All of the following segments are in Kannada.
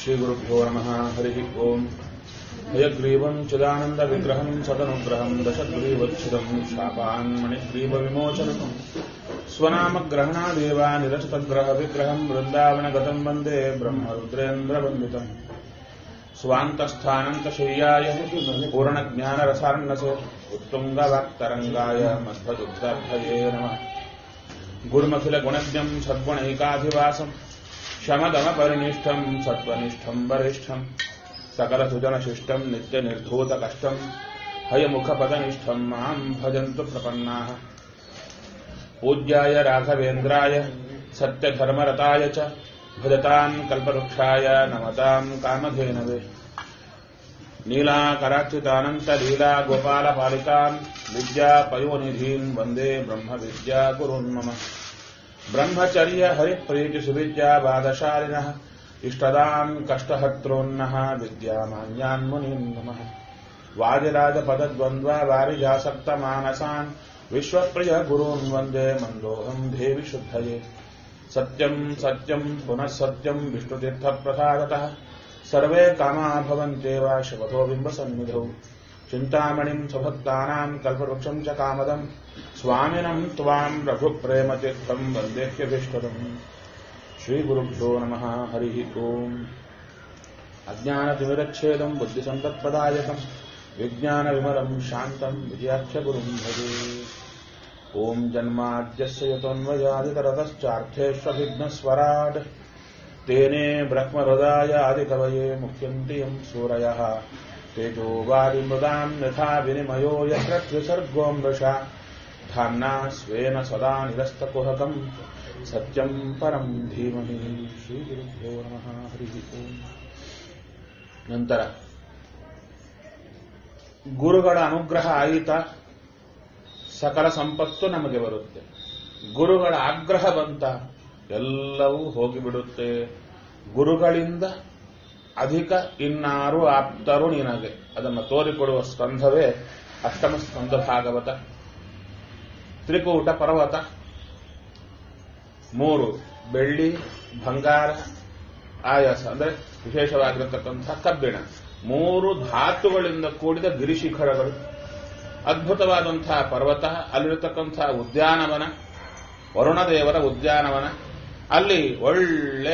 श्रीगुरुभ्यो नमः हरिः ओम् हयग्रीवम् चिदानन्दविग्रहम् सदनुग्रहम् दशग्रीवच्छिदम् शापान् मणिग्रीवविमोचनम् स्वनामग्रहणादेव निरस्तग्रहविग्रहम् वृन्दावनगतम् वन्दे ब्रह्मरुद्रेन्द्रवन्दितम् स्वान्तस्थानन्तशय्याय पूर्णज्ञानरसार्णसे उत्तुङ्गवाक्तरङ्गाय मध्वदुग्धार्थये नमः गुरुमखिलगुणज्ञम् सद्गुणैकाधिवासम् शमदमपरिनिष्ठम् सत्त्वनिष्ठम् वरिष्ठम् सकलसुजनशिष्टम् नित्यनिर्धूतकष्टम् हयमुखपदनिष्ठम् माम् भजन्तु प्रपन्नाः पूज्याय राघवेन्द्राय सत्यधर्मरताय च भजताम् कल्पवृक्षाय नमताम् कामधेनवे नीलाकराच्युतानन्तलीला गोपालपालिकाम् विद्यापयोनिधीम् वन्दे ब्रह्मविद्या गुरुन् मम ब्रह्मचर्य हरिप्रीतिसुविद्या बादशालिनः इष्टदाम् कष्टहर्त्रोन्नः विद्यामान्यान् मुनीन् नमः वादिराजपदद्वन्द्वा वारिजासक्तमानसान् विश्वप्रिय गुरून् वन्दे मन्दोऽहम् देवि शुद्धये सत्यम् सत्यम् पुनः सत्यम् विष्णुतीर्थप्रसादतः सर्वे कामा भवन्त्येव शपथो बिम्बसन्निधौ चिन्तामणिम् स्वभक्तानाम् कल्पवृक्षम् च कामदम् स्वामिनम् त्वाम् रघुप्रेमतीर्थम् वन्देह्यभीष्टदम् श्रीगुरुभ्यो नमः हरिः ओम् अज्ञानतिमिरच्छेदम् बुद्धिसम्पत्प्रदायकम् विज्ञानविमलम् शान्तम् विजयाख्यगुरुम् भजे ॐ जन्माद्यस्य यतोऽन्वयादितरतश्चार्थेष्वभिघ्नस्वराट् तेने ब्रह्महृदाय आदिकवये मुह्यन्ति यम् सूरयः तेजो वारिमृदाम् यथा विनिमयो यत्र त्रिसर्गो मृषा धाम्ना स्वेन सदा निरस्तकुहकम् सत्यम् परम् धीमहि ಶ್ರೀಗುರುಭ್ಯೋ ನಮಃ ಹರಿ ಓಂ ನಂತರ ಗುರುಗಳ ಅನುಗ್ರಹ ಆಯಿತ ಸಕಲ ಸಂಪತ್ತು ನಮಗೆ ಬರುತ್ತೆ ಗುರುಗಳ ಆಗ್ರಹ ಬಂತ ಎಲ್ಲವೂ ಹೋಗಿಬಿಡುತ್ತೆ ಗುರುಗಳಿಂದ ಅಧಿಕ ಇನ್ನಾರು ಆಪ್ತರು ನಿನಗೆ ಅದನ್ನು ತೋರಿಕೊಡುವ ಸ್ಕಂಧವೇ ಅಷ್ಟಮ ಸ್ಕಂಧ ಭಾಗವತ ತ್ರಿಕೂಟ ಪರ್ವತ ಮೂರು ಬೆಳ್ಳಿ ಬಂಗಾರ ಆಯಾಸ ಅಂದ್ರೆ ವಿಶೇಷವಾಗಿರತಕ್ಕಂಥ ಕಬ್ಬಿಣ ಮೂರು ಧಾತುಗಳಿಂದ ಕೂಡಿದ ಗಿರಿಶಿಖರಗಳು ಅದ್ಭುತವಾದಂತಹ ಪರ್ವತ ಅಲ್ಲಿರತಕ್ಕಂತಹ ಉದ್ಯಾನವನ ವರುಣದೇವರ ಉದ್ಯಾನವನ ಅಲ್ಲಿ ಒಳ್ಳೆ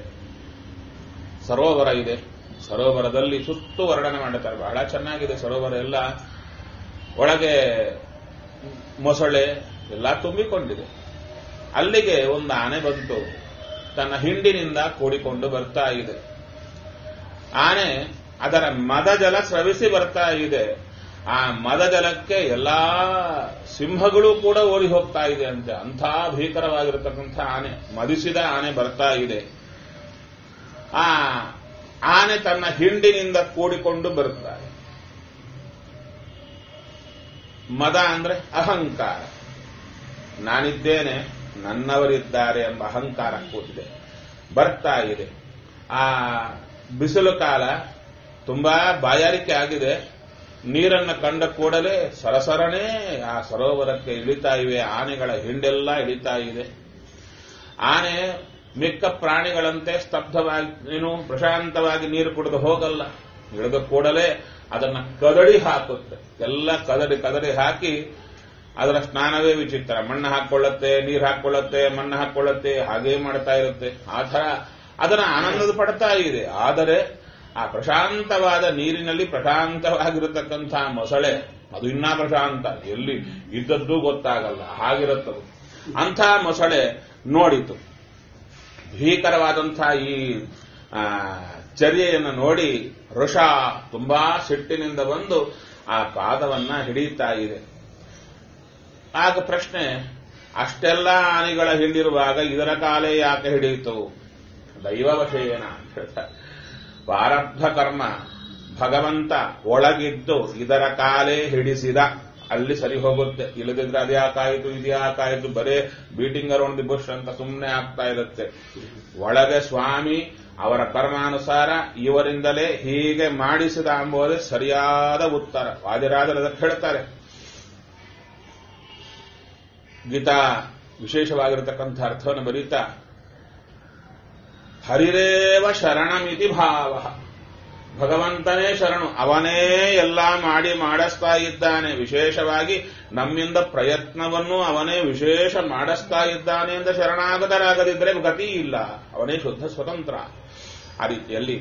ಸರೋವರ ಇದೆ ಸರೋವರದಲ್ಲಿ ಸುತ್ತು ವರ್ಣನೆ ಮಾಡುತ್ತಾರೆ ಬಹಳ ಚೆನ್ನಾಗಿದೆ ಸರೋವರ ಎಲ್ಲ ಒಳಗೆ ಮೊಸಳೆ ಎಲ್ಲ ತುಂಬಿಕೊಂಡಿದೆ ಅಲ್ಲಿಗೆ ಒಂದು ಆನೆ ಬಂತು ತನ್ನ ಹಿಂಡಿನಿಂದ ಕೂಡಿಕೊಂಡು ಬರ್ತಾ ಇದೆ ಆನೆ ಅದರ ಮದ ಜಲ ಸ್ರವಿಸಿ ಬರ್ತಾ ಇದೆ ಆ ಮದ ಜಲಕ್ಕೆ ಎಲ್ಲಾ ಸಿಂಹಗಳು ಕೂಡ ಓಡಿ ಹೋಗ್ತಾ ಇದೆ ಅಂತೆ ಅಂಥ ಭೀಕರವಾಗಿರತಕ್ಕಂಥ ಆನೆ ಮದಿಸಿದ ಆನೆ ಬರ್ತಾ ಇದೆ ಆ ಆನೆ ತನ್ನ ಹಿಂಡಿನಿಂದ ಕೂಡಿಕೊಂಡು ಬರುತ್ತಾರೆ ಮದ ಅಂದ್ರೆ ಅಹಂಕಾರ ನಾನಿದ್ದೇನೆ ನನ್ನವರಿದ್ದಾರೆ ಎಂಬ ಅಹಂಕಾರ ಕೂತಿದೆ ಬರ್ತಾ ಇದೆ ಆ ಬಿಸಿಲು ಕಾಲ ತುಂಬಾ ಬಾಯಾರಿಕೆ ಆಗಿದೆ ನೀರನ್ನು ಕಂಡ ಕೂಡಲೇ ಸರಸರನೇ ಆ ಸರೋವರಕ್ಕೆ ಇಳಿತಾ ಇವೆ ಆನೆಗಳ ಹಿಂಡೆಲ್ಲ ಇಳಿತಾ ಇದೆ ಆನೆ ಮಿಕ್ಕ ಪ್ರಾಣಿಗಳಂತೆ ಸ್ತಬ್ಧವಾಗಿ ಏನು ಪ್ರಶಾಂತವಾಗಿ ನೀರು ಕುಡಿದು ಹೋಗಲ್ಲ ಇಳಿದ ಕೂಡಲೇ ಅದನ್ನ ಕದಡಿ ಹಾಕುತ್ತೆ ಎಲ್ಲ ಕದಡಿ ಕದಡಿ ಹಾಕಿ ಅದರ ಸ್ನಾನವೇ ವಿಚಿತ್ರ ಮಣ್ಣು ಹಾಕೊಳ್ಳುತ್ತೆ ನೀರು ಹಾಕೊಳ್ಳುತ್ತೆ ಮಣ್ಣು ಹಾಕೊಳ್ಳುತ್ತೆ ಹಾಗೇ ಮಾಡ್ತಾ ಇರುತ್ತೆ ಆ ಥರ ಅದನ್ನ ಆನಂದದ ಪಡ್ತಾ ಇದೆ ಆದರೆ ಆ ಪ್ರಶಾಂತವಾದ ನೀರಿನಲ್ಲಿ ಪ್ರಶಾಂತವಾಗಿರತಕ್ಕಂಥ ಮೊಸಳೆ ಅದು ಇನ್ನೂ ಪ್ರಶಾಂತ ಎಲ್ಲಿ ಇದ್ದದ್ದು ಗೊತ್ತಾಗಲ್ಲ ಹಾಗಿರುತ್ತದು ಅಂಥ ಮೊಸಳೆ ನೋಡಿತು ಭೀಕರವಾದಂಥ ಈ ಚರ್ಯೆಯನ್ನು ನೋಡಿ ಋಷ ತುಂಬಾ ಸಿಟ್ಟಿನಿಂದ ಬಂದು ಆ ಪಾದವನ್ನ ಹಿಡಿಯುತ್ತಾ ಇದೆ ಆಗ ಪ್ರಶ್ನೆ ಅಷ್ಟೆಲ್ಲ ಆನೆಗಳ ಹಿಂಡಿರುವಾಗ ಇದರ ಕಾಲೇ ಯಾಕೆ ಹಿಡಿಯಿತು ದೈವವಶೇನ ಅಂತ ಹೇಳ್ತಾರೆ ಪ್ರಾರಬ್ಧ ಕರ್ಮ ಭಗವಂತ ಒಳಗಿದ್ದು ಇದರ ಕಾಲೇ ಹಿಡಿಸಿದ ಅಲ್ಲಿ ಸರಿ ಹೋಗುತ್ತೆ ಇಲ್ಲದಿದ್ರೆ ಅದ್ಯಾಕಾಯಿತು ಇದ್ಯಾಕಾಯಿತು ಬರೇ ಬೀಟಿಂಗ್ ಅರೌಂಡ್ ದಿ ಬುಷ್ ಅಂತ ಸುಮ್ಮನೆ ಆಗ್ತಾ ಇರುತ್ತೆ ಒಳಗೆ ಸ್ವಾಮಿ ಅವರ ಕರ್ಮಾನುಸಾರ ಇವರಿಂದಲೇ ಹೀಗೆ ಮಾಡಿಸಿದ ಎಂಬುದೇ ಸರಿಯಾದ ಉತ್ತರ ವಾದಿರಾಜರು ಅದಕ್ಕೆ ಹೇಳ್ತಾರೆ ಗೀತಾ ವಿಶೇಷವಾಗಿರತಕ್ಕಂಥ ಅರ್ಥವನ್ನು ಬರೀತಾ ಹರಿರೇವ ಶರಣಮಿತಿ ಭಾವ ಭಗವಂತನೇ ಶರಣು ಅವನೇ ಎಲ್ಲ ಮಾಡಿ ಮಾಡಿಸ್ತಾ ಇದ್ದಾನೆ ವಿಶೇಷವಾಗಿ ನಮ್ಮಿಂದ ಪ್ರಯತ್ನವನ್ನು ಅವನೇ ವಿಶೇಷ ಮಾಡಿಸ್ತಾ ಇದ್ದಾನೆ ಅಂತ ಶರಣಾಗತರಾಗದಿದ್ದರೆ ಗತಿ ಇಲ್ಲ ಅವನೇ ಶುದ್ಧ ಸ್ವತಂತ್ರ ಆ ರೀತಿಯಲ್ಲಿ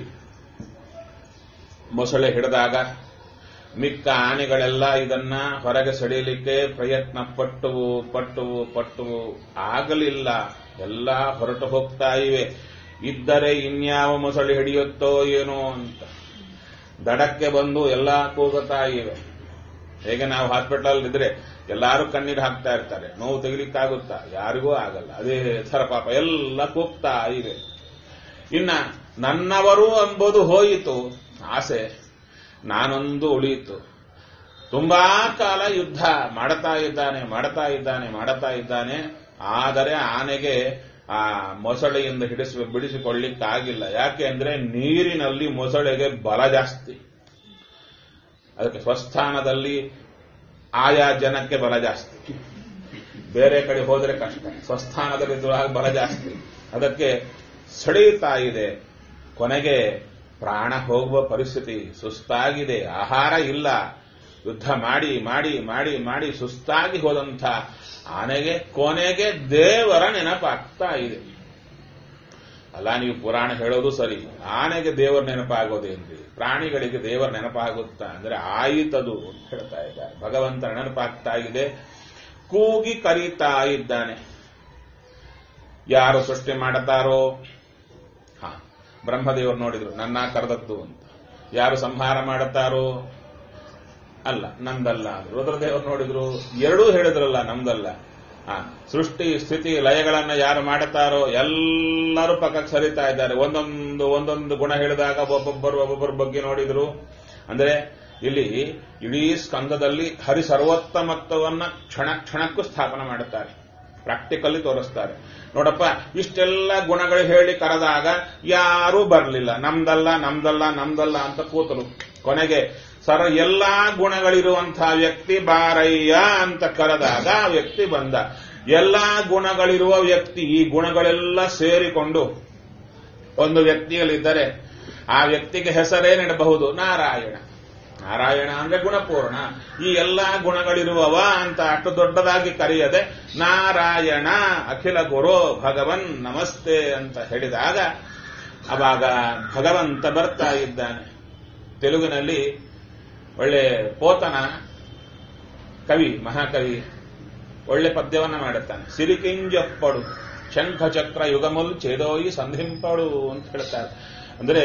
ಮೊಸಳೆ ಹಿಡಿದಾಗ ಮಿಕ್ಕ ಆನೆಗಳೆಲ್ಲ ಇದನ್ನ ಹೊರಗೆ ಸೆಳೆಯಲಿಕ್ಕೆ ಪ್ರಯತ್ನ ಪಟ್ಟುವು ಪಟ್ಟುವು ಪಟ್ಟುವು ಆಗಲಿಲ್ಲ ಎಲ್ಲ ಹೊರಟು ಹೋಗ್ತಾ ಇವೆ ಇದ್ದರೆ ಇನ್ಯಾವ ಮೊಸಳೆ ಹಿಡಿಯುತ್ತೋ ಏನೋ ಅಂತ ದಡಕ್ಕೆ ಬಂದು ಎಲ್ಲ ಕೂಗುತ್ತಾ ಇವೆ ಹೇಗೆ ನಾವು ಹಾಸ್ಪಿಟಲ್ ಇದ್ರೆ ಎಲ್ಲಾರು ಕಣ್ಣೀರು ಹಾಕ್ತಾ ಇರ್ತಾರೆ ನೋವು ತೆಗಿಲಿಕ್ಕಾಗುತ್ತಾ ಯಾರಿಗೂ ಆಗಲ್ಲ ಅದೇ ಥರ ಪಾಪ ಎಲ್ಲ ಕೂಗ್ತಾ ಇವೆ ಇನ್ನ ನನ್ನವರು ಎಂಬುದು ಹೋಯಿತು ಆಸೆ ನಾನೊಂದು ಉಳಿಯಿತು ತುಂಬಾ ಕಾಲ ಯುದ್ಧ ಮಾಡ್ತಾ ಇದ್ದಾನೆ ಮಾಡ್ತಾ ಇದ್ದಾನೆ ಮಾಡ್ತಾ ಇದ್ದಾನೆ ಆದರೆ ಆನೆಗೆ ಆ ಮೊಸಳೆಯಿಂದ ಹಿಡಿಸಿ ಬಿಡಿಸಿಕೊಳ್ಳಿಕ್ಕಾಗಿಲ್ಲ ಯಾಕೆ ಅಂದ್ರೆ ನೀರಿನಲ್ಲಿ ಮೊಸಳೆಗೆ ಬಲ ಜಾಸ್ತಿ ಅದಕ್ಕೆ ಸ್ವಸ್ಥಾನದಲ್ಲಿ ಆಯಾ ಜನಕ್ಕೆ ಬಲ ಜಾಸ್ತಿ ಬೇರೆ ಕಡೆ ಹೋದರೆ ಕಷ್ಟ ಸ್ವಸ್ಥಾನದಲ್ಲಿ ಬಲ ಜಾಸ್ತಿ ಅದಕ್ಕೆ ಸೆಳೆಯುತ್ತಾ ಇದೆ ಕೊನೆಗೆ ಪ್ರಾಣ ಹೋಗುವ ಪರಿಸ್ಥಿತಿ ಸುಸ್ತಾಗಿದೆ ಆಹಾರ ಇಲ್ಲ ಯುದ್ಧ ಮಾಡಿ ಮಾಡಿ ಮಾಡಿ ಮಾಡಿ ಸುಸ್ತಾಗಿ ಹೋದಂಥ ಆನೆಗೆ ಕೊನೆಗೆ ದೇವರ ನೆನಪಾಗ್ತಾ ಇದೆ ಅಲ್ಲ ನೀವು ಪುರಾಣ ಹೇಳೋದು ಸರಿ ಆನೆಗೆ ದೇವರ ನೆನಪಾಗೋದೇನ್ರಿ ಪ್ರಾಣಿಗಳಿಗೆ ದೇವರ ನೆನಪಾಗುತ್ತಾ ಅಂದ್ರೆ ಆಯಿತದು ಅಂತ ಹೇಳ್ತಾ ಇದ್ದಾರೆ ಭಗವಂತ ನೆನಪಾಗ್ತಾ ಇದೆ ಕೂಗಿ ಕರೀತಾ ಇದ್ದಾನೆ ಯಾರು ಸೃಷ್ಟಿ ಮಾಡುತ್ತಾರೋ ಹಾ ಬ್ರಹ್ಮದೇವರು ನೋಡಿದ್ರು ನನ್ನ ಕರೆದದ್ದು ಅಂತ ಯಾರು ಸಂಹಾರ ಮಾಡುತ್ತಾರೋ ಅಲ್ಲ ನಮ್ದಲ್ಲ ರುದ್ರದೇವರು ನೋಡಿದ್ರು ಎರಡೂ ಹೇಳಿದ್ರಲ್ಲ ನಮ್ದಲ್ಲ ಆ ಸೃಷ್ಟಿ ಸ್ಥಿತಿ ಲಯಗಳನ್ನ ಯಾರು ಮಾಡುತ್ತಾರೋ ಎಲ್ಲರೂ ಪಕ್ಕಕ್ಕೆ ಸರಿತಾ ಇದ್ದಾರೆ ಒಂದೊಂದು ಒಂದೊಂದು ಗುಣ ಹೇಳಿದಾಗ ಒಬ್ಬೊಬ್ಬರು ಒಬ್ಬೊಬ್ಬರ ಬಗ್ಗೆ ನೋಡಿದ್ರು ಅಂದ್ರೆ ಇಲ್ಲಿ ಇಡೀ ಸ್ಕಂದದಲ್ಲಿ ಹರಿ ಸರ್ವೋತ್ತಮತ್ವವನ್ನ ಕ್ಷಣ ಕ್ಷಣಕ್ಕೂ ಸ್ಥಾಪನೆ ಮಾಡುತ್ತಾರೆ ಪ್ರಾಕ್ಟಿಕಲಿ ತೋರಿಸ್ತಾರೆ ನೋಡಪ್ಪ ಇಷ್ಟೆಲ್ಲ ಗುಣಗಳು ಹೇಳಿ ಕರೆದಾಗ ಯಾರೂ ಬರಲಿಲ್ಲ ನಮ್ದಲ್ಲ ನಮ್ದಲ್ಲ ನಮ್ದಲ್ಲ ಅಂತ ಕೂತರು ಕೊನೆಗೆ ಸರ ಎಲ್ಲಾ ಗುಣಗಳಿರುವಂತಹ ವ್ಯಕ್ತಿ ಬಾರಯ್ಯ ಅಂತ ಕರೆದಾಗ ಆ ವ್ಯಕ್ತಿ ಬಂದ ಎಲ್ಲಾ ಗುಣಗಳಿರುವ ವ್ಯಕ್ತಿ ಈ ಗುಣಗಳೆಲ್ಲ ಸೇರಿಕೊಂಡು ಒಂದು ವ್ಯಕ್ತಿಯಲ್ಲಿದ್ದರೆ ಆ ವ್ಯಕ್ತಿಗೆ ಹೆಸರೇನಿಡಬಹುದು ನಾರಾಯಣ ನಾರಾಯಣ ಅಂದ್ರೆ ಗುಣಪೂರ್ಣ ಈ ಎಲ್ಲಾ ಗುಣಗಳಿರುವವ ಅಂತ ಅಷ್ಟು ದೊಡ್ಡದಾಗಿ ಕರೆಯದೆ ನಾರಾಯಣ ಅಖಿಲ ಗುರು ಭಗವನ್ ನಮಸ್ತೆ ಅಂತ ಹೇಳಿದಾಗ ಅವಾಗ ಭಗವಂತ ಬರ್ತಾ ಇದ್ದಾನೆ ತೆಲುಗಿನಲ್ಲಿ ಒಳ್ಳೆ ಪೋತನ ಕವಿ ಮಹಾಕವಿ ಒಳ್ಳೆ ಪದ್ಯವನ್ನ ಮಾಡುತ್ತಾನೆ ಸಿರಿಕಿಂಜಪ್ಪಡು ಶಂಖಚಕ್ರ ಯುಗಮುಲ್ ಛೇದೋಯಿ ಸಂಧಿಂಪಡು ಅಂತ ಹೇಳ್ತಾರೆ ಅಂದ್ರೆ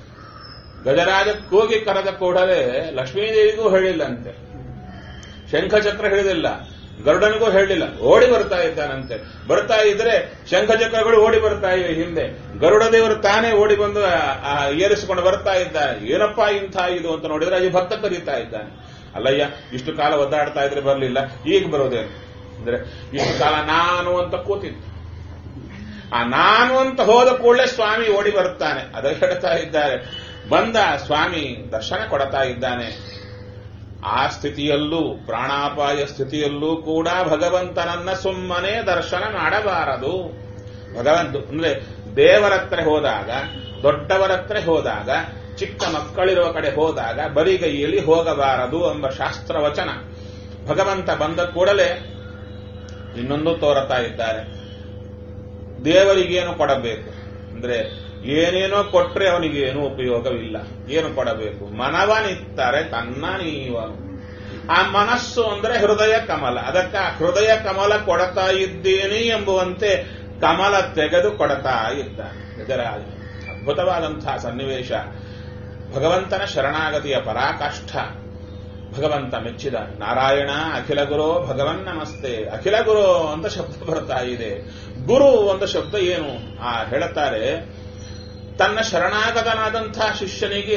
ಗಜರಾಜ ಕೂಗಿ ಕರೆದ ಕೂಡಲೇ ಲಕ್ಷ್ಮೀದೇವಿಗೂ ಹೇಳಿಲ್ಲಂತೆ ಶಂಖಚಕ್ರ ಹೇಳಿದಿಲ್ಲ ಗರುಡನಿಗೂ ಹೇಳಿಲ್ಲ ಓಡಿ ಬರ್ತಾ ಇದ್ದಾನಂತೆ ಬರ್ತಾ ಇದ್ರೆ ಶಂಖಚಕ್ರಗಳು ಓಡಿ ಬರ್ತಾ ಇವೆ ಹಿಂದೆ ಗರುಡ ದೇವರು ತಾನೇ ಓಡಿ ಬಂದು ಏರಿಸಿಕೊಂಡು ಬರ್ತಾ ಇದ್ದಾನೆ ಏನಪ್ಪಾ ಇಂಥ ಇದು ಅಂತ ನೋಡಿದ್ರೆ ಅಯ್ಯ ಭಕ್ತ ಕರೀತಾ ಇದ್ದಾನೆ ಅಲ್ಲಯ್ಯ ಇಷ್ಟು ಕಾಲ ಒದ್ದಾಡ್ತಾ ಇದ್ರೆ ಬರಲಿಲ್ಲ ಈಗ ಬರೋದೇನು ಅಂದ್ರೆ ಇಷ್ಟು ಕಾಲ ನಾನು ಅಂತ ಕೂತಿದ್ದು ಆ ನಾನು ಅಂತ ಹೋದ ಕೂಡಲೇ ಸ್ವಾಮಿ ಓಡಿ ಬರುತ್ತಾನೆ ಅದ ಹೇಳ್ತಾ ಇದ್ದಾರೆ ಬಂದ ಸ್ವಾಮಿ ದರ್ಶನ ಕೊಡ್ತಾ ಇದ್ದಾನೆ ಆ ಸ್ಥಿತಿಯಲ್ಲೂ ಪ್ರಾಣಾಪಾಯ ಸ್ಥಿತಿಯಲ್ಲೂ ಕೂಡ ಭಗವಂತನನ್ನ ಸುಮ್ಮನೆ ದರ್ಶನ ಮಾಡಬಾರದು ಭಗವಂತ ಅಂದ್ರೆ ದೇವರತ್ರ ಹೋದಾಗ ದೊಡ್ಡವರತ್ರ ಹೋದಾಗ ಚಿಕ್ಕ ಮಕ್ಕಳಿರುವ ಕಡೆ ಹೋದಾಗ ಬರಿಗೈಯಲ್ಲಿ ಹೋಗಬಾರದು ಎಂಬ ಶಾಸ್ತ್ರ ವಚನ ಭಗವಂತ ಬಂದ ಕೂಡಲೇ ಇನ್ನೊಂದು ತೋರತಾ ಇದ್ದಾರೆ ದೇವರಿಗೇನು ಕೊಡಬೇಕು ಅಂದ್ರೆ ಏನೇನೋ ಕೊಟ್ರೆ ಅವನಿಗೆ ಏನೂ ಉಪಯೋಗವಿಲ್ಲ ಏನು ಕೊಡಬೇಕು ಮನವನಿತ್ತರೆ ತನ್ನ ನೀವನು ಆ ಮನಸ್ಸು ಅಂದ್ರೆ ಹೃದಯ ಕಮಲ ಅದಕ್ಕೆ ಆ ಹೃದಯ ಕಮಲ ಕೊಡತಾ ಇದ್ದೇನೆ ಎಂಬುವಂತೆ ಕಮಲ ತೆಗೆದು ಕೊಡತಾ ಇದ್ದಾನೆ ಇದರ ಅದ್ಭುತವಾದಂತಹ ಸನ್ನಿವೇಶ ಭಗವಂತನ ಶರಣಾಗತಿಯ ಪರಾಕಾಷ್ಠ ಭಗವಂತ ಮೆಚ್ಚಿದ ನಾರಾಯಣ ಅಖಿಲ ಗುರು ಭಗವನ್ ನಮಸ್ತೆ ಅಖಿಲ ಗುರು ಅಂತ ಶಬ್ದ ಬರ್ತಾ ಇದೆ ಗುರು ಅಂತ ಶಬ್ದ ಏನು ಆ ಹೇಳುತ್ತಾರೆ ತನ್ನ ಶರಣಾಗತನಾದಂತಹ ಶಿಷ್ಯನಿಗೆ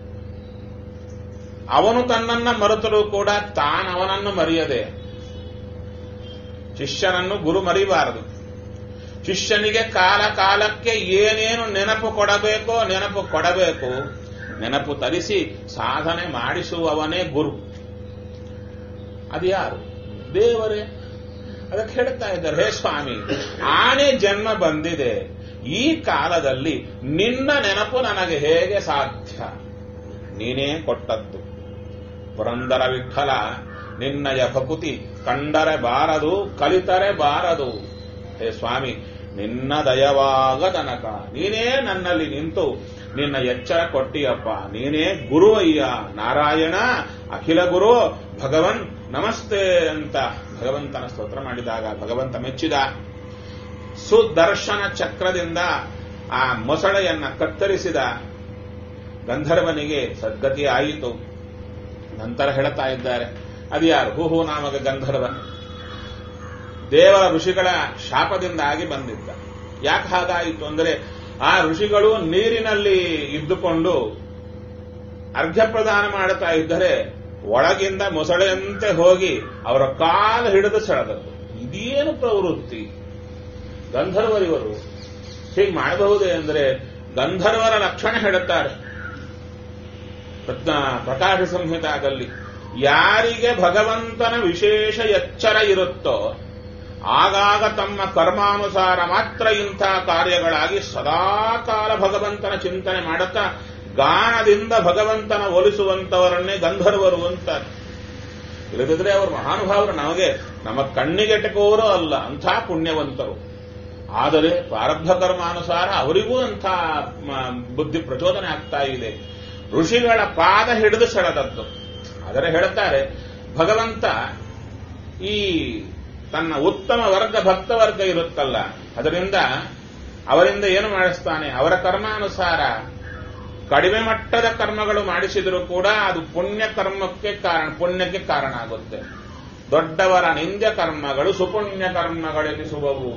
ಅವನು ತನ್ನನ್ನ ಮರೆತರೂ ಕೂಡ ತಾನವನನ್ನು ಮರೆಯದೆ ಶಿಷ್ಯನನ್ನು ಗುರು ಮರಿಬಾರದು ಶಿಷ್ಯನಿಗೆ ಕಾಲ ಕಾಲಕ್ಕೆ ಏನೇನು ನೆನಪು ಕೊಡಬೇಕೋ ನೆನಪು ಕೊಡಬೇಕು ನೆನಪು ತರಿಸಿ ಸಾಧನೆ ಮಾಡಿಸುವವನೇ ಗುರು ಅದು ಯಾರು ದೇವರೇ ಅದಕ್ಕೆ ಹೇಳ್ತಾ ಇದ್ದಾರೆ ಹೇ ಸ್ವಾಮಿ ಆನೆ ಜನ್ಮ ಬಂದಿದೆ ಈ ಕಾಲದಲ್ಲಿ ನಿನ್ನ ನೆನಪು ನನಗೆ ಹೇಗೆ ಸಾಧ್ಯ ನೀನೇ ಕೊಟ್ಟದ್ದು ಪುರಂದರ ವಿಠಲ ನಿನ್ನಯ ಭಕುತಿ ಕಂಡರೆ ಬಾರದು ಕಲಿತರೆ ಬಾರದು ಹೇ ಸ್ವಾಮಿ ನಿನ್ನ ದಯವಾಗ ತನಕ ನೀನೇ ನನ್ನಲ್ಲಿ ನಿಂತು ನಿನ್ನ ಎಚ್ಚರ ಕೊಟ್ಟಿಯಪ್ಪ ನೀನೇ ಗುರುವಯ್ಯ ನಾರಾಯಣ ಅಖಿಲ ಗುರು ಭಗವನ್ ನಮಸ್ತೆ ಅಂತ ಭಗವಂತನ ಸ್ತೋತ್ರ ಮಾಡಿದಾಗ ಭಗವಂತ ಮೆಚ್ಚಿದ ಸುದರ್ಶನ ಚಕ್ರದಿಂದ ಆ ಮೊಸಳೆಯನ್ನ ಕತ್ತರಿಸಿದ ಗಂಧರ್ವನಿಗೆ ಸದ್ಗತಿ ಆಯಿತು ನಂತರ ಹೇಳ್ತಾ ಇದ್ದಾರೆ ಅದ್ಯಾರು ಹೂ ಹೂ ನಾಮಕ ಗಂಧರ್ವ ದೇವರ ಋಷಿಗಳ ಶಾಪದಿಂದಾಗಿ ಬಂದಿದ್ದ ಯಾಕೆ ಹಾಗಾಯಿತು ಅಂದರೆ ಆ ಋಷಿಗಳು ನೀರಿನಲ್ಲಿ ಇದ್ದುಕೊಂಡು ಅರ್ಘ್ಯ ಪ್ರದಾನ ಮಾಡುತ್ತಾ ಇದ್ದರೆ ಒಳಗಿಂದ ಮೊಸಳೆಯಂತೆ ಹೋಗಿ ಅವರ ಕಾಲು ಹಿಡಿದು ಸೆಳೆದದ್ದು ಇದೇನು ಪ್ರವೃತ್ತಿ ಗಂಧರ್ವರಿವರು ಹೀಗೆ ಮಾಡಬಹುದೇ ಅಂದರೆ ಗಂಧರ್ವರ ಲಕ್ಷಣ ಹೇಳುತ್ತಾರೆ ಪ್ರಕಾಶ ಸಂಹಿತಾದಲ್ಲಿ ಯಾರಿಗೆ ಭಗವಂತನ ವಿಶೇಷ ಎಚ್ಚರ ಇರುತ್ತೋ ಆಗಾಗ ತಮ್ಮ ಕರ್ಮಾನುಸಾರ ಮಾತ್ರ ಇಂಥ ಕಾರ್ಯಗಳಾಗಿ ಸದಾಕಾಲ ಭಗವಂತನ ಚಿಂತನೆ ಮಾಡುತ್ತಾ ಗಾನದಿಂದ ಭಗವಂತನ ಒಲಿಸುವಂತವರನ್ನೇ ಗಂಧರ್ವರು ಅಂತ ಇಲ್ಲದಿದ್ರೆ ಅವರು ಮಹಾನುಭಾವರು ನಮಗೆ ನಮ್ಮ ಕಣ್ಣಿಗೆಟಕುವವರು ಅಲ್ಲ ಅಂಥ ಪುಣ್ಯವಂತರು ಆದರೆ ಪ್ರಾರಬ್ಧ ಕರ್ಮಾನುಸಾರ ಅವರಿಗೂ ಅಂಥ ಬುದ್ಧಿ ಪ್ರಚೋದನೆ ಆಗ್ತಾ ಇದೆ ಋಷಿಗಳ ಪಾದ ಹಿಡಿದು ಸೆಳೆದದ್ದು ಆದರೆ ಹೇಳುತ್ತಾರೆ ಭಗವಂತ ಈ ತನ್ನ ಉತ್ತಮ ವರ್ಗ ಭಕ್ತ ವರ್ಗ ಇರುತ್ತಲ್ಲ ಅದರಿಂದ ಅವರಿಂದ ಏನು ಮಾಡಿಸ್ತಾನೆ ಅವರ ಕರ್ಮಾನುಸಾರ ಕಡಿಮೆ ಮಟ್ಟದ ಕರ್ಮಗಳು ಮಾಡಿಸಿದರೂ ಕೂಡ ಅದು ಪುಣ್ಯ ಕರ್ಮಕ್ಕೆ ಕಾರಣ ಪುಣ್ಯಕ್ಕೆ ಕಾರಣ ಆಗುತ್ತೆ ದೊಡ್ಡವರ ನಿಂದ್ಯ ಕರ್ಮಗಳು ಸುಪುಣ್ಯ ಕರ್ಮಗಳೆನಿಸುವವು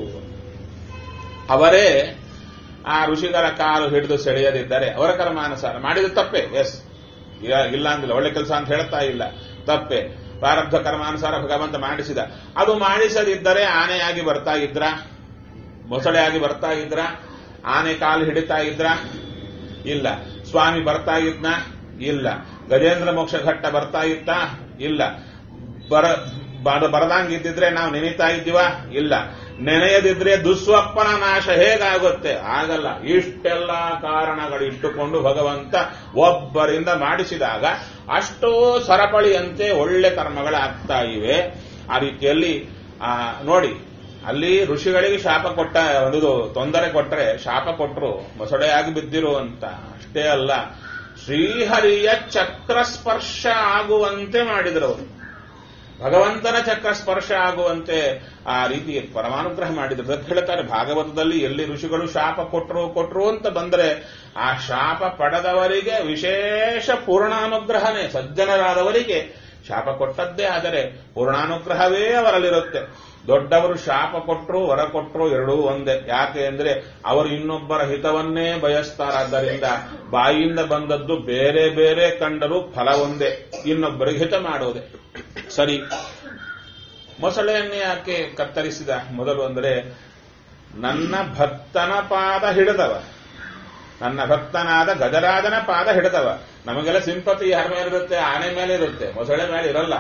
ಅವರೇ ಆ ಋಷಿಗಳ ಕಾಲು ಹಿಡಿದು ಸೆಳೆಯದಿದ್ದರೆ ಅವರ ಕರ್ಮಾನುಸಾರ ಮಾಡಿದ ತಪ್ಪೆ ಎಸ್ ಇಲ್ಲ ಅಂದಿಲ್ಲ ಒಳ್ಳೆ ಕೆಲಸ ಅಂತ ಹೇಳ್ತಾ ಇಲ್ಲ ತಪ್ಪೆ ಪ್ರಾರಬ್ಧ ಕರ್ಮಾನುಸಾರ ಭಗವಂತ ಮಾಡಿಸಿದ ಅದು ಮಾಡಿಸದಿದ್ದರೆ ಆನೆಯಾಗಿ ಬರ್ತಾ ಇದ್ರ ಮೊಸಳೆಯಾಗಿ ಬರ್ತಾ ಇದ್ರ ಆನೆ ಕಾಲು ಹಿಡಿತಾ ಇದ್ರ ಇಲ್ಲ ಸ್ವಾಮಿ ಬರ್ತಾ ಇದ್ನ ಇಲ್ಲ ಗಜೇಂದ್ರ ಮೋಕ್ಷ ಘಟ್ಟ ಬರ್ತಾ ಇತ್ತ ಇಲ್ಲ ಬರ ಬರದಂಗಿದ್ದಿದ್ರೆ ನಾವು ನೆನೀತಾ ಇದ್ದೀವ ಇಲ್ಲ ನೆನೆಯದಿದ್ರೆ ದುಸ್ವಪ್ಪನ ನಾಶ ಹೇಗಾಗುತ್ತೆ ಆಗಲ್ಲ ಇಷ್ಟೆಲ್ಲ ಕಾರಣಗಳಿಟ್ಟುಕೊಂಡು ಭಗವಂತ ಒಬ್ಬರಿಂದ ಮಾಡಿಸಿದಾಗ ಅಷ್ಟೋ ಸರಪಳಿಯಂತೆ ಒಳ್ಳೆ ಕರ್ಮಗಳಾಗ್ತಾ ಇವೆ ಆ ರೀತಿಯಲ್ಲಿ ಆ ನೋಡಿ ಅಲ್ಲಿ ಋಷಿಗಳಿಗೆ ಶಾಪ ಕೊಟ್ಟ ಒಂದು ತೊಂದರೆ ಕೊಟ್ಟರೆ ಶಾಪ ಕೊಟ್ಟರು ಮೊಸಳೆಯಾಗಿ ಬಿದ್ದಿರು ಅಂತ ಅಷ್ಟೇ ಅಲ್ಲ ಶ್ರೀಹರಿಯ ಚಕ್ರ ಸ್ಪರ್ಶ ಆಗುವಂತೆ ಮಾಡಿದ್ರು ಅವರು ಭಗವಂತನ ಚಕ್ರ ಸ್ಪರ್ಶ ಆಗುವಂತೆ ಆ ರೀತಿ ಪರಮಾನುಗ್ರಹ ಮಾಡಿದ್ರು ಅದಕ್ಕೆ ಹೇಳ್ತಾರೆ ಭಾಗವತದಲ್ಲಿ ಎಲ್ಲಿ ಋಷಿಗಳು ಶಾಪ ಕೊಟ್ಟರು ಕೊಟ್ಟರು ಅಂತ ಬಂದರೆ ಆ ಶಾಪ ಪಡೆದವರಿಗೆ ವಿಶೇಷ ಪೂರ್ಣಾನುಗ್ರಹನೇ ಸಜ್ಜನರಾದವರಿಗೆ ಶಾಪ ಕೊಟ್ಟದ್ದೇ ಆದರೆ ಪೂರ್ಣಾನುಗ್ರಹವೇ ಅವರಲ್ಲಿರುತ್ತೆ ದೊಡ್ಡವರು ಶಾಪ ಕೊಟ್ಟರು ವರ ಕೊಟ್ಟರು ಎರಡೂ ಒಂದೇ ಯಾಕೆ ಅಂದ್ರೆ ಅವರು ಇನ್ನೊಬ್ಬರ ಹಿತವನ್ನೇ ಬಯಸ್ತಾರಾದ್ದರಿಂದ ಬಾಯಿಯಿಂದ ಬಂದದ್ದು ಬೇರೆ ಬೇರೆ ಕಂಡರೂ ಫಲ ಒಂದೇ ಇನ್ನೊಬ್ಬರಿಗೆ ಹಿತ ಮಾಡೋದೆ ಸರಿ ಮೊಸಳೆಯನ್ನೇ ಯಾಕೆ ಕತ್ತರಿಸಿದ ಮೊದಲು ಅಂದರೆ ನನ್ನ ಭಕ್ತನ ಪಾದ ಹಿಡಿದವ ನನ್ನ ಭಕ್ತನಾದ ಗಜರಾಜನ ಪಾದ ಹಿಡಿದವ ನಮಗೆಲ್ಲ ಸಿಂಪತಿ ಯಾರ ಮೇಲೆ ಇರುತ್ತೆ ಆನೆ ಮೇಲೆ ಇರುತ್ತೆ ಮೊಸಳೆ ಮೇಲೆ ಇರಲ್ಲ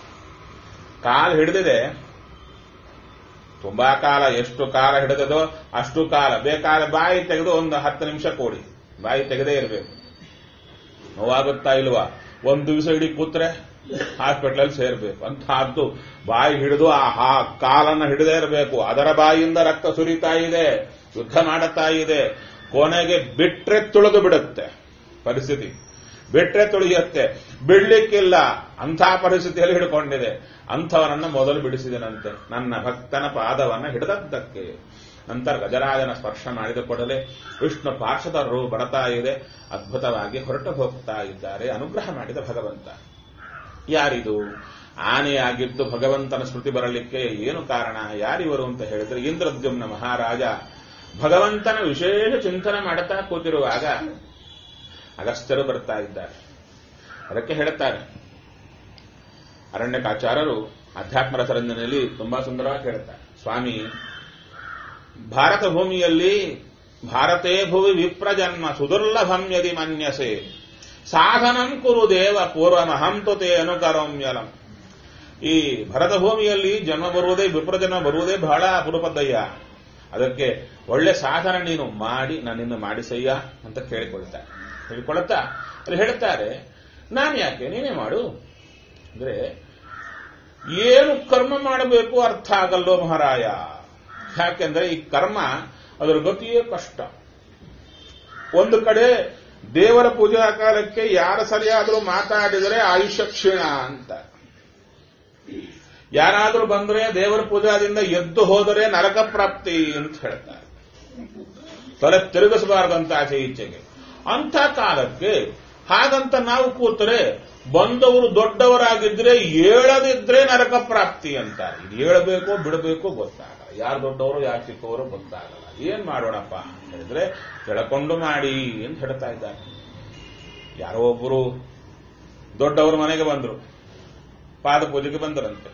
ಕಾಲು ಹಿಡಿದಿದೆ ತುಂಬಾ ಕಾಲ ಎಷ್ಟು ಕಾಲ ಹಿಡಿದದೋ ಅಷ್ಟು ಕಾಲ ಬೇಕಾದ ಬಾಯಿ ತೆಗೆದು ಒಂದು ಹತ್ತು ನಿಮಿಷ ಕೊಡಿ ಬಾಯಿ ತೆಗೆದೇ ಇರಬೇಕು ನೋವಾಗುತ್ತಾ ಇಲ್ವಾ ಒಂದು ದಿವಸ ಇಡೀ ಕೂತ್ರೆ ಹಾಸ್ಪಿಟ್ಲಲ್ಲಿ ಸೇರ್ಬೇಕು ಅಂತಹದ್ದು ಬಾಯಿ ಹಿಡಿದು ಆ ಕಾಲನ್ನ ಹಿಡಿದೇ ಇರಬೇಕು ಅದರ ಬಾಯಿಯಿಂದ ರಕ್ತ ಸುರಿತಾ ಇದೆ ಯುದ್ಧ ಮಾಡುತ್ತಾ ಇದೆ ಕೊನೆಗೆ ಬಿಟ್ರೆ ತುಳಿದು ಬಿಡುತ್ತೆ ಪರಿಸ್ಥಿತಿ ಬಿಟ್ರೆ ತುಳಿಯುತ್ತೆ ಬಿಡ್ಲಿಕ್ಕಿಲ್ಲ ಅಂಥ ಪರಿಸ್ಥಿತಿಯಲ್ಲಿ ಹಿಡ್ಕೊಂಡಿದೆ ಅಂಥವನನ್ನ ಮೊದಲು ಬಿಡಿಸಿದನಂತೆ ನನ್ನ ಭಕ್ತನ ಪಾದವನ್ನ ಹಿಡಿದದ್ದಕ್ಕೆ ನಂತರ ಗಜರಾಜನ ಸ್ಪರ್ಶ ಮಾಡಿದ ಕೂಡಲೇ ವಿಷ್ಣು ಪಾರ್ಶ್ವದರು ಬರ್ತಾ ಇದೆ ಅದ್ಭುತವಾಗಿ ಹೊರಟು ಹೋಗ್ತಾ ಇದ್ದಾರೆ ಅನುಗ್ರಹ ಮಾಡಿದ ಭಗವಂತ ಯಾರಿದು ಆನೆಯಾಗಿದ್ದು ಭಗವಂತನ ಸ್ಮೃತಿ ಬರಲಿಕ್ಕೆ ಏನು ಕಾರಣ ಯಾರಿವರು ಅಂತ ಹೇಳಿದ್ರೆ ಇಂದ್ರದ್ಯುಮ್ನ ಮಹಾರಾಜ ಭಗವಂತನ ವಿಶೇಷ ಚಿಂತನೆ ಮಾಡುತ್ತಾ ಕೂತಿರುವಾಗ ಅಗಸ್ತ್ಯರು ಬರ್ತಾ ಇದ್ದಾರೆ ಅದಕ್ಕೆ ಹೇಳುತ್ತಾರೆ ಅರಣ್ಯಕಾಚಾರ್ಯರು ಅಧ್ಯಾತ್ಮ ರಸರಂಜನೆಯಲ್ಲಿ ತುಂಬಾ ಸುಂದರವಾಗಿ ಹೇಳುತ್ತಾರೆ ಸ್ವಾಮಿ ಭಾರತ ಭೂಮಿಯಲ್ಲಿ ಭಾರತೇ ಭುವಿ ವಿಪ್ರಜನ್ಮ ಸುದುರ್ಲಭಂ ಯದಿ ಮನ್ಯಸೆ ಸಾಧನಂ ಕುರು ದೇವ ಪೂರ್ವಮಹಂತು ತೇ ಅನುಕರೋಮ್ಯಲಂ ಈ ಭರತ ಭೂಮಿಯಲ್ಲಿ ಜನ್ಮ ಬರುವುದೇ ವಿಪ್ರಜನ್ಮ ಬರುವುದೇ ಬಹಳ ಅಪರೂಪದ್ದಯ್ಯ ಅದಕ್ಕೆ ಒಳ್ಳೆ ಸಾಧನ ನೀನು ಮಾಡಿ ನನ್ನನ್ನು ಮಾಡಿಸಯ್ಯ ಅಂತ ಕೇಳಿಕೊಳ್ತಾರೆ ಹೇಳಿಕೊಳ್ತಾ ಅಲ್ಲಿ ಹೇಳ್ತಾರೆ ನಾನು ಯಾಕೆ ನೀನೇ ಮಾಡು ಅಂದ್ರೆ ಏನು ಕರ್ಮ ಮಾಡಬೇಕು ಅರ್ಥ ಆಗಲ್ಲೋ ಮಹಾರಾಯ ಯಾಕೆಂದ್ರೆ ಈ ಕರ್ಮ ಅದರ ಗತಿಯೇ ಕಷ್ಟ ಒಂದು ಕಡೆ ದೇವರ ಪೂಜಾ ಕಾಲಕ್ಕೆ ಯಾರ ಸರಿಯಾದರೂ ಮಾತಾಡಿದರೆ ಆಯುಷ್ಯ ಕ್ಷೀಣ ಅಂತ ಯಾರಾದರೂ ಬಂದ್ರೆ ದೇವರ ಪೂಜಾದಿಂದ ಎದ್ದು ಹೋದರೆ ನರಕ ಪ್ರಾಪ್ತಿ ಅಂತ ಹೇಳ್ತಾರೆ ತಲೆ ತಿರುಗಿಸಬಾರದಂತ ಆಚೆ ಈಚೆಗೆ ಅಂಥ ಕಾಲಕ್ಕೆ ಹಾಗಂತ ನಾವು ಕೂತರೆ ಬಂದವರು ದೊಡ್ಡವರಾಗಿದ್ರೆ ಏಳದಿದ್ರೆ ನರಕ ಪ್ರಾಪ್ತಿ ಅಂತ ಇದು ಏಳಬೇಕೋ ಬಿಡಬೇಕೋ ಗೊತ್ತಾಗಲ್ಲ ಯಾರು ದೊಡ್ಡವರು ಯಾರು ಚಿಕ್ಕವರು ಗೊತ್ತಾಗಲ್ಲ ಏನ್ ಮಾಡೋಣಪ್ಪ ಅಂತ ಹೇಳಿದ್ರೆ ಎಳಕೊಂಡು ಮಾಡಿ ಅಂತ ಹೇಳ್ತಾ ಇದ್ದಾರೆ ಯಾರೋ ಒಬ್ಬರು ದೊಡ್ಡವರು ಮನೆಗೆ ಬಂದರು ಪಾದ ಪೂಜೆಗೆ ಬಂದರಂತೆ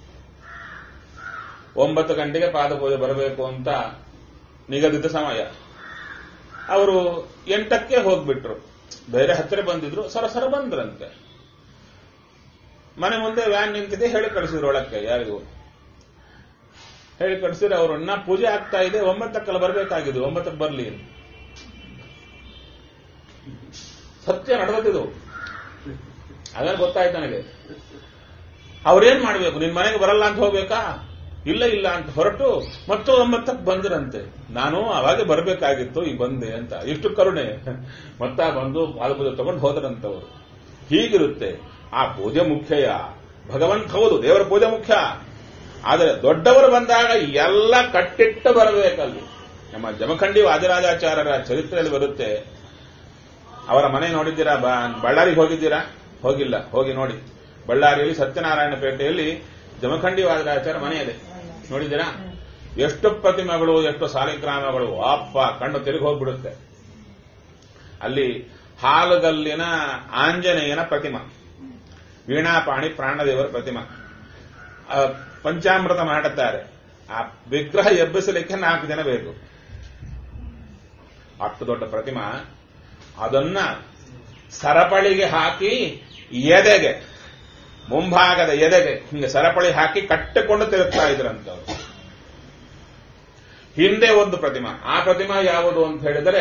ಒಂಬತ್ತು ಗಂಟೆಗೆ ಪಾದ ಪೂಜೆ ಬರಬೇಕು ಅಂತ ನಿಗದಿತ ಸಮಯ ಅವರು ಎಂಟಕ್ಕೆ ಹೋಗ್ಬಿಟ್ರು ಬೇರೆ ಹತ್ತಿರ ಬಂದಿದ್ರು ಸರಸರ ಬಂದ್ರಂತೆ ಮನೆ ಮುಂದೆ ವ್ಯಾನ್ ನಿಂತಿದೆ ಹೇಳಿ ಕಳಿಸಿದ್ರು ಒಳಕ್ಕೆ ಯಾರಿಗೂ ಹೇಳಿ ಕಳಿಸಿದ್ರೆ ಅವರನ್ನ ಪೂಜೆ ಆಗ್ತಾ ಇದೆ ಒಂಬತ್ತಕ್ಕೆಲ್ಲ ಬರಬೇಕಾಗಿದ್ದು ಒಂಬತ್ತಕ್ಕೆ ಬರ್ಲಿ ಸತ್ಯ ನಡೆದಿದ್ದು ಅದೇ ಗೊತ್ತಾಯ್ತು ನನಗೆ ಅವ್ರೇನ್ ಮಾಡ್ಬೇಕು ನಿನ್ ಮನೆಗೆ ಬರಲ್ಲ ಅಂತ ಹೋಗ್ಬೇಕಾ ಇಲ್ಲ ಇಲ್ಲ ಅಂತ ಹೊರಟು ಮತ್ತು ಒಂಬತ್ತಕ್ಕೆ ಬಂದ್ರಂತೆ ನಾನು ಅವಾಗೆ ಬರಬೇಕಾಗಿತ್ತು ಈಗ ಬಂದೆ ಅಂತ ಇಷ್ಟು ಕರುಣೆ ಮತ್ತ ಬಂದು ಪಾದಪೂಜೆ ತಗೊಂಡು ಹೋದ್ರಂತವರು ಹೀಗಿರುತ್ತೆ ಆ ಪೂಜೆ ಮುಖ್ಯಯ ಭಗವಂತ ಹೌದು ದೇವರ ಪೂಜೆ ಮುಖ್ಯ ಆದರೆ ದೊಡ್ಡವರು ಬಂದಾಗ ಎಲ್ಲ ಕಟ್ಟಿಟ್ಟು ಬರಬೇಕಲ್ಲಿ ನಮ್ಮ ಜಮಖಂಡಿ ವಾದಿರಾಜಾಚಾರ್ಯರ ಚರಿತ್ರೆಯಲ್ಲಿ ಬರುತ್ತೆ ಅವರ ಮನೆ ನೋಡಿದ್ದೀರಾ ಬಳ್ಳಾರಿಗೆ ಹೋಗಿದ್ದೀರಾ ಹೋಗಿಲ್ಲ ಹೋಗಿ ನೋಡಿ ಬಳ್ಳಾರಿಯಲ್ಲಿ ಸತ್ಯನಾರಾಯಣ ಪೇಟೆಯಲ್ಲಿ ಜಮಖಂಡಿ ವಾದಿರಾಚಾರ್ಯ ಮನೆ ಇದೆ ನೋಡಿದ್ದೀರಾ ಎಷ್ಟು ಪ್ರತಿಮೆಗಳು ಎಷ್ಟು ಸಾಲಿಗ್ರಾಮಗಳು ಅಪ್ಪ ಕಣ್ಣು ತಿರುಗಿ ಹೋಗ್ಬಿಡುತ್ತೆ ಅಲ್ಲಿ ಹಾಲುಗಲ್ಲಿನ ಆಂಜನೇಯನ ಪ್ರತಿಮಾ ವೀಣಾಪಾಣಿ ಪ್ರಾಣದೇವರ ಪ್ರತಿಮಾ ಪಂಚಾಮೃತ ಮಾಡುತ್ತಾರೆ ಆ ವಿಗ್ರಹ ಎಬ್ಬಿಸಲಿಕ್ಕೆ ನಾಲ್ಕು ಜನ ಬೇಕು ಅಷ್ಟು ದೊಡ್ಡ ಪ್ರತಿಮಾ ಅದನ್ನ ಸರಪಳಿಗೆ ಹಾಕಿ ಎದೆಗೆ ಮುಂಭಾಗದ ಎದೆಗೆ ಹಿಂಗೆ ಸರಪಳಿ ಹಾಕಿ ಕಟ್ಟಿಕೊಂಡು ತಿರುಗ್ತಾ ಇದ್ರಂತವ್ರು ಹಿಂದೆ ಒಂದು ಪ್ರತಿಮಾ ಆ ಪ್ರತಿಮಾ ಯಾವುದು ಅಂತ ಹೇಳಿದರೆ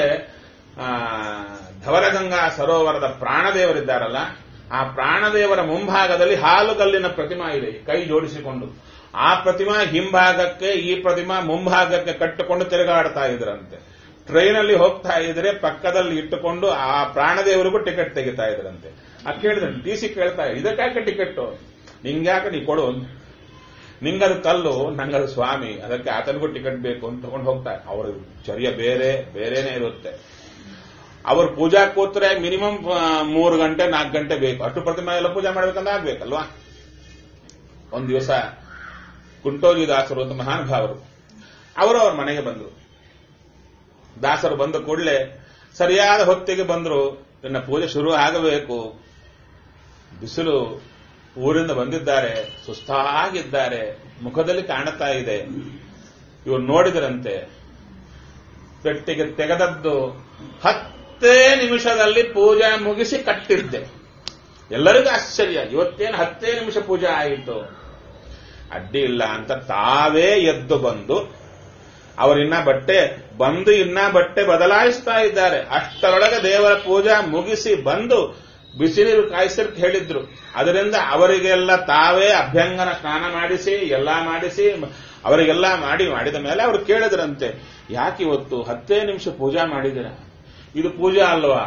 ಧವರಗಂಗಾ ಸರೋವರದ ಪ್ರಾಣದೇವರಿದ್ದಾರಲ್ಲ ಆ ಪ್ರಾಣದೇವರ ಮುಂಭಾಗದಲ್ಲಿ ಹಾಲುಗಲ್ಲಿನ ಪ್ರತಿಮಾ ಇದೆ ಕೈ ಜೋಡಿಸಿಕೊಂಡು ಆ ಪ್ರತಿಮಾ ಹಿಂಭಾಗಕ್ಕೆ ಈ ಪ್ರತಿಮಾ ಮುಂಭಾಗಕ್ಕೆ ಕಟ್ಟಿಕೊಂಡು ತಿರುಗಾಡ್ತಾ ಇದ್ರಂತೆ ಟ್ರೈನಲ್ಲಿ ಹೋಗ್ತಾ ಇದ್ರೆ ಪಕ್ಕದಲ್ಲಿ ಇಟ್ಟುಕೊಂಡು ಆ ಪ್ರಾಣದೇವರಿಗೂ ಟಿಕೆಟ್ ತೆಗಿತಾ ಇದ್ರಂತೆ ಆ ಕೇಳಿದ್ರೆ ಟಿ ಸಿ ಕೇಳ್ತಾ ಇದಕ್ಕಾಕೆ ಟಿಕೆಟ್ ನಿಂಗ್ಯಾಕೆ ನೀ ಕೊಡು ನಿಂಗದು ಕಲ್ಲು ನಂಗದು ಸ್ವಾಮಿ ಅದಕ್ಕೆ ಆತನಿಗೂ ಟಿಕೆಟ್ ಬೇಕು ಅಂತ ತಗೊಂಡು ಹೋಗ್ತಾರೆ ಅವರ ಚರ್ಯ ಬೇರೆ ಬೇರೆನೇ ಇರುತ್ತೆ ಅವ್ರ ಪೂಜಾ ಕೂತ್ರೆ ಮಿನಿಮಮ್ ಮೂರು ಗಂಟೆ ನಾಲ್ಕು ಗಂಟೆ ಬೇಕು ಅಷ್ಟು ಪ್ರತಿಮಾ ಎಲ್ಲ ಪೂಜೆ ಮಾಡ್ಬೇಕಂದ್ರೆ ಆಗ್ಬೇಕಲ್ವಾ ಒಂದ್ ದಿವಸ ಕುಂಟೋಜಿ ದಾಸರು ಅಂತ ಮಹಾನುಭಾವರು ಅವರು ಅವ್ರ ಮನೆಗೆ ಬಂದರು ದಾಸರು ಬಂದ ಕೂಡಲೇ ಸರಿಯಾದ ಹೊತ್ತಿಗೆ ಬಂದರು ನನ್ನ ಪೂಜೆ ಶುರು ಆಗಬೇಕು ಬಿಸಿಲು ಊರಿಂದ ಬಂದಿದ್ದಾರೆ ಸುಸ್ತಾಗಿದ್ದಾರೆ ಮುಖದಲ್ಲಿ ಕಾಣುತ್ತಾ ಇದೆ ಇವರು ನೋಡಿದರಂತೆ ಪೆಟ್ಟಿಗೆ ತೆಗೆದದ್ದು ಹತ್ತೇ ನಿಮಿಷದಲ್ಲಿ ಪೂಜೆ ಮುಗಿಸಿ ಕಟ್ಟಿದ್ದೆ ಎಲ್ಲರಿಗೂ ಆಶ್ಚರ್ಯ ಇವತ್ತೇನು ಹತ್ತೇ ನಿಮಿಷ ಪೂಜೆ ಆಯಿತು ಅಡ್ಡಿ ಇಲ್ಲ ಅಂತ ತಾವೇ ಎದ್ದು ಬಂದು ಅವರಿನ್ನ ಬಟ್ಟೆ ಬಂದು ಇನ್ನ ಬಟ್ಟೆ ಬದಲಾಯಿಸ್ತಾ ಇದ್ದಾರೆ ಅಷ್ಟರೊಳಗೆ ದೇವರ ಪೂಜಾ ಮುಗಿಸಿ ಬಂದು ಬಿಸಿನೀರು ಕಾಯಿಸಕ್ಕೆ ಹೇಳಿದ್ರು ಅದರಿಂದ ಅವರಿಗೆಲ್ಲ ತಾವೇ ಅಭ್ಯಂಗನ ಸ್ನಾನ ಮಾಡಿಸಿ ಎಲ್ಲ ಮಾಡಿಸಿ ಅವರಿಗೆಲ್ಲ ಮಾಡಿ ಮಾಡಿದ ಮೇಲೆ ಅವರು ಕೇಳಿದ್ರಂತೆ ಯಾಕೆ ಇವತ್ತು ಹತ್ತೇ ನಿಮಿಷ ಪೂಜಾ ಮಾಡಿದಿರ ಇದು ಪೂಜಾ ಅಲ್ವಾ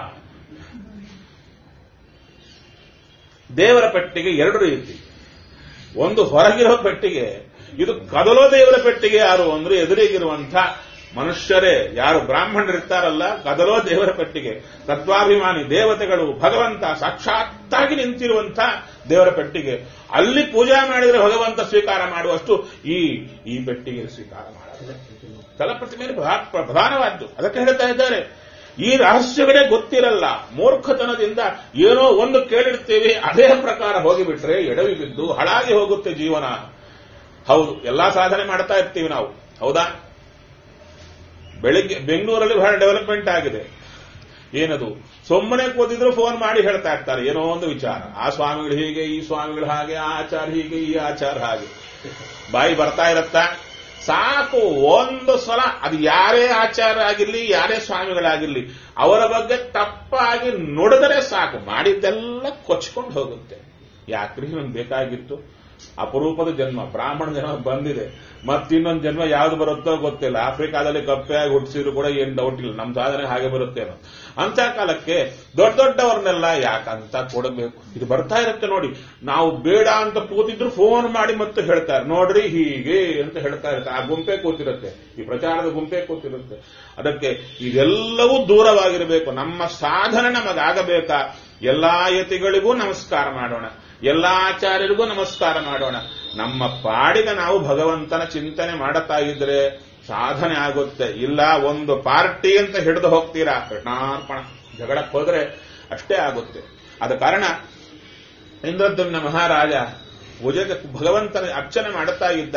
ದೇವರ ಪೆಟ್ಟಿಗೆ ಎರಡು ರೀತಿ ಒಂದು ಹೊರಗಿರೋ ಪೆಟ್ಟಿಗೆ ಇದು ಕದಲೋ ದೇವರ ಪೆಟ್ಟಿಗೆ ಯಾರು ಅಂದ್ರೆ ಎದುರಿಗಿರುವಂಥ ಮನುಷ್ಯರೇ ಯಾರು ಬ್ರಾಹ್ಮಣರಿರ್ತಾರಲ್ಲ ಕದಲೋ ದೇವರ ಪೆಟ್ಟಿಗೆ ತತ್ವಾಭಿಮಾನಿ ದೇವತೆಗಳು ಭಗವಂತ ಸಾಕ್ಷಾತ್ತಾಗಿ ನಿಂತಿರುವಂಥ ದೇವರ ಪೆಟ್ಟಿಗೆ ಅಲ್ಲಿ ಪೂಜಾ ಮಾಡಿದರೆ ಭಗವಂತ ಸ್ವೀಕಾರ ಮಾಡುವಷ್ಟು ಈ ಈ ಪೆಟ್ಟಿಗೆ ಸ್ವೀಕಾರ ಮಾಡಲ್ಲ ತಲಪ್ರತಿಮೆಯಲ್ಲಿ ಪ್ರಧಾನವಾದ್ದು ಅದಕ್ಕೆ ಹೇಳ್ತಾ ಇದ್ದಾರೆ ಈ ರಹಸ್ಯಗಳೇ ಗೊತ್ತಿರಲ್ಲ ಮೂರ್ಖತನದಿಂದ ಏನೋ ಒಂದು ಕೇಳಿರ್ತೀವಿ ಅದೇ ಪ್ರಕಾರ ಹೋಗಿಬಿಟ್ರೆ ಎಡವಿ ಬಿದ್ದು ಹಳಾಗಿ ಹೋಗುತ್ತೆ ಜೀವನ ಹೌದು ಎಲ್ಲಾ ಸಾಧನೆ ಮಾಡ್ತಾ ಇರ್ತೀವಿ ನಾವು ಹೌದಾ ಬೆಳಿಗ್ಗೆ ಬೆಂಗಳೂರಲ್ಲಿ ಬಹಳ ಡೆವಲಪ್ಮೆಂಟ್ ಆಗಿದೆ ಏನದು ಸುಮ್ಮನೆ ಕೂತಿದ್ರು ಫೋನ್ ಮಾಡಿ ಹೇಳ್ತಾ ಇರ್ತಾರೆ ಏನೋ ಒಂದು ವಿಚಾರ ಆ ಸ್ವಾಮಿಗಳು ಹೀಗೆ ಈ ಸ್ವಾಮಿಗಳು ಹಾಗೆ ಆ ಆಚಾರ ಹೀಗೆ ಈ ಆಚಾರ ಹಾಗೆ ಬಾಯಿ ಬರ್ತಾ ಇರತ್ತಾ ಸಾಕು ಒಂದು ಸಲ ಅದು ಯಾರೇ ಆಚಾರ ಆಗಿರ್ಲಿ ಯಾರೇ ಸ್ವಾಮಿಗಳಾಗಿರ್ಲಿ ಅವರ ಬಗ್ಗೆ ತಪ್ಪಾಗಿ ನುಡಿದರೆ ಸಾಕು ಮಾಡಿದ್ದೆಲ್ಲ ಕೊಚ್ಕೊಂಡು ಹೋಗುತ್ತೆ ಯಾಕ್ರಿ ನಮ್ಗೆ ಬೇಕಾಗಿತ್ತು ಅಪರೂಪದ ಜನ್ಮ ಬ್ರಾಹ್ಮಣ ಜನ್ಮ ಬಂದಿದೆ ಮತ್ತಿನ್ನೊಂದು ಜನ್ಮ ಯಾವ್ದು ಬರುತ್ತೋ ಗೊತ್ತಿಲ್ಲ ಆಫ್ರಿಕಾದಲ್ಲಿ ಕಪ್ಪೆಯಾಗಿ ಹುಟ್ಟಿಸಿದ್ರು ಕೂಡ ಏನ್ ಡೌಟ್ ಇಲ್ಲ ನಮ್ಮ ಸಾಧನೆ ಹಾಗೆ ಬರುತ್ತೇನೋ ಅಂತ ಕಾಲಕ್ಕೆ ದೊಡ್ಡ ದೊಡ್ಡವ್ರನ್ನೆಲ್ಲ ಯಾಕಂತ ಕೊಡಬೇಕು ಇದು ಬರ್ತಾ ಇರುತ್ತೆ ನೋಡಿ ನಾವು ಬೇಡ ಅಂತ ಕೂತಿದ್ರು ಫೋನ್ ಮಾಡಿ ಮತ್ತೆ ಹೇಳ್ತಾರೆ ನೋಡ್ರಿ ಹೀಗೆ ಅಂತ ಹೇಳ್ತಾ ಇರ್ತಾರೆ ಆ ಗುಂಪೆ ಕೂತಿರುತ್ತೆ ಈ ಪ್ರಚಾರದ ಗುಂಪೆ ಕೂತಿರುತ್ತೆ ಅದಕ್ಕೆ ಇದೆಲ್ಲವೂ ದೂರವಾಗಿರಬೇಕು ನಮ್ಮ ಸಾಧನೆ ನಮಗಾಗಬೇಕಾ ಎಲ್ಲಾ ಯತಿಗಳಿಗೂ ನಮಸ್ಕಾರ ಮಾಡೋಣ ಎಲ್ಲಾ ಆಚಾರ್ಯರಿಗೂ ನಮಸ್ಕಾರ ಮಾಡೋಣ ನಮ್ಮ ಪಾಡಿಗೆ ನಾವು ಭಗವಂತನ ಚಿಂತನೆ ಮಾಡುತ್ತಾ ಇದ್ರೆ ಸಾಧನೆ ಆಗುತ್ತೆ ಇಲ್ಲ ಒಂದು ಪಾರ್ಟಿ ಅಂತ ಹಿಡಿದು ಹೋಗ್ತೀರಾ ಕೃಷ್ಣಾರ್ಪಣ ಜಗಳಕ್ಕೆ ಹೋದ್ರೆ ಅಷ್ಟೇ ಆಗುತ್ತೆ ಆದ ಕಾರಣ ಇಂದ್ರದ್ಯುಮ್ನ ಮಹಾರಾಜ ಪೂಜೆಗೆ ಭಗವಂತನ ಅರ್ಚನೆ ಮಾಡುತ್ತಾ ಇದ್ದ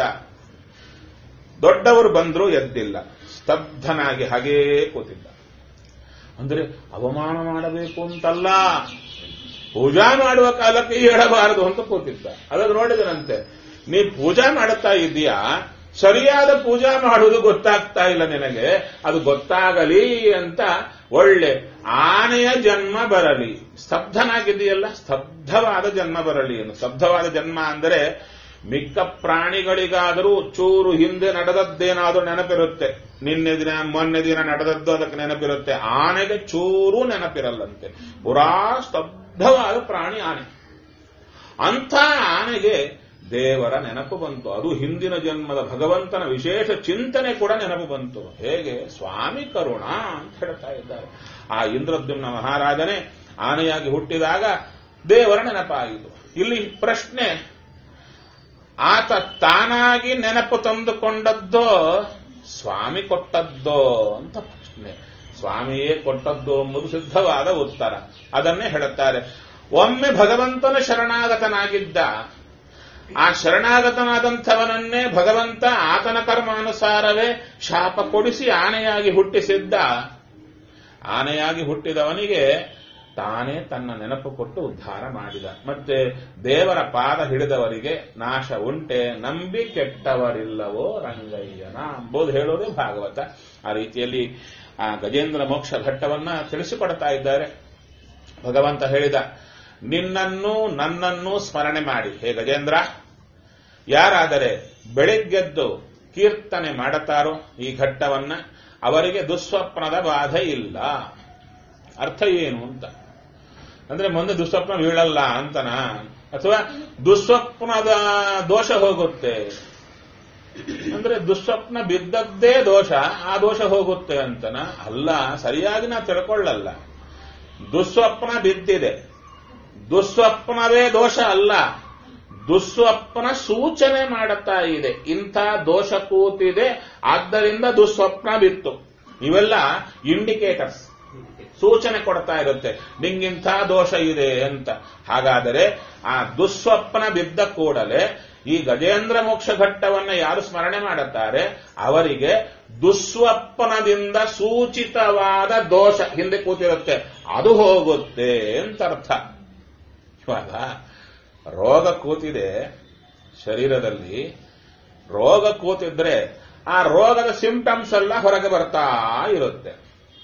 ದೊಡ್ಡವರು ಬಂದ್ರು ಎದ್ದಿಲ್ಲ ಸ್ತಬ್ಧನಾಗಿ ಹಾಗೇ ಕೂತಿದ್ದ ಅಂದ್ರೆ ಅವಮಾನ ಮಾಡಬೇಕು ಅಂತಲ್ಲ ಪೂಜಾ ಮಾಡುವ ಕಾಲಕ್ಕೆ ಹೇಳಬಾರದು ಅಂತ ಕೂತಿದ್ದ ಅದನ್ನು ನೋಡಿದನಂತೆ ನೀ ಪೂಜಾ ಮಾಡುತ್ತಾ ಇದ್ದೀಯಾ ಸರಿಯಾದ ಪೂಜಾ ಮಾಡುವುದು ಗೊತ್ತಾಗ್ತಾ ಇಲ್ಲ ನಿನಗೆ ಅದು ಗೊತ್ತಾಗಲಿ ಅಂತ ಒಳ್ಳೆ ಆನೆಯ ಜನ್ಮ ಬರಲಿ ಸ್ತಬ್ಧನಾಗಿದೆಯಲ್ಲ ಸ್ತಬ್ಧವಾದ ಜನ್ಮ ಬರಲಿ ಎಂದು ಸ್ತಬ್ಧವಾದ ಜನ್ಮ ಅಂದರೆ ಮಿಕ್ಕ ಪ್ರಾಣಿಗಳಿಗಾದರೂ ಚೂರು ಹಿಂದೆ ನಡೆದದ್ದೇನಾದರೂ ನೆನಪಿರುತ್ತೆ ನಿನ್ನೆ ದಿನ ಮೊನ್ನೆ ದಿನ ನಡೆದದ್ದು ಅದಕ್ಕೆ ನೆನಪಿರುತ್ತೆ ಆನೆಗೆ ಚೂರು ನೆನಪಿರಲ್ಲಂತೆ ಪುರಾ ಸ್ತಬ್ಧವಾದ ಪ್ರಾಣಿ ಆನೆ ಅಂಥ ಆನೆಗೆ ದೇವರ ನೆನಪು ಬಂತು ಅದು ಹಿಂದಿನ ಜನ್ಮದ ಭಗವಂತನ ವಿಶೇಷ ಚಿಂತನೆ ಕೂಡ ನೆನಪು ಬಂತು ಹೇಗೆ ಸ್ವಾಮಿ ಕರುಣ ಅಂತ ಹೇಳ್ತಾ ಇದ್ದಾರೆ ಆ ಇಂದ್ರದ್ಯುಮ್ನ ಮಹಾರಾಜನೇ ಆನೆಯಾಗಿ ಹುಟ್ಟಿದಾಗ ದೇವರ ನೆನಪಾಯಿತು ಇಲ್ಲಿ ಪ್ರಶ್ನೆ ಆತ ತಾನಾಗಿ ನೆನಪು ತಂದುಕೊಂಡದ್ದೋ ಸ್ವಾಮಿ ಕೊಟ್ಟದ್ದೋ ಅಂತ ಪ್ರಶ್ನೆ ಸ್ವಾಮಿಯೇ ಕೊಟ್ಟದ್ದು ಎಂಬುದು ಸಿದ್ಧವಾದ ಉತ್ತರ ಅದನ್ನೇ ಹೇಳುತ್ತಾರೆ ಒಮ್ಮೆ ಭಗವಂತನ ಶರಣಾಗತನಾಗಿದ್ದ ಆ ಶರಣಾಗತನಾದಂಥವನನ್ನೇ ಭಗವಂತ ಆತನ ಕರ್ಮಾನುಸಾರವೇ ಶಾಪ ಕೊಡಿಸಿ ಆನೆಯಾಗಿ ಹುಟ್ಟಿಸಿದ್ದ ಆನೆಯಾಗಿ ಹುಟ್ಟಿದವನಿಗೆ ತಾನೇ ತನ್ನ ನೆನಪು ಕೊಟ್ಟು ಉದ್ಧಾರ ಮಾಡಿದ ಮತ್ತೆ ದೇವರ ಪಾದ ಹಿಡಿದವರಿಗೆ ನಾಶ ಉಂಟೆ ನಂಬಿ ಕೆಟ್ಟವರಿಲ್ಲವೋ ರಂಗಯ್ಯನ ಎಂಬುದು ಹೇಳೋದೇ ಭಾಗವತ ಆ ರೀತಿಯಲ್ಲಿ ಆ ಗಜೇಂದ್ರ ಮೋಕ್ಷ ಘಟ್ಟವನ್ನ ತಿಳಿಸಿಕೊಡ್ತಾ ಇದ್ದಾರೆ ಭಗವಂತ ಹೇಳಿದ ನಿನ್ನನ್ನು ನನ್ನನ್ನು ಸ್ಮರಣೆ ಮಾಡಿ ಹೇ ಗಜೇಂದ್ರ ಯಾರಾದರೆ ಬೆಳಿಗ್ಗೆದ್ದು ಕೀರ್ತನೆ ಮಾಡುತ್ತಾರೋ ಈ ಘಟ್ಟವನ್ನ ಅವರಿಗೆ ದುಸ್ವಪ್ನದ ಬಾಧೆ ಇಲ್ಲ ಅರ್ಥ ಏನು ಅಂತ ಅಂದ್ರೆ ಮುಂದೆ ದುಸ್ವಪ್ನ ಬೀಳಲ್ಲ ಅಂತನ ಅಥವಾ ದುಸ್ವಪ್ನದ ದೋಷ ಹೋಗುತ್ತೆ ಅಂದ್ರೆ ದುಸ್ವಪ್ನ ಬಿದ್ದದ್ದೇ ದೋಷ ಆ ದೋಷ ಹೋಗುತ್ತೆ ಅಂತನ ಅಲ್ಲ ಸರಿಯಾಗಿ ನಾ ತಿಳ್ಕೊಳ್ಳಲ್ಲ ದುಸ್ವಪ್ನ ಬಿದ್ದಿದೆ ದುಸ್ವಪ್ನವೇ ದೋಷ ಅಲ್ಲ ದುಸ್ವಪ್ನ ಸೂಚನೆ ಮಾಡುತ್ತಾ ಇದೆ ಇಂಥ ದೋಷ ಕೂತಿದೆ ಆದ್ದರಿಂದ ದುಸ್ವಪ್ನ ಬಿತ್ತು ಇವೆಲ್ಲ ಇಂಡಿಕೇಟರ್ಸ್ ಸೂಚನೆ ಕೊಡ್ತಾ ಇರುತ್ತೆ ನಿಂಗಿಂಥ ದೋಷ ಇದೆ ಅಂತ ಹಾಗಾದರೆ ಆ ದುಸ್ವಪ್ನ ಬಿದ್ದ ಕೂಡಲೇ ಈ ಗಜೇಂದ್ರ ಮೋಕ್ಷ ಘಟ್ಟವನ್ನ ಯಾರು ಸ್ಮರಣೆ ಮಾಡುತ್ತಾರೆ ಅವರಿಗೆ ದುಸ್ವಪ್ನದಿಂದ ಸೂಚಿತವಾದ ದೋಷ ಹಿಂದೆ ಕೂತಿರುತ್ತೆ ಅದು ಹೋಗುತ್ತೆ ಅಂತ ಅರ್ಥ ಇವಾಗ ರೋಗ ಕೂತಿದೆ ಶರೀರದಲ್ಲಿ ರೋಗ ಕೂತಿದ್ರೆ ಆ ರೋಗದ ಸಿಂಪ್ಟಮ್ಸ್ ಎಲ್ಲ ಹೊರಗೆ ಬರ್ತಾ ಇರುತ್ತೆ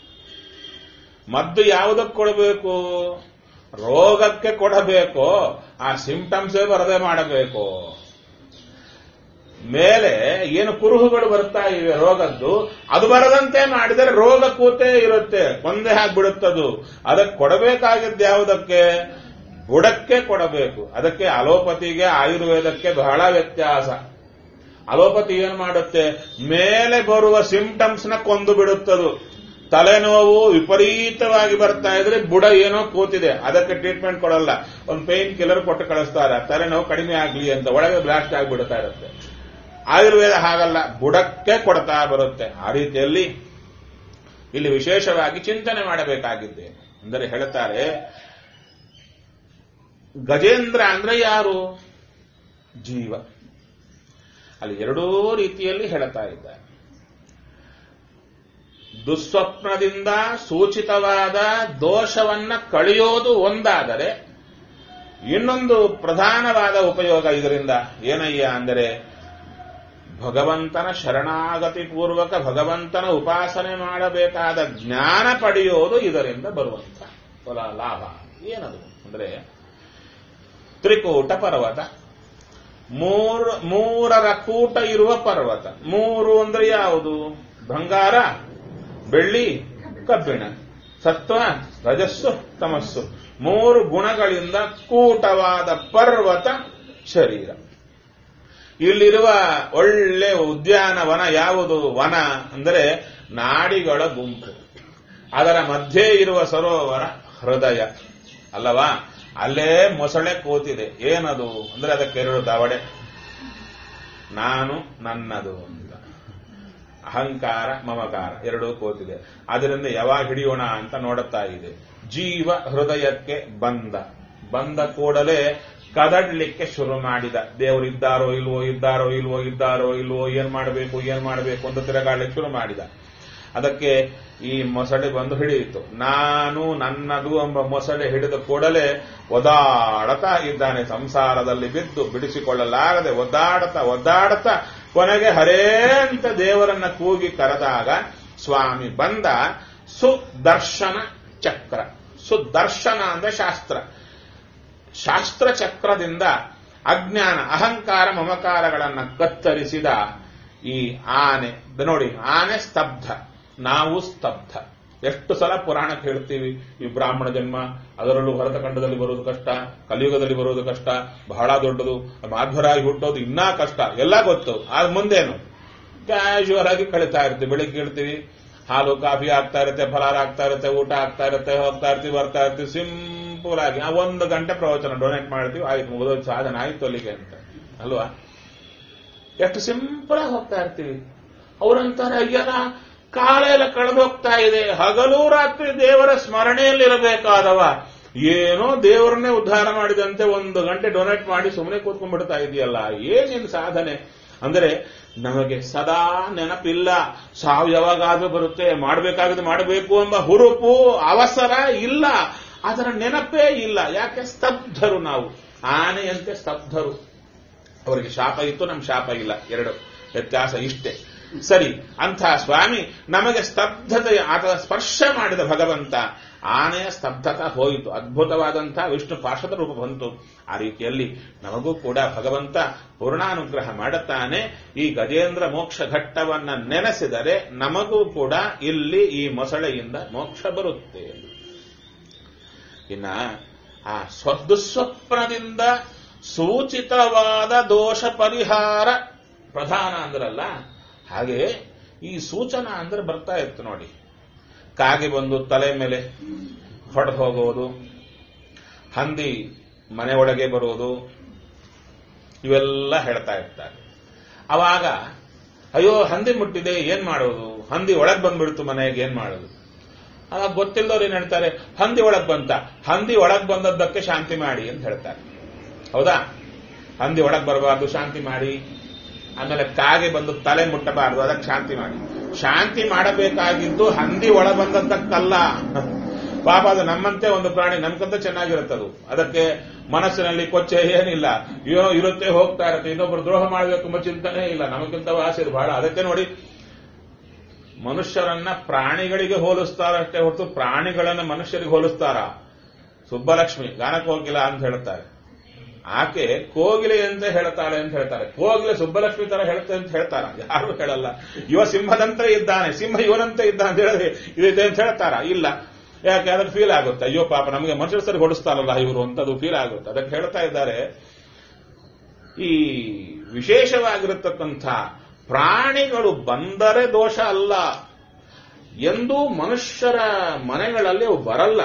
ಮದ್ದು ಯಾವುದಕ್ಕೆ ಕೊಡಬೇಕು ರೋಗಕ್ಕೆ ಕೊಡಬೇಕು ಆ ಸಿಂಪ್ಟಮ್ಸೇ ಬರದೆ ಮಾಡಬೇಕು ಮೇಲೆ ಏನು ಕುರುಹುಗಳು ಬರ್ತಾ ಇವೆ ರೋಗದ್ದು ಅದು ಬರದಂತೆ ಮಾಡಿದರೆ ರೋಗ ಕೂತೇ ಇರುತ್ತೆ ಒಂದೇ ಹಾಕ್ಬಿಡುತ್ತದು ಅದಕ್ಕೆ ಕೊಡಬೇಕಾಗಿದ್ದು ಯಾವುದಕ್ಕೆ ಬುಡಕ್ಕೆ ಕೊಡಬೇಕು ಅದಕ್ಕೆ ಅಲೋಪತಿಗೆ ಆಯುರ್ವೇದಕ್ಕೆ ಬಹಳ ವ್ಯತ್ಯಾಸ ಅಲೋಪತಿ ಏನ್ ಮಾಡುತ್ತೆ ಮೇಲೆ ಬರುವ ಸಿಂಪ್ಟಮ್ಸ್ ನ ಕೊಂದು ಬಿಡುತ್ತದು ತಲೆನೋವು ವಿಪರೀತವಾಗಿ ಬರ್ತಾ ಇದ್ರೆ ಬುಡ ಏನೋ ಕೂತಿದೆ ಅದಕ್ಕೆ ಟ್ರೀಟ್ಮೆಂಟ್ ಕೊಡಲ್ಲ ಒಂದು ಪೇನ್ ಕಿಲ್ಲರ್ ಕೊಟ್ಟು ಕಳಿಸ್ತಾರೆ ತಲೆನೋವು ಕಡಿಮೆ ಆಗ್ಲಿ ಅಂತ ಒಳಗೆ ಬ್ಲಾಸ್ಟ್ ಆಗಿಬಿಡ್ತಾ ಇರುತ್ತೆ ಆಯುರ್ವೇದ ಹಾಗಲ್ಲ ಬುಡಕ್ಕೆ ಕೊಡ್ತಾ ಬರುತ್ತೆ ಆ ರೀತಿಯಲ್ಲಿ ಇಲ್ಲಿ ವಿಶೇಷವಾಗಿ ಚಿಂತನೆ ಮಾಡಬೇಕಾಗಿದ್ದೆ ಅಂದರೆ ಹೇಳ್ತಾರೆ ಗಜೇಂದ್ರ ಅಂದ್ರೆ ಯಾರು ಜೀವ ಅಲ್ಲಿ ಎರಡೂ ರೀತಿಯಲ್ಲಿ ಹೇಳ್ತಾ ಇದ್ದಾರೆ ದುಸ್ವಪ್ನದಿಂದ ಸೂಚಿತವಾದ ದೋಷವನ್ನ ಕಳೆಯೋದು ಒಂದಾದರೆ ಇನ್ನೊಂದು ಪ್ರಧಾನವಾದ ಉಪಯೋಗ ಇದರಿಂದ ಏನಯ್ಯ ಅಂದರೆ ಭಗವಂತನ ಶರಣಾಗತಿ ಪೂರ್ವಕ ಭಗವಂತನ ಉಪಾಸನೆ ಮಾಡಬೇಕಾದ ಜ್ಞಾನ ಪಡೆಯೋದು ಇದರಿಂದ ಬರುವಂತ ಫಲ ಲಾಭ ಏನದು ಅಂದ್ರೆ ತ್ರಿಕೂಟ ಪರ್ವತ ಮೂರು ಮೂರರ ಕೂಟ ಇರುವ ಪರ್ವತ ಮೂರು ಅಂದ್ರೆ ಯಾವುದು ಬಂಗಾರ ಬೆಳ್ಳಿ ಕಬ್ಬಿಣ ಸತ್ವ ರಜಸ್ಸು ತಮಸ್ಸು ಮೂರು ಗುಣಗಳಿಂದ ಕೂಟವಾದ ಪರ್ವತ ಶರೀರ ಇಲ್ಲಿರುವ ಒಳ್ಳೆ ಉದ್ಯಾನವನ ಯಾವುದು ವನ ಅಂದರೆ ನಾಡಿಗಳ ಗುಂಪು ಅದರ ಮಧ್ಯೆ ಇರುವ ಸರೋವರ ಹೃದಯ ಅಲ್ಲವಾ ಅಲ್ಲೇ ಮೊಸಳೆ ಕೂತಿದೆ ಏನದು ಅಂದ್ರೆ ಅದಕ್ಕೆ ಎರಡು ದವಡೆ ನಾನು ನನ್ನದು ಅಂತ ಅಹಂಕಾರ ಮಮಕಾರ ಎರಡೂ ಕೂತಿದೆ ಅದರಿಂದ ಯಾವಾಗ ಹಿಡಿಯೋಣ ಅಂತ ನೋಡುತ್ತಾ ಇದೆ ಜೀವ ಹೃದಯಕ್ಕೆ ಬಂದ ಬಂದ ಕೂಡಲೇ ಕದಡ್ಲಿಕ್ಕೆ ಶುರು ಮಾಡಿದ ದೇವರು ಇದ್ದಾರೋ ಇಲ್ವೋ ಇದ್ದಾರೋ ಇಲ್ವೋ ಇದ್ದಾರೋ ಇಲ್ವೋ ಏನ್ ಮಾಡಬೇಕು ಏನ್ ಮಾಡಬೇಕು ಅಂತ ತಿರುಗಾಡ್ಲಿಕ್ಕೆ ಶುರು ಮಾಡಿದ ಅದಕ್ಕೆ ಈ ಮೊಸಳೆ ಬಂದು ಹಿಡಿಯಿತು ನಾನು ನನ್ನದು ಎಂಬ ಮೊಸಳೆ ಹಿಡಿದ ಕೂಡಲೇ ಒದಾಡತಾ ಇದ್ದಾನೆ ಸಂಸಾರದಲ್ಲಿ ಬಿದ್ದು ಬಿಡಿಸಿಕೊಳ್ಳಲಾಗದೆ ಒದ್ದಾಡತಾ ಒದ್ದಾಡತಾ ಕೊನೆಗೆ ಹರೇ ಅಂತ ದೇವರನ್ನ ಕೂಗಿ ಕರೆದಾಗ ಸ್ವಾಮಿ ಬಂದ ಸುದರ್ಶನ ಚಕ್ರ ಸುದರ್ಶನ ಅಂದ್ರೆ ಶಾಸ್ತ್ರ ಶಾಸ್ತ್ರ ಚಕ್ರದಿಂದ ಅಜ್ಞಾನ ಅಹಂಕಾರ ಮಮಕಾರಗಳನ್ನ ಕತ್ತರಿಸಿದ ಈ ಆನೆ ನೋಡಿ ಆನೆ ಸ್ತಬ್ಧ ನಾವು ಸ್ತಬ್ಧ ಎಷ್ಟು ಸಲ ಪುರಾಣ ಕೇಳ್ತೀವಿ ಈ ಬ್ರಾಹ್ಮಣ ಜನ್ಮ ಅದರಲ್ಲೂ ಭರತಖಂಡದಲ್ಲಿ ಬರೋದು ಕಷ್ಟ ಕಲಿಯುಗದಲ್ಲಿ ಬರೋದು ಕಷ್ಟ ಬಹಳ ದೊಡ್ಡದು ಮಾಧ್ವರಾಗಿ ಹುಟ್ಟೋದು ಇನ್ನೂ ಕಷ್ಟ ಎಲ್ಲ ಗೊತ್ತು ಆದ ಮುಂದೇನು ಕ್ಯಾಶುವಲ್ ಆಗಿ ಕಳೀತಾ ಇರ್ತೀವಿ ಬೆಳಿಗ್ಗೆ ಇರ್ತೀವಿ ಹಾಲು ಕಾಫಿ ಆಗ್ತಾ ಇರುತ್ತೆ ಫಲಾರ ಆಗ್ತಾ ಇರುತ್ತೆ ಊಟ ಆಗ್ತಾ ಇರುತ್ತೆ ಹೋಗ್ತಾ ಇರ್ತೀವಿ ಬರ್ತಾ ಇರ್ತೀವಿ ಸಿಂಪಲ್ ಆಗಿ ಆ ಒಂದು ಗಂಟೆ ಪ್ರವಚನ ಡೊನೇಟ್ ಮಾಡ್ತೀವಿ ಆಯ್ತು ಮುಗಿದೋದು ಸಾಧನ ಆಯ್ತು ಅಲ್ಲಿಗೆ ಅಂತ ಅಲ್ವಾ ಎಷ್ಟು ಸಿಂಪಲ್ ಆಗಿ ಹೋಗ್ತಾ ಇರ್ತೀವಿ ಅವ್ರಂತಾರೆ ಅಯ್ಯಲ್ಲ ಕಾಲ ಎಲ್ಲ ಕಳೆದು ಹೋಗ್ತಾ ಇದೆ ಹಗಲು ರಾತ್ರಿ ದೇವರ ಸ್ಮರಣೆಯಲ್ಲಿರಬೇಕಾದವ ಏನೋ ದೇವರನ್ನೇ ಉದ್ಧಾರ ಮಾಡಿದಂತೆ ಒಂದು ಗಂಟೆ ಡೊನೇಟ್ ಮಾಡಿ ಸುಮ್ಮನೆ ಕೂತ್ಕೊಂಡ್ಬಿಡ್ತಾ ಇದೆಯಲ್ಲ ಏನೇನು ಸಾಧನೆ ಅಂದರೆ ನಮಗೆ ಸದಾ ನೆನಪಿಲ್ಲ ಸಾವು ಯಾವಾಗಾದ್ರೂ ಬರುತ್ತೆ ಮಾಡಬೇಕಾಗದು ಮಾಡಬೇಕು ಎಂಬ ಹುರುಪು ಅವಸರ ಇಲ್ಲ ಅದರ ನೆನಪೇ ಇಲ್ಲ ಯಾಕೆ ಸ್ತಬ್ಧರು ನಾವು ಆನೆಯಂತೆ ಸ್ತಬ್ಧರು ಅವರಿಗೆ ಶಾಪ ಇತ್ತು ನಮ್ಮ ಶಾಪ ಇಲ್ಲ ಎರಡು ವ್ಯತ್ಯಾಸ ಇಷ್ಟೇ ಸರಿ ಅಂಥ ಸ್ವಾಮಿ ನಮಗೆ ಸ್ತಬ್ಧತೆ ಆತ ಸ್ಪರ್ಶ ಮಾಡಿದ ಭಗವಂತ ಆನೆಯ ಸ್ತಬ್ಧತ ಹೋಯಿತು ಅದ್ಭುತವಾದಂತಹ ವಿಷ್ಣು ಪಾರ್ಶ್ವದ ರೂಪ ಬಂತು ಆ ರೀತಿಯಲ್ಲಿ ನಮಗೂ ಕೂಡ ಭಗವಂತ ಪೂರ್ಣಾನುಗ್ರಹ ಮಾಡುತ್ತಾನೆ ಈ ಗಜೇಂದ್ರ ಮೋಕ್ಷ ಘಟ್ಟವನ್ನ ನೆನೆಸಿದರೆ ನಮಗೂ ಕೂಡ ಇಲ್ಲಿ ಈ ಮೊಸಳೆಯಿಂದ ಮೋಕ್ಷ ಬರುತ್ತೆ ಇನ್ನ ಆ ಸ್ವದುಸ್ವಪ್ನದಿಂದ ಸೂಚಿತವಾದ ದೋಷ ಪರಿಹಾರ ಪ್ರಧಾನ ಅಂದ್ರಲ್ಲ ಹಾಗೆ ಈ ಸೂಚನಾ ಅಂದ್ರೆ ಬರ್ತಾ ಇತ್ತು ನೋಡಿ ಕಾಗೆ ಬಂದು ತಲೆ ಮೇಲೆ ಹೊಡೆದು ಹೋಗೋದು ಹಂದಿ ಮನೆ ಒಳಗೆ ಬರೋದು ಇವೆಲ್ಲ ಹೇಳ್ತಾ ಇರ್ತಾರೆ ಅವಾಗ ಅಯ್ಯೋ ಹಂದಿ ಮುಟ್ಟಿದೆ ಏನ್ ಮಾಡೋದು ಹಂದಿ ಒಳಗ್ ಬಂದ್ಬಿಡ್ತು ಮನೆಗೆ ಏನ್ ಮಾಡೋದು ಅವಾಗ ಗೊತ್ತಿಲ್ಲದವ್ರು ಏನ್ ಹೇಳ್ತಾರೆ ಹಂದಿ ಒಳಗ್ ಬಂತ ಹಂದಿ ಒಳಗ್ ಬಂದದ್ದಕ್ಕೆ ಶಾಂತಿ ಮಾಡಿ ಅಂತ ಹೇಳ್ತಾರೆ ಹೌದಾ ಹಂದಿ ಒಳಗ್ ಬರಬಾರ್ದು ಶಾಂತಿ ಮಾಡಿ ಆಮೇಲೆ ಕಾಗೆ ಬಂದು ತಲೆ ಮುಟ್ಟಬಾರದು ಅದಕ್ಕೆ ಶಾಂತಿ ಮಾಡಿ ಶಾಂತಿ ಮಾಡಬೇಕಾಗಿದ್ದು ಹಂದಿ ಒಳ ಬಂದದ್ದಕ್ಕಲ್ಲ ಪಾಪ ಅದು ನಮ್ಮಂತೆ ಒಂದು ಪ್ರಾಣಿ ನಮ್ಗಂತ ಚೆನ್ನಾಗಿರುತ್ತದು ಅದಕ್ಕೆ ಮನಸ್ಸಿನಲ್ಲಿ ಕೊಚ್ಚೆ ಏನಿಲ್ಲ ಏನೋ ಇರುತ್ತೆ ಹೋಗ್ತಾ ಇರುತ್ತೆ ಇನ್ನೊಬ್ರು ದ್ರೋಹ ಮಾಡಬೇಕು ಎಂಬ ಚಿಂತನೆ ಇಲ್ಲ ನಮಗಿಂತ ಆಸೆ ಇದು ಬಹಳ ಅದಕ್ಕೆ ನೋಡಿ ಮನುಷ್ಯರನ್ನ ಪ್ರಾಣಿಗಳಿಗೆ ಹೋಲಿಸ್ತಾರಷ್ಟೇ ಹೊರತು ಪ್ರಾಣಿಗಳನ್ನ ಮನುಷ್ಯರಿಗೆ ಹೋಲಿಸ್ತಾರ ಸುಬ್ಬಲಕ್ಷ್ಮಿ ಗಾನಕ್ಕೆ ಹೋಗಿಲ್ಲ ಅಂತ ಹೇಳ್ತಾರೆ ಆಕೆ ಕೋಗಿಲೆ ಅಂತ ಹೇಳ್ತಾಳೆ ಅಂತ ಹೇಳ್ತಾರೆ ಕೋಗಿಲೆ ಸುಬ್ಬಲಕ್ಷ್ಮಿ ತರ ಹೇಳ್ತೆ ಅಂತ ಹೇಳ್ತಾರ ಯಾರು ಹೇಳಲ್ಲ ಇವ ಸಿಂಹದಂತೆ ಇದ್ದಾನೆ ಸಿಂಹ ಇವನಂತೆ ಇದ್ದಾನೆ ಅಂತ ಹೇಳಿದ್ರೆ ಇದೆ ಅಂತ ಹೇಳ್ತಾರ ಇಲ್ಲ ಯಾಕೆ ಅದ್ರ ಫೀಲ್ ಆಗುತ್ತೆ ಅಯ್ಯೋ ಪಾಪ ನಮಗೆ ಮನುಷ್ಯರ ಸರಿ ಹೊಡಿಸ್ತಾರಲ್ಲ ಇವರು ಅಂತ ಅದು ಫೀಲ್ ಆಗುತ್ತೆ ಅದಕ್ಕೆ ಹೇಳ್ತಾ ಇದ್ದಾರೆ ಈ ವಿಶೇಷವಾಗಿರತಕ್ಕಂಥ ಪ್ರಾಣಿಗಳು ಬಂದರೆ ದೋಷ ಅಲ್ಲ ಎಂದೂ ಮನುಷ್ಯರ ಮನೆಗಳಲ್ಲಿ ಅವು ಬರಲ್ಲ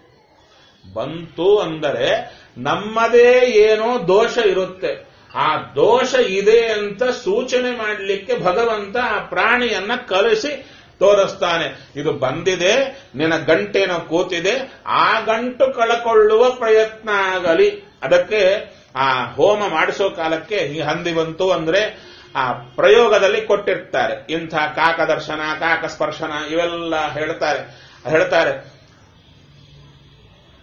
ಬಂತು ಅಂದರೆ ನಮ್ಮದೇ ಏನೋ ದೋಷ ಇರುತ್ತೆ ಆ ದೋಷ ಇದೆ ಅಂತ ಸೂಚನೆ ಮಾಡಲಿಕ್ಕೆ ಭಗವಂತ ಆ ಪ್ರಾಣಿಯನ್ನ ಕಲಿಸಿ ತೋರಿಸ್ತಾನೆ ಇದು ಬಂದಿದೆ ನಿನ್ನ ಗಂಟೇನೋ ಕೂತಿದೆ ಆ ಗಂಟು ಕಳಕೊಳ್ಳುವ ಪ್ರಯತ್ನ ಆಗಲಿ ಅದಕ್ಕೆ ಆ ಹೋಮ ಮಾಡಿಸೋ ಕಾಲಕ್ಕೆ ಈ ಹಂದಿ ಬಂತು ಅಂದ್ರೆ ಆ ಪ್ರಯೋಗದಲ್ಲಿ ಕೊಟ್ಟಿರ್ತಾರೆ ಇಂಥ ಕಾಕ ದರ್ಶನ ಕಾಕ ಸ್ಪರ್ಶನ ಇವೆಲ್ಲ ಹೇಳ್ತಾರೆ ಹೇಳ್ತಾರೆ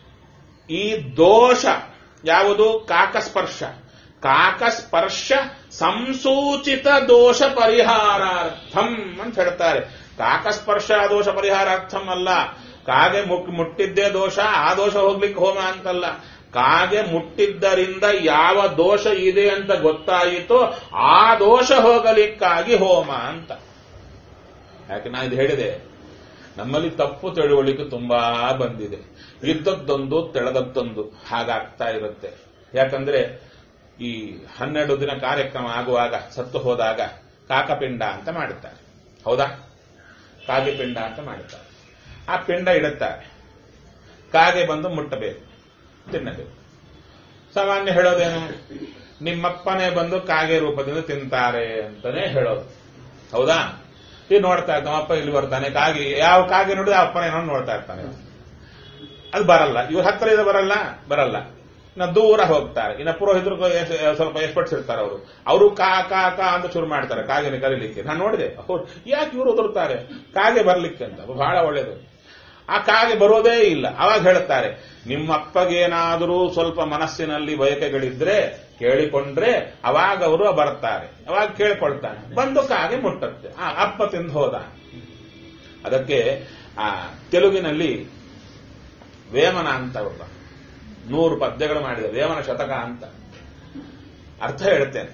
ಈ ದೋಷ ಯಾವುದು ಕಾಕಸ್ಪರ್ಶ ಕಾಕಸ್ಪರ್ಶ ಸಂಸೂಚಿತ ದೋಷ ಪರಿಹಾರಾರ್ಥಂ ಅಂತ ಹೇಳ್ತಾರೆ ಕಾಕಸ್ಪರ್ಶ ದೋಷ ಪರಿಹಾರಾರ್ಥಂ ಅಲ್ಲ ಕಾಗೆ ಮುಕ್ ಮುಟ್ಟಿದ್ದೇ ದೋಷ ಆ ದೋಷ ಹೋಗ್ಲಿಕ್ಕೆ ಹೋಮ ಅಂತಲ್ಲ ಕಾಗೆ ಮುಟ್ಟಿದ್ದರಿಂದ ಯಾವ ದೋಷ ಇದೆ ಅಂತ ಗೊತ್ತಾಯಿತೋ ಆ ದೋಷ ಹೋಗಲಿಕ್ಕಾಗಿ ಹೋಮ ಅಂತ ಯಾಕೆ ನಾ ಇದು ಹೇಳಿದೆ ನಮ್ಮಲ್ಲಿ ತಪ್ಪು ತಿಳುವಳಿಕೆ ತುಂಬಾ ಬಂದಿದೆ ಇದ್ದದ್ದೊಂದು ತೆಳೆದದ್ದೊಂದು ಹಾಗಾಗ್ತಾ ಇರುತ್ತೆ ಯಾಕಂದ್ರೆ ಈ ಹನ್ನೆರಡು ದಿನ ಕಾರ್ಯಕ್ರಮ ಆಗುವಾಗ ಸತ್ತು ಹೋದಾಗ ಕಾಕಪಿಂಡ ಅಂತ ಮಾಡುತ್ತಾರೆ ಹೌದಾ ಕಾಗೆ ಪಿಂಡ ಅಂತ ಮಾಡುತ್ತಾರೆ ಆ ಪಿಂಡ ಇಡುತ್ತಾರೆ ಕಾಗೆ ಬಂದು ಮುಟ್ಟಬೇಕು ತಿನ್ನಬೇಕು ಸಾಮಾನ್ಯ ಹೇಳೋದೇನು ನಿಮ್ಮಪ್ಪನೇ ಬಂದು ಕಾಗೆ ರೂಪದಿಂದ ತಿಂತಾರೆ ಅಂತಾನೆ ಹೇಳೋದು ಹೌದಾ ಈಗ ನೋಡ್ತಾ ಇರ್ತಾನೆ ಅಪ್ಪ ಇಲ್ಲಿ ಬರ್ತಾನೆ ಕಾಗೆ ಯಾವ ಕಾಗೆ ನೋಡಿದ್ರೆ ಅಪ್ಪನೇನೋ ನೋಡ್ತಾ ಇರ್ತಾನೆ ಅದು ಬರಲ್ಲ ಇವ್ರ ಹತ್ರ ಇದು ಬರಲ್ಲ ಬರಲ್ಲ ಇನ್ನು ದೂರ ಹೋಗ್ತಾರೆ ಇನ್ನು ಪುರೋಹಿತರು ಎಸ್- ಸ್ವಲ್ಪ ಎಕ್ಸ್ಪರ್ಟ್ಸ್ ಇರ್ತಾರೆ ಅವರು ಅವರು ಕಾ ಕಾ ಕಾ ಅಂತ ಶುರು ಮಾಡ್ತಾರೆ ಕಾಗೆನ ಕರೀಲಿಕ್ಕೆ ನಾನು ನೋಡಿದೆ ಅವ್ರು ಯಾಕೆ ಇವರು ಒದರ್ತಾರೆ ಕಾಗೆ ಬರ್ಲಿಕ್ಕೆ ಅಂತ ಅದು ಬಹಳ ಒಳ್ಳೇದು ಆ ಕಾಗೆ ಬರೋದೇ ಇಲ್ಲ ಅವಾಗ ಹೇಳುತ್ತಾರೆ ನಿಮ್ಮಪ್ಪಗೇನಾದರೂ ಸ್ವಲ್ಪ ಮನಸ್ಸಿನಲ್ಲಿ ಬಯಕೆಗಳಿದ್ರೆ ಕೇಳಿಕೊಂಡ್ರೆ ಅವಾಗ ಅವರು ಬರ್ತಾರೆ ಅವಾಗ ಕೇಳ್ಕೊಳ್ತಾನೆ ಬಂದು ಕಾಗೆ ಮುಟ್ಟುತ್ತೆ ಆ ಅಪ್ಪ ತಿಂದು ಹೋದ ಅದಕ್ಕೆ ಆ ತೆಲುಗಿನಲ್ಲಿ ವೇಮನ ಅಂತ ಒಬ್ಬ ನೂರು ಪದ್ಯಗಳು ಮಾಡಿದ ವೇಮನ ಶತಕ ಅಂತ ಅರ್ಥ ಹೇಳ್ತೇನೆ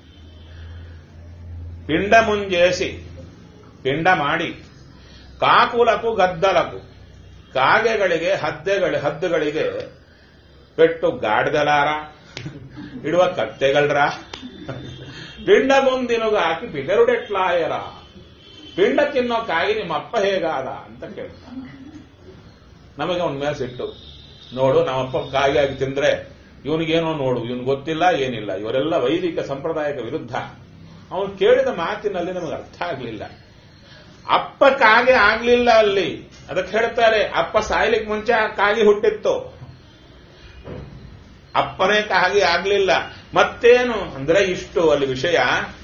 ಪಿಂಡ ಮುಂಜೇಸಿ ಪಿಂಡ ಮಾಡಿ ಕಾಕುಲಕು ಗದ್ದಲಕು ಕಾಗೆಗಳಿಗೆ ಹದ್ದೆಗಳ ಹದ್ದುಗಳಿಗೆ ಪೆಟ್ಟು ಗಾಡ್ದಲಾರ ಇಡುವ ಕತ್ತೆಗಳ್ರ ಪಿಂಡ ಮುಂದಿನುಗ ಹಾಕಿ ಬಿಗರುಡೆಟ್ಲಾಯರ ಪಿಂಡ ತಿನ್ನೋ ಕಾಯಿ ನಿಮ್ಮ ಅಪ್ಪ ಹೇಗಾದ ಅಂತ ಕೇಳ್ತಾನೆ ನಮಗೆ ಅವನ ಮೇಲೆ ಸಿಟ್ಟು ನೋಡು ನಮ್ಮಪ್ಪ ಕಾಯಿ ಆಗಿ ತಿಂದ್ರೆ ಇವನಿಗೇನೋ ನೋಡು ಇವನ್ ಗೊತ್ತಿಲ್ಲ ಏನಿಲ್ಲ ಇವರೆಲ್ಲ ವೈದಿಕ ಸಂಪ್ರದಾಯಕ ವಿರುದ್ಧ ಅವನು ಕೇಳಿದ ಮಾತಿನಲ್ಲಿ ನಮಗೆ ಅರ್ಥ ಆಗ್ಲಿಲ್ಲ ಅಪ್ಪ ಕಾಗೆ ಆಗ್ಲಿಲ್ಲ ಅಲ್ಲಿ ಅದಕ್ಕೆ ಹೇಳ್ತಾರೆ ಅಪ್ಪ ಸಾಯ್ಲಿಕ್ಕೆ ಮುಂಚೆ ಆ ಕಾಗಿ ಹುಟ್ಟಿತ್ತು ಅಪ್ಪನೇ ಕಾಗಿ ಆಗ್ಲಿಲ್ಲ ಮತ್ತೇನು ಅಂದ್ರೆ ಇಷ್ಟು ಅಲ್ಲಿ ವಿಷಯ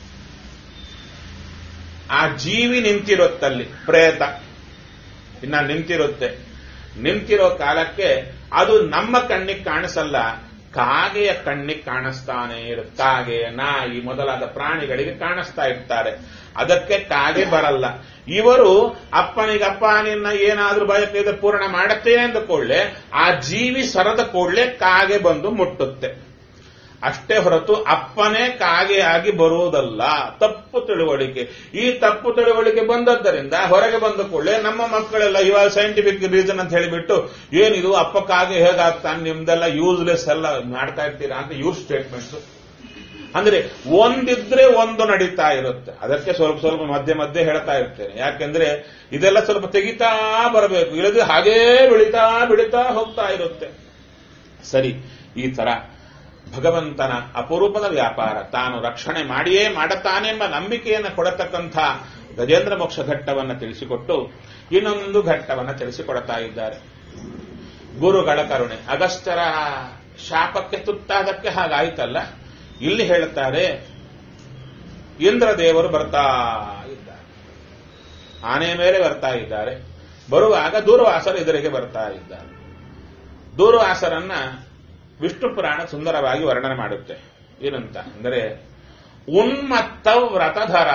ಆ ಜೀವಿ ನಿಂತಿರುತ್ತಲ್ಲಿ ಪ್ರೇತ ಇನ್ನ ನಿಂತಿರುತ್ತೆ ನಿಂತಿರೋ ಕಾಲಕ್ಕೆ ಅದು ನಮ್ಮ ಕಣ್ಣಿಗೆ ಕಾಣಿಸಲ್ಲ ಕಾಗೆಯ ಕಣ್ಣಿಗೆ ಕಾಣಿಸ್ತಾನೆ ಇರುತ್ತೆ ಕಾಗೆ ನಾಯಿ ಮೊದಲಾದ ಪ್ರಾಣಿಗಳಿಗೆ ಕಾಣಿಸ್ತಾ ಇರ್ತಾರೆ ಅದಕ್ಕೆ ಕಾಗೆ ಬರಲ್ಲ ಇವರು ಅಪ್ಪನಿಗೆ ಅಪ್ಪ ನಿನ್ನ ಏನಾದ್ರೂ ಬಯಕೆ ಪೂರ್ಣ ಮಾಡುತ್ತೆ ಅಂದ ಕೂಡಲೇ ಆ ಜೀವಿ ಸರದ ಕೂಡಲೇ ಕಾಗೆ ಬಂದು ಮುಟ್ಟುತ್ತೆ ಅಷ್ಟೇ ಹೊರತು ಅಪ್ಪನೇ ಕಾಗೆಯಾಗಿ ಬರುವುದಲ್ಲ ತಪ್ಪು ತಿಳುವಳಿಕೆ ಈ ತಪ್ಪು ತಿಳುವಳಿಕೆ ಬಂದದ್ದರಿಂದ ಹೊರಗೆ ಬಂದ ಕೂಡಲೇ ನಮ್ಮ ಮಕ್ಕಳೆಲ್ಲ ಇವಾಗ ಸೈಂಟಿಫಿಕ್ ರೀಸನ್ ಅಂತ ಹೇಳಿಬಿಟ್ಟು ಏನಿದು ಅಪ್ಪ ಕಾಗೆ ಹೇಗಾಗ್ತಾನೆ ನಿಮ್ದೆಲ್ಲ ಯೂಸ್ಲೆಸ್ ಎಲ್ಲ ಮಾಡ್ತಾ ಇರ್ತೀರಾ ಅಂತ ಇವ್ರ ಸ್ಟೇಟ್ಮೆಂಟ್ಸ್ ಅಂದ್ರೆ ಒಂದಿದ್ರೆ ಒಂದು ನಡೀತಾ ಇರುತ್ತೆ ಅದಕ್ಕೆ ಸ್ವಲ್ಪ ಸ್ವಲ್ಪ ಮಧ್ಯೆ ಮಧ್ಯೆ ಹೇಳ್ತಾ ಇರ್ತೇನೆ ಯಾಕೆಂದ್ರೆ ಇದೆಲ್ಲ ಸ್ವಲ್ಪ ತೆಗಿತಾ ಬರಬೇಕು ಇಲ್ಲದ್ರೆ ಹಾಗೇ ಬೆಳಿತಾ ಬೆಳಿತಾ ಹೋಗ್ತಾ ಇರುತ್ತೆ ಸರಿ ಈ ತರ ಭಗವಂತನ ಅಪರೂಪದ ವ್ಯಾಪಾರ ತಾನು ರಕ್ಷಣೆ ಮಾಡಿಯೇ ಮಾಡುತ್ತಾನೆಂಬ ನಂಬಿಕೆಯನ್ನು ಕೊಡತಕ್ಕಂಥ ಗಜೇಂದ್ರ ಮೋಕ್ಷ ಘಟ್ಟವನ್ನು ತಿಳಿಸಿಕೊಟ್ಟು ಇನ್ನೊಂದು ಘಟ್ಟವನ್ನು ತಿಳಿಸಿಕೊಡ್ತಾ ಇದ್ದಾರೆ ಗುರುಗಳ ಕರುಣೆ ಅಗಸ್ತ್ಯರ ಶಾಪಕ್ಕೆ ತುತ್ತಾದಕ್ಕೆ ಹಾಗಾಯ್ತಲ್ಲ ಇಲ್ಲಿ ಹೇಳುತ್ತಾರೆ ಇಂದ್ರದೇವರು ಬರ್ತಾ ಇದ್ದಾರೆ ಆನೆ ಮೇಲೆ ಬರ್ತಾ ಇದ್ದಾರೆ ಬರುವಾಗ ದೂರ್ವಾಸರು ಎದುರಿಗೆ ಬರ್ತಾ ಇದ್ದಾರೆ ದೂರ್ವಾಸರನ್ನ ವಿಷ್ಣು ಪುರಾಣ ಸುಂದರವಾಗಿ ವರ್ಣನೆ ಮಾಡುತ್ತೆ ಏನಂತ ಅಂದರೆ ಉನ್ಮತ್ತ ವ್ರತಧರ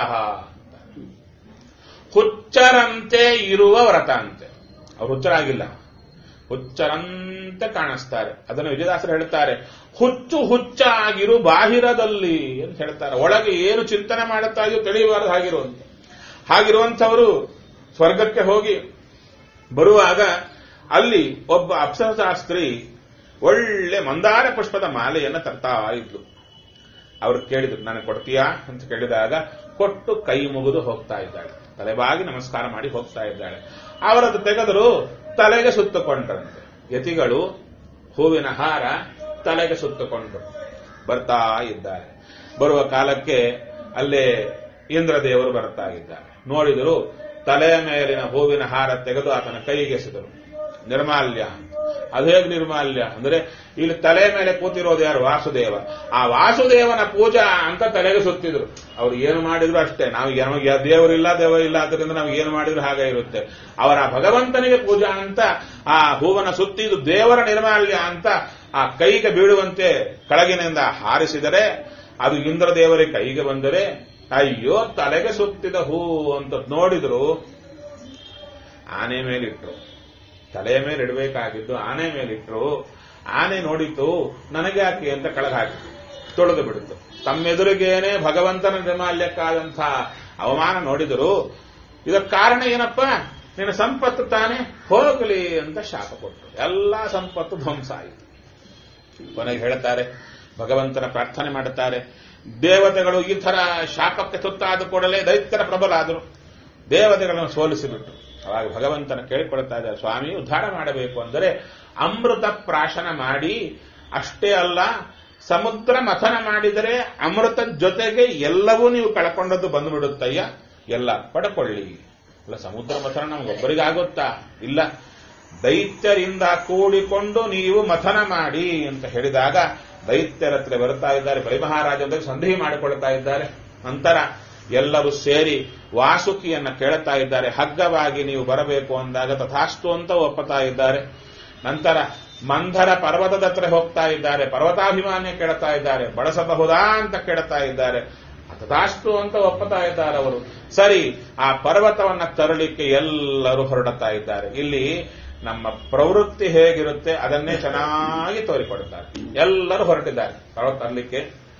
ಹುಚ್ಚರಂತೆ ಇರುವ ವ್ರತ ಅಂತೆ ಅವ್ರು ಹುಚ್ಚರಾಗಿಲ್ಲ ಹುಚ್ಚರಂತೆ ಕಾಣಿಸ್ತಾರೆ ಅದನ್ನು ವಿಜಯದಾಸರು ಹೇಳ್ತಾರೆ ಹುಚ್ಚು ಹುಚ್ಚಾಗಿರು ಬಾಹಿರದಲ್ಲಿ ಅಂತ ಹೇಳ್ತಾರೆ ಒಳಗೆ ಏನು ಚಿಂತನೆ ಮಾಡುತ್ತಾ ಇದೆಯೋ ತಿಳಿಯಬಾರದು ಹಾಗಿರುವಂತ ಹಾಗಿರುವಂಥವರು ಸ್ವರ್ಗಕ್ಕೆ ಹೋಗಿ ಬರುವಾಗ ಅಲ್ಲಿ ಒಬ್ಬ ಅಪ್ಸರಶಾಸ್ತ್ರಿ ಒಳ್ಳೆ ಮಂದಾರ ಪುಷ್ಪದ ಮಾಲೆಯನ್ನು ತರ್ತಾ ಇದ್ಲು ಅವ್ರು ಕೇಳಿದ್ರು ನನಗೆ ಕೊಡ್ತೀಯಾ ಅಂತ ಕೇಳಿದಾಗ ಕೊಟ್ಟು ಕೈ ಮುಗಿದು ಹೋಗ್ತಾ ಇದ್ದಾಳೆ ತಲೆಬಾಗಿ ನಮಸ್ಕಾರ ಮಾಡಿ ಹೋಗ್ತಾ ಇದ್ದಾಳೆ ಅವರದ್ದು ತೆಗೆದರು ತಲೆಗೆ ಸುತ್ತಕೊಂಡ್ರಂತೆ ಯತಿಗಳು ಹೂವಿನ ಹಾರ ತಲೆಗೆ ಸುತ್ತಕೊಂಡ್ರು ಬರ್ತಾ ಇದ್ದಾರೆ ಬರುವ ಕಾಲಕ್ಕೆ ಅಲ್ಲೇ ಇಂದ್ರದೇವರು ಬರ್ತಾ ಇದ್ದಾರೆ ನೋಡಿದರು ತಲೆಯ ಮೇಲಿನ ಹೂವಿನ ಹಾರ ತೆಗೆದು ಆತನ ಕೈಗೆ ಎಸೆದರು ನಿರ್ಮಾಲ್ಯ ಅದು ಹೇಗೆ ನಿರ್ಮಾಲ್ಯ ಅಂದ್ರೆ ಇಲ್ಲಿ ತಲೆ ಮೇಲೆ ಕೂತಿರೋದು ಯಾರು ವಾಸುದೇವ ಆ ವಾಸುದೇವನ ಪೂಜಾ ಅಂತ ತಲೆಗೆ ಸುತ್ತಿದ್ರು ಅವ್ರು ಏನು ಮಾಡಿದ್ರು ಅಷ್ಟೇ ನಾವು ನಮಗೆ ದೇವರಿಲ್ಲ ದೇವ ಇಲ್ಲ ಆದ್ದರಿಂದ ನಾವು ಏನು ಮಾಡಿದ್ರು ಹಾಗೆ ಇರುತ್ತೆ ಅವರ ಭಗವಂತನಿಗೆ ಪೂಜಾ ಅಂತ ಆ ಹೂವನ ಸುತ್ತಿ ಇದು ದೇವರ ನಿರ್ಮಾಲ್ಯ ಅಂತ ಆ ಕೈಗೆ ಬೀಳುವಂತೆ ಕೆಳಗಿನಿಂದ ಹಾರಿಸಿದರೆ ಅದು ಇಂದ್ರದೇವರ ಕೈಗೆ ಬಂದರೆ ಅಯ್ಯೋ ತಲೆಗೆ ಸುತ್ತಿದ ಹೂ ಅಂತ ನೋಡಿದ್ರು ಆನೆ ಮೇಲಿಟ್ರು ತಲೆಯ ಮೇಲೆ ಇಡಬೇಕಾಗಿದ್ದು ಆನೆ ಮೇಲಿಟ್ರು ಆನೆ ನೋಡಿತು ನನಗೆ ಯಾಕೆ ಅಂತ ಕೆಳಗೆ ಹಾಕಿ ತೊಳೆದು ಬಿಡಿತು ತಮ್ಮೆದುರಿಗೇನೆ ಭಗವಂತನ ನಿರ್ಮಾಲ್ಯಕ್ಕಾದಂಥ ಅವಮಾನ ನೋಡಿದರು ಇದಕ್ಕೆ ಕಾರಣ ಏನಪ್ಪ ನಿನ್ನ ಸಂಪತ್ತು ತಾನೇ ಹೋಗಲಿ ಅಂತ ಶಾಪ ಕೊಟ್ಟರು ಎಲ್ಲ ಸಂಪತ್ತು ಧ್ವಂಸ ಆಯಿತು ಕೊನೆಗೆ ಹೇಳ್ತಾರೆ ಭಗವಂತನ ಪ್ರಾರ್ಥನೆ ಮಾಡುತ್ತಾರೆ ದೇವತೆಗಳು ಈ ತರ ಶಾಪಕ್ಕೆ ತುತ್ತಾದ ಕೂಡಲೇ ದೈತ್ಯರ ಪ್ರಬಲಾದರು ದೇವತೆಗಳನ್ನು ಸೋಲಿಸಿಬಿಟ್ಟು ಅವಾಗ ಭಗವಂತನ ಕೇಳಿಕೊಳ್ತಾ ಇದ್ದಾರೆ ಸ್ವಾಮಿ ಉದ್ಧಾರ ಮಾಡಬೇಕು ಅಂದರೆ ಅಮೃತ ಪ್ರಾಶನ ಮಾಡಿ ಅಷ್ಟೇ ಅಲ್ಲ ಸಮುದ್ರ ಮಥನ ಮಾಡಿದರೆ ಅಮೃತದ ಜೊತೆಗೆ ಎಲ್ಲವೂ ನೀವು ಕಳ್ಕೊಂಡದ್ದು ಬಂದುಬಿಡುತ್ತಯ್ಯ ಎಲ್ಲ ಪಡ್ಕೊಳ್ಳಿ ಅಲ್ಲ ಸಮುದ್ರ ಮಥನ ನಮಗೊಬ್ಬರಿಗಾಗುತ್ತಾ ಇಲ್ಲ ದೈತ್ಯರಿಂದ ಕೂಡಿಕೊಂಡು ನೀವು ಮಥನ ಮಾಡಿ ಅಂತ ಹೇಳಿದಾಗ ದೈತ್ಯರ ಹತ್ರ ಬರ್ತಾ ಇದ್ದಾರೆ ಬಲಿಮಹಾರಾಜ ಸಂಧಿ ಮಾಡಿಕೊಳ್ತಾ ಇದ್ದಾರೆ ನಂತರ ಎಲ್ಲರೂ ಸೇರಿ ವಾಸುಕಿಯನ್ನ ಕೇಳ್ತಾ ಇದ್ದಾರೆ ಹಗ್ಗವಾಗಿ ನೀವು ಬರಬೇಕು ಅಂದಾಗ ತಥಾಸ್ತು ಅಂತ ಒಪ್ಪತಾ ಇದ್ದಾರೆ ನಂತರ ಮಂಧರ ಪರ್ವತದ ಹತ್ರ ಹೋಗ್ತಾ ಇದ್ದಾರೆ ಪರ್ವತಾಭಿಮಾನ್ಯ ಕೇಳ್ತಾ ಇದ್ದಾರೆ ಬಳಸಬಹುದಾ ಅಂತ ಕೇಳ್ತಾ ಇದ್ದಾರೆ ತಥಾಸ್ತು ಅಂತ ಒಪ್ಪತಾ ಇದ್ದಾರೆ ಅವರು ಸರಿ ಆ ಪರ್ವತವನ್ನ ತರಲಿಕ್ಕೆ ಎಲ್ಲರೂ ಹೊರಡುತ್ತಾ ಇದ್ದಾರೆ ಇಲ್ಲಿ ನಮ್ಮ ಪ್ರವೃತ್ತಿ ಹೇಗಿರುತ್ತೆ ಅದನ್ನೇ ಚೆನ್ನಾಗಿ ತೋರಿಕೊಡುತ್ತಾರೆ ಎಲ್ಲರೂ ಹೊರಟಿದ್ದಾರೆ ಪರ್ವತ ತರಲಿಕ್ಕೆ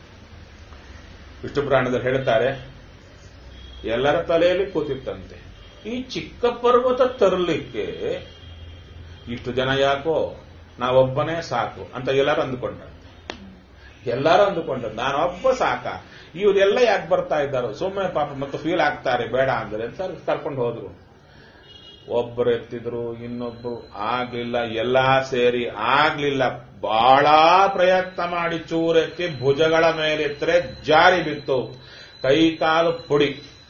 ವಿಷ್ಣು ಪುರಾಣದಲ್ಲಿ ಹೇಳುತ್ತಾರೆ ಎಲ್ಲರ ತಲೆಯಲ್ಲಿ ಕೂತಿತ್ತಂತೆ ಈ ಚಿಕ್ಕ ಪರ್ವತ ತರಲಿಕ್ಕೆ ಇಷ್ಟು ಜನ ಯಾಕೋ ನಾವೊಬ್ಬನೇ ಸಾಕು ಅಂತ ಎಲ್ಲರೂ ಅಂದುಕೊಂಡ್ರು ಎಲ್ಲರೂ ಅಂದುಕೊಂಡ್ರು ನಾನೊಬ್ಬ ಸಾಕ ಇವರೆಲ್ಲ ಯಾಕೆ ಬರ್ತಾ ಇದ್ದಾರೋ ಸುಮ್ಮನೆ ಪಾಪ ಮತ್ತು ಫೀಲ್ ಆಗ್ತಾರೆ ಬೇಡ ಅಂದ್ರೆ ಅಂತ ಕರ್ಕೊಂಡು ಹೋದ್ರು ಒಬ್ಬರು ಎತ್ತಿದ್ರು ಇನ್ನೊಬ್ರು ಆಗ್ಲಿಲ್ಲ ಎಲ್ಲಾ ಸೇರಿ ಆಗ್ಲಿಲ್ಲ ಬಹಳ ಪ್ರಯತ್ನ ಮಾಡಿ ಚೂರೆತ್ತಿ ಭುಜಗಳ ಮೇಲೆತ್ತರೆ ಜಾರಿ ಬಿತ್ತು ಕೈ ಕಾಲು ಪುಡಿ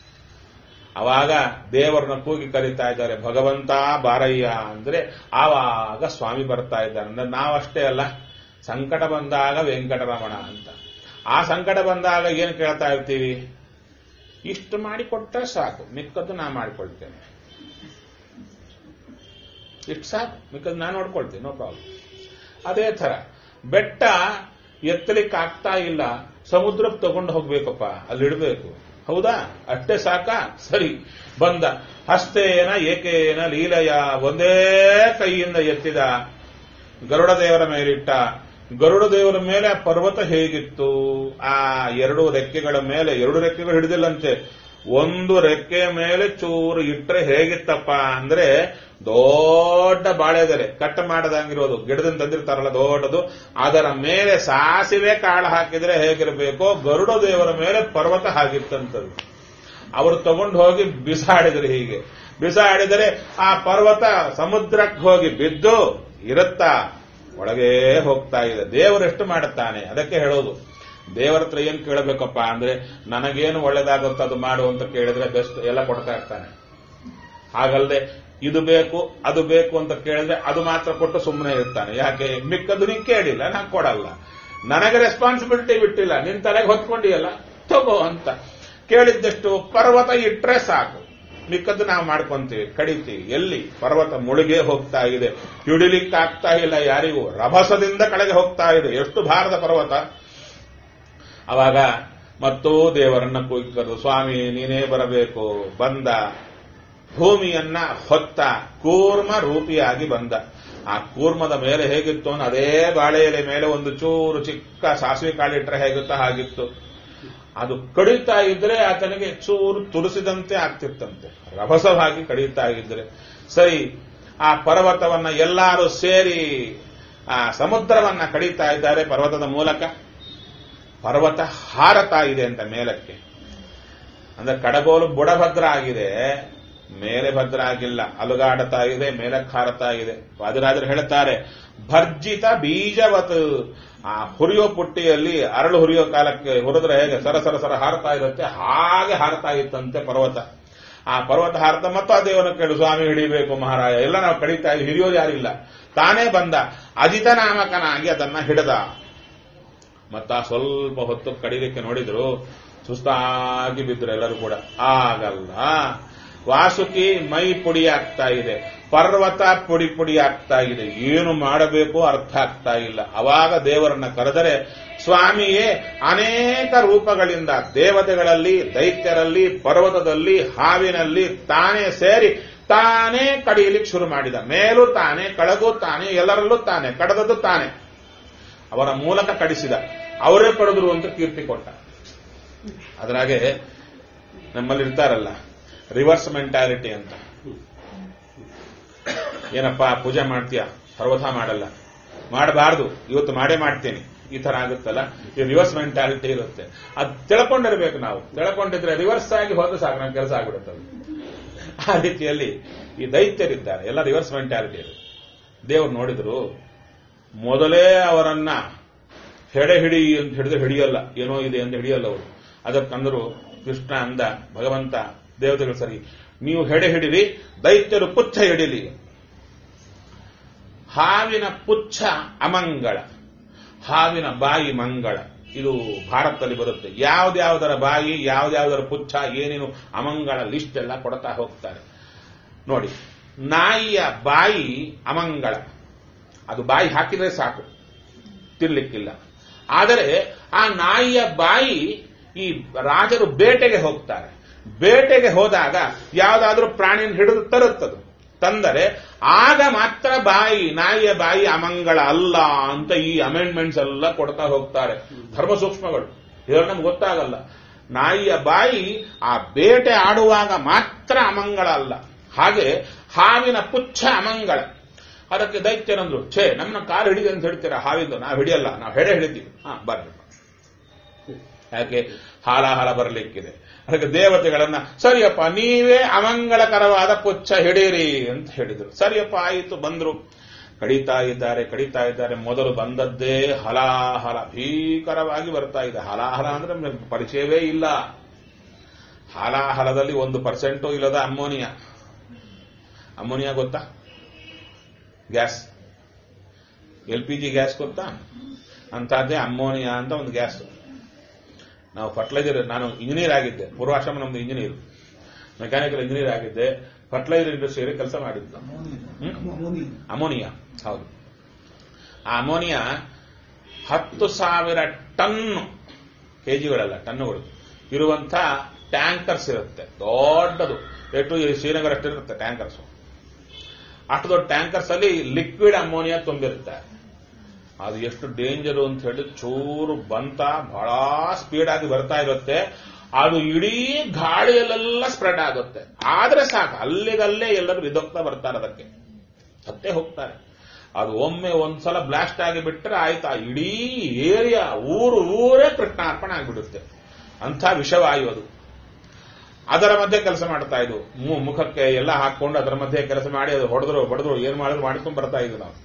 ಅವಾಗ ದೇವರನ್ನ ಕೂಗಿ ಕರೀತಾ ಇದ್ದಾರೆ ಭಗವಂತ ಬಾರಯ್ಯ ಅಂದ್ರೆ ಆವಾಗ ಸ್ವಾಮಿ ಬರ್ತಾ ಇದ್ದಾರೆ ಅಂದ್ರೆ ನಾವಷ್ಟೇ ಅಲ್ಲ ಸಂಕಟ ಬಂದಾಗ ವೆಂಕಟರಮಣ ಅಂತ ಆ ಸಂಕಟ ಬಂದಾಗ ಏನು ಕೇಳ್ತಾ ಇರ್ತೀವಿ ಇಷ್ಟು ಮಾಡಿಕೊಟ್ರೆ ಸಾಕು ಮಿಕ್ಕದ್ದು ನಾ ಮಾಡಿಕೊಳ್ತೇನೆ ಇಷ್ಟು ಸಾಕು ಮಿಕ್ಕದ್ದು ನಾನು ನೋಡ್ಕೊಳ್ತೀನಿ ನೋ ಪ್ರಾಬ್ಲಮ್ ಅದೇ ತರ ಬೆಟ್ಟ ಎತ್ತಲಿಕ್ಕೆ ಆಗ್ತಾ ಇಲ್ಲ ಸಮುದ್ರಕ್ಕೆ ತಗೊಂಡು ಹೋಗ್ಬೇಕಪ್ಪ ಅಲ್ಲಿಡ್ಬೇಕು ಹೌದಾ ಅಷ್ಟೇ ಸಾಕ ಸರಿ ಬಂದ ಹಸ್ತೇನ ಏಕೇನ ಲೀಲಯ ಒಂದೇ ಕೈಯಿಂದ ಎತ್ತಿದ ಗರುಡ ದೇವರ ಮೇಲಿಟ್ಟ ಗರುಡ ದೇವರ ಮೇಲೆ ಆ ಪರ್ವತ ಹೇಗಿತ್ತು ಆ ಎರಡು ರೆಕ್ಕೆಗಳ ಮೇಲೆ ಎರಡು ರೆಕ್ಕೆಗಳು ಹಿಡಿದಿಲ್ಲಂತೆ ಒಂದು ರೆಕ್ಕೆ ಮೇಲೆ ಚೂರು ಇಟ್ರೆ ಹೇಗಿತ್ತಪ್ಪ ಅಂದ್ರೆ ದೊಡ್ಡ ಬಾಳೆದೆಲೆ ಕಟ್ ಮಾಡದಂಗಿರೋದು ಗಿಡದಿಂದ ತಂದಿರ್ತಾರಲ್ಲ ದೊಡ್ಡದು ಅದರ ಮೇಲೆ ಸಾಸಿವೆ ಕಾಳು ಹಾಕಿದ್ರೆ ಹೇಗಿರಬೇಕೋ ಗರುಡ ದೇವರ ಮೇಲೆ ಪರ್ವತ ಹಾಗಿತ್ತಂತದ್ದು ಅವರು ತಗೊಂಡು ಹೋಗಿ ಬಿಸಾಡಿದ್ರು ಹೀಗೆ ಬಿಸಾಡಿದರೆ ಆ ಪರ್ವತ ಸಮುದ್ರಕ್ಕೆ ಹೋಗಿ ಬಿದ್ದು ಇರುತ್ತಾ ಒಳಗೇ ಹೋಗ್ತಾ ಇದೆ ದೇವರೆಷ್ಟು ಮಾಡುತ್ತಾನೆ ಅದಕ್ಕೆ ಹೇಳೋದು ದೇವರ ಹತ್ರ ಏನ್ ಕೇಳಬೇಕಪ್ಪ ಅಂದ್ರೆ ನನಗೇನು ಒಳ್ಳೇದಾಗುತ್ತೋ ಅದು ಮಾಡು ಅಂತ ಕೇಳಿದ್ರೆ ಬೆಸ್ಟ್ ಎಲ್ಲ ಕೊಡ್ತಾ ಇರ್ತಾನೆ ಹಾಗಲ್ಲದೆ ಇದು ಬೇಕು ಅದು ಬೇಕು ಅಂತ ಕೇಳಿದ್ರೆ ಅದು ಮಾತ್ರ ಕೊಟ್ಟು ಸುಮ್ಮನೆ ಇರ್ತಾನೆ ಯಾಕೆ ಮಿಕ್ಕದು ನೀನ್ ಕೇಳಿಲ್ಲ ನಾನು ಕೊಡಲ್ಲ ನನಗೆ ರೆಸ್ಪಾನ್ಸಿಬಿಲಿಟಿ ಬಿಟ್ಟಿಲ್ಲ ನಿನ್ ತಲೆಗೆ ಹೊತ್ಕೊಂಡಿಯಲ್ಲ ತಗೋ ಅಂತ ಕೇಳಿದ್ದಷ್ಟು ಪರ್ವತ ಇಟ್ರೆ ಸಾಕು ಮಿಕ್ಕದ್ದು ನಾವು ಮಾಡ್ಕೊಂತೀವಿ ಕಡಿತೀವಿ ಎಲ್ಲಿ ಪರ್ವತ ಮುಳುಗೆ ಹೋಗ್ತಾ ಇದೆ ಹಿಡಿಲಿಕ್ಕಾಗ್ತಾ ಇಲ್ಲ ಯಾರಿಗೂ ರಭಸದಿಂದ ಕೆಳಗೆ ಹೋಗ್ತಾ ಇದೆ ಎಷ್ಟು ಭಾರದ ಪರ್ವತ ಅವಾಗ ಮತ್ತೂ ದೇವರನ್ನ ಕೂಗಿ ಕರೆದು ಸ್ವಾಮಿ ನೀನೇ ಬರಬೇಕು ಬಂದ ಭೂಮಿಯನ್ನ ಹೊತ್ತ ಕೂರ್ಮ ರೂಪಿಯಾಗಿ ಬಂದ ಆ ಕೂರ್ಮದ ಮೇಲೆ ಹೇಗಿತ್ತು ಅನ್ನೋ ಅದೇ ಬಾಳೆ ಎಲೆ ಮೇಲೆ ಒಂದು ಚೂರು ಚಿಕ್ಕ ಸಾಸಿವೆ ಕಾಳಿಟ್ರೆ ಹೇಗುತ್ತಾ ಹಾಗಿತ್ತು ಅದು ಕಡಿತಾ ಇದ್ರೆ ಆತನಿಗೆ ಚೂರು ತುಳಸಿದಂತೆ ಆಗ್ತಿತ್ತಂತೆ ರಭಸವಾಗಿ ಕಡಿತಾ ಇದ್ರೆ ಸರಿ ಆ ಪರ್ವತವನ್ನ ಎಲ್ಲರೂ ಸೇರಿ ಆ ಸಮುದ್ರವನ್ನ ಕಡಿತಾ ಇದ್ದಾರೆ ಪರ್ವತದ ಮೂಲಕ ಪರ್ವತ ಹಾರತಾ ಇದೆ ಅಂತ ಮೇಲಕ್ಕೆ ಅಂದ್ರೆ ಕಡಗೋಲು ಬುಡಭದ್ರ ಆಗಿದೆ ಮೇಲೆ ಭದ್ರ ಆಗಿಲ್ಲ ಅಲುಗಾಡತಾ ಇದೆ ಮೇಲಕ್ಕೆ ಹಾರತಾ ಇದೆ ವಾದಿರಾಜರು ಹೇಳುತ್ತಾರೆ ಭರ್ಜಿತ ಬೀಜವತ್ ಆ ಹುರಿಯೋ ಪುಟ್ಟಿಯಲ್ಲಿ ಅರಳು ಹುರಿಯೋ ಕಾಲಕ್ಕೆ ಹುರಿದ್ರೆ ಹೇಗೆ ಸರ ಸರ ಸರ ಹಾರತಾ ಇರುತ್ತೆ ಹಾಗೆ ಹಾರತಾ ಇತ್ತಂತೆ ಪರ್ವತ ಆ ಪರ್ವತ ಹಾರತ ಮತ್ತು ಆ ದೇವನ ಕೇಳು ಸ್ವಾಮಿ ಹಿಡಿಬೇಕು ಮಹಾರಾಯ ಎಲ್ಲ ನಾವು ಕಡಿತಾ ಇದ್ವಿ ಹಿರಿಯೋರು ಯಾರಿಲ್ಲ ತಾನೇ ಬಂದ ಅಜಿತ ನಾಮಕನಾಗಿ ಅದನ್ನ ಹಿಡಿದ ಮತ್ತ ಸ್ವಲ್ಪ ಹೊತ್ತು ಕಡಿಲಿಕ್ಕೆ ನೋಡಿದ್ರು ಸುಸ್ತಾಗಿ ಬಿದ್ರು ಎಲ್ಲರೂ ಕೂಡ ಆಗಲ್ಲ ವಾಸುಕಿ ಮೈ ಪುಡಿ ಆಗ್ತಾ ಇದೆ ಪರ್ವತ ಪುಡಿ ಪುಡಿ ಆಗ್ತಾ ಇದೆ ಏನು ಮಾಡಬೇಕು ಅರ್ಥ ಆಗ್ತಾ ಇಲ್ಲ ಅವಾಗ ದೇವರನ್ನ ಕರೆದರೆ ಸ್ವಾಮಿಯೇ ಅನೇಕ ರೂಪಗಳಿಂದ ದೇವತೆಗಳಲ್ಲಿ ದೈತ್ಯರಲ್ಲಿ ಪರ್ವತದಲ್ಲಿ ಹಾವಿನಲ್ಲಿ ತಾನೇ ಸೇರಿ ತಾನೇ ಕಡಿಯಲಿಕ್ಕೆ ಶುರು ಮಾಡಿದ ಮೇಲೂ ತಾನೇ ಕಡಗೂ ತಾನೇ ಎಲ್ಲರಲ್ಲೂ ತಾನೇ ಕಡದದ್ದು ತಾನೇ ಅವರ ಮೂಲಕ ಕಡಿಸಿದ ಅವರೇ ಕಡಿದ್ರು ಅಂತ ಕೀರ್ತಿ ಕೊಟ್ಟ ಅದರಾಗೆ ನಮ್ಮಲ್ಲಿ ಇರ್ತಾರಲ್ಲ ರಿವರ್ಸ್ ಮೆಂಟಾಲಿಟಿ ಅಂತ ಏನಪ್ಪ ಪೂಜೆ ಮಾಡ್ತೀಯ ಸರ್ವಥಾ ಮಾಡಲ್ಲ ಮಾಡಬಾರ್ದು ಇವತ್ತು ಮಾಡೇ ಮಾಡ್ತೇನೆ ಈ ತರ ಆಗುತ್ತಲ್ಲ ಈ ರಿವರ್ಸ್ ಮೆಂಟಾಲಿಟಿ ಇರುತ್ತೆ ಅದು ತಿಳ್ಕೊಂಡಿರ್ಬೇಕು ನಾವು ತಿಳ್ಕೊಂಡಿದ್ರೆ ರಿವರ್ಸ್ ಆಗಿ ಹೋದ್ರೆ ಸಾಕು ನಮ್ಮ ಕೆಲಸ ಆಗ್ಬಿಡುತ್ತೆ ಅದು. ಆ ರೀತಿಯಲ್ಲಿ ಈ ದೈತ್ಯರಿದ್ದಾರೆ ಎಲ್ಲ ರಿವರ್ಸ್ ಮೆಂಟಾಲಿಟಿ ಇದೆ ದೇವರು ನೋಡಿದ್ರು ಮೊದಲೇ ಅವರನ್ನ ಹೆಡೆ ಹಿಡಿ ಅಂತ ಹಿಡಿದು ಹಿಡಿಯಲ್ಲ ಏನೋ ಇದೆ ಅಂತ ಹಿಡಿಯಲ್ಲ ಅವರು ಅದಕ್ಕಂದ್ರು ಕೃಷ್ಣ ಅಂದ ಭಗವಂತ ದೇವತೆಗಳು ಸರಿ ನೀವು ಹೆಡೆ ಹಿಡಿರಿ ದೈತ್ಯರು ಪುಚ್ಛ ಹಿಡಿಲಿ ಹಾವಿನ ಪುಚ್ಛ ಅಮಂಗಳ ಹಾವಿನ ಬಾಯಿ ಮಂಗಳ ಇದು ಭಾರತದಲ್ಲಿ ಬರುತ್ತೆ ಯಾವ್ದ್ಯಾವ್ದರ ಬಾಯಿ ಯಾವ್ದ್ಯಾವ್ದರ ಪುಚ್ಛ ಏನೇನು ಅಮಂಗಳ ಲಿಸ್ಟ್ ಎಲ್ಲ ಕೊಡ್ತಾ ಹೋಗ್ತಾರೆ ನೋಡಿ ನಾಯಿಯ ಬಾಯಿ ಅಮಂಗಳ ಅದು ಬಾಯಿ ಹಾಕಿದ್ರೆ ಸಾಕು ತಿರ್ಲಿಕ್ಕಿಲ್ಲ ಆದರೆ ಆ ನಾಯಿಯ ಬಾಯಿ ಈ ರಾಜರು ಬೇಟೆಗೆ ಹೋಗ್ತಾರೆ ಬೇಟೆಗೆ ಹೋದಾಗ ಯಾವುದಾದ್ರೂ ಪ್ರಾಣಿಯನ್ನು ಹಿಡಿದು ತರುತ್ತದು ತಂದರೆ ಆಗ ಮಾತ್ರ ಬಾಯಿ ನಾಯಿಯ ಬಾಯಿ ಅಮಂಗಳ ಅಲ್ಲ ಅಂತ ಈ ಅಮೆಂಡ್ಮೆಂಟ್ಸ್ ಎಲ್ಲ ಕೊಡ್ತಾ ಹೋಗ್ತಾರೆ ಧರ್ಮ ಸೂಕ್ಷ್ಮಗಳು ಇದ್ರಲ್ಲಿ ನಮ್ಗೆ ಗೊತ್ತಾಗಲ್ಲ ನಾಯಿಯ ಬಾಯಿ ಆ ಬೇಟೆ ಆಡುವಾಗ ಮಾತ್ರ ಅಮಂಗಳ ಅಲ್ಲ ಹಾಗೆ ಹಾವಿನ ಪುಚ್ಛ ಅಮಂಗಳ ಅದಕ್ಕೆ ದೈತ್ಯರಂದ್ರು ಛೇ ನಮ್ಮನ್ನ ಕಾಲು ಹಿಡಿದೆ ಅಂತ ಹೇಳ್ತೀರಾ ಹಾವಿಂದು ನಾವು ಹಿಡಿಯಲ್ಲ ನಾವು ಹೆಡೆ ಹಿಡಿತೀವಿ ಹಾ ಬರ್ರಿ ಯಾಕೆ ಹಾಲಾಹಲ ಬರಲಿಕ್ಕಿದೆ ಅದಕ್ಕೆ ದೇವತೆಗಳನ್ನ ಸರಿಯಪ್ಪ ನೀವೇ ಅಮಂಗಳಕರವಾದ ಪುಚ್ಛ ಹಿಡೀರಿ ಅಂತ ಹೇಳಿದ್ರು ಸರಿಯಪ್ಪ ಆಯಿತು ಬಂದ್ರು ಕಡಿತಾ ಇದ್ದಾರೆ ಕಡಿತಾ ಇದ್ದಾರೆ ಮೊದಲು ಬಂದದ್ದೇ ಹಲಾಹಲ ಭೀಕರವಾಗಿ ಬರ್ತಾ ಇದೆ ಹಲಾಹಲ ಅಂದ್ರೆ ನಮ್ಗೆ ಪರಿಚಯವೇ ಇಲ್ಲ ಹಾಲಾಹಲದಲ್ಲಿ ಒಂದು ಪರ್ಸೆಂಟು ಇಲ್ಲದ ಅಮ್ಮೋನಿಯಾ ಅಮ್ಮೋನಿಯಾ ಗೊತ್ತಾ gas L P G gas ಗೊತ್ತಾ ಅಂತಹದ್ದೇ ಅಮ್ಮೋನಿಯಾ ಅಂತ ಒಂದು ಗ್ಯಾಸ್ ನಾವು ಫರ್ಟಿಲೈಸರ್ ನಾನು ಇಂಜಿನಿಯರ್ ಆಗಿದ್ದೆ ಪೂರ್ವಾಶ್ರಮ ನಮ್ದು ಇಂಜಿನಿಯರ್ ಮೆಕ್ಯಾನಿಕಲ್ ಇಂಜಿನಿಯರ್ ಆಗಿದ್ದೆ ಫರ್ಟಿಲೈಸರ್ ಇಂಡಸ್ಟ್ರಿಯಲ್ಲಿ ಕೆಲಸ ಮಾಡಿದ್ದು ಅಮೋನಿಯಾ ಹೌದು ಆ ಅಮೋನಿಯಾ ಹತ್ತು ಸಾವಿರ ಟನ್ ಕೆಜಿಗಳಲ್ಲ ಟನ್ನುಗಳು ಇರುವಂತ ಟ್ಯಾಂಕರ್ಸ್ ಇರುತ್ತೆ ದೊಡ್ಡದು ಎಷ್ಟು ಶ್ರೀನಗರ ಅಷ್ಟಿರುತ್ತೆ ಟ್ಯಾಂಕರ್ಸ್ ಅಷ್ಟು ದೊಡ್ಡ ಟ್ಯಾಂಕರ್ಸ್ ಅಲ್ಲಿ ಲಿಕ್ವಿಡ್ ಅಮೋನಿಯಾ ತುಂಬಿರುತ್ತೆ ಅದು ಎಷ್ಟು ಡೇಂಜರು ಅಂತ ಹೇಳಿ ಚೂರು ಬಂತ ಬಹಳ ಸ್ಪೀಡ್ ಆಗಿ ಬರ್ತಾ ಇರುತ್ತೆ ಅದು ಇಡೀ ಗಾಳಿಯಲ್ಲೆಲ್ಲ ಸ್ಪ್ರೆಡ್ ಆಗುತ್ತೆ ಆದ್ರೆ ಸಾಕು ಅಲ್ಲಿಗಲ್ಲೇ ಎಲ್ಲರೂ ಬಿದ್ದೋಗ್ತಾ ಬರ್ತಾರೆ ಅದಕ್ಕೆ ಸತ್ತೇ ಹೋಗ್ತಾರೆ ಅದು ಒಮ್ಮೆ ಒಂದ್ಸಲ ಬ್ಲಾಸ್ಟ್ ಆಗಿ ಬಿಟ್ಟರೆ ಆಯ್ತಾ ಇಡೀ ಏರಿಯಾ ಊರು ಊರೇ ಕೃಷ್ಣಾರ್ಪಣೆ ಆಗಿಬಿಡುತ್ತೆ ಅಂಥ ವಿಷವಾಯು ಅದು ಅದರ ಮಧ್ಯೆ ಕೆಲಸ ಮಾಡ್ತಾ ಇದ್ವು ಮು- ಮುಖಕ್ಕೆ ಎಲ್ಲ ಹಾಕೊಂಡು ಅದರ ಮಧ್ಯೆ ಕೆಲಸ ಮಾಡಿ ಅದು ಹೊಡೆದ್ರು ಬಡದ್ರು ಏನ್ ಮಾಡಿದ್ರು ಮಾಡ್ಕೊಂಡು ಬರ್ತಾ ಇದ್ವು ನಾವು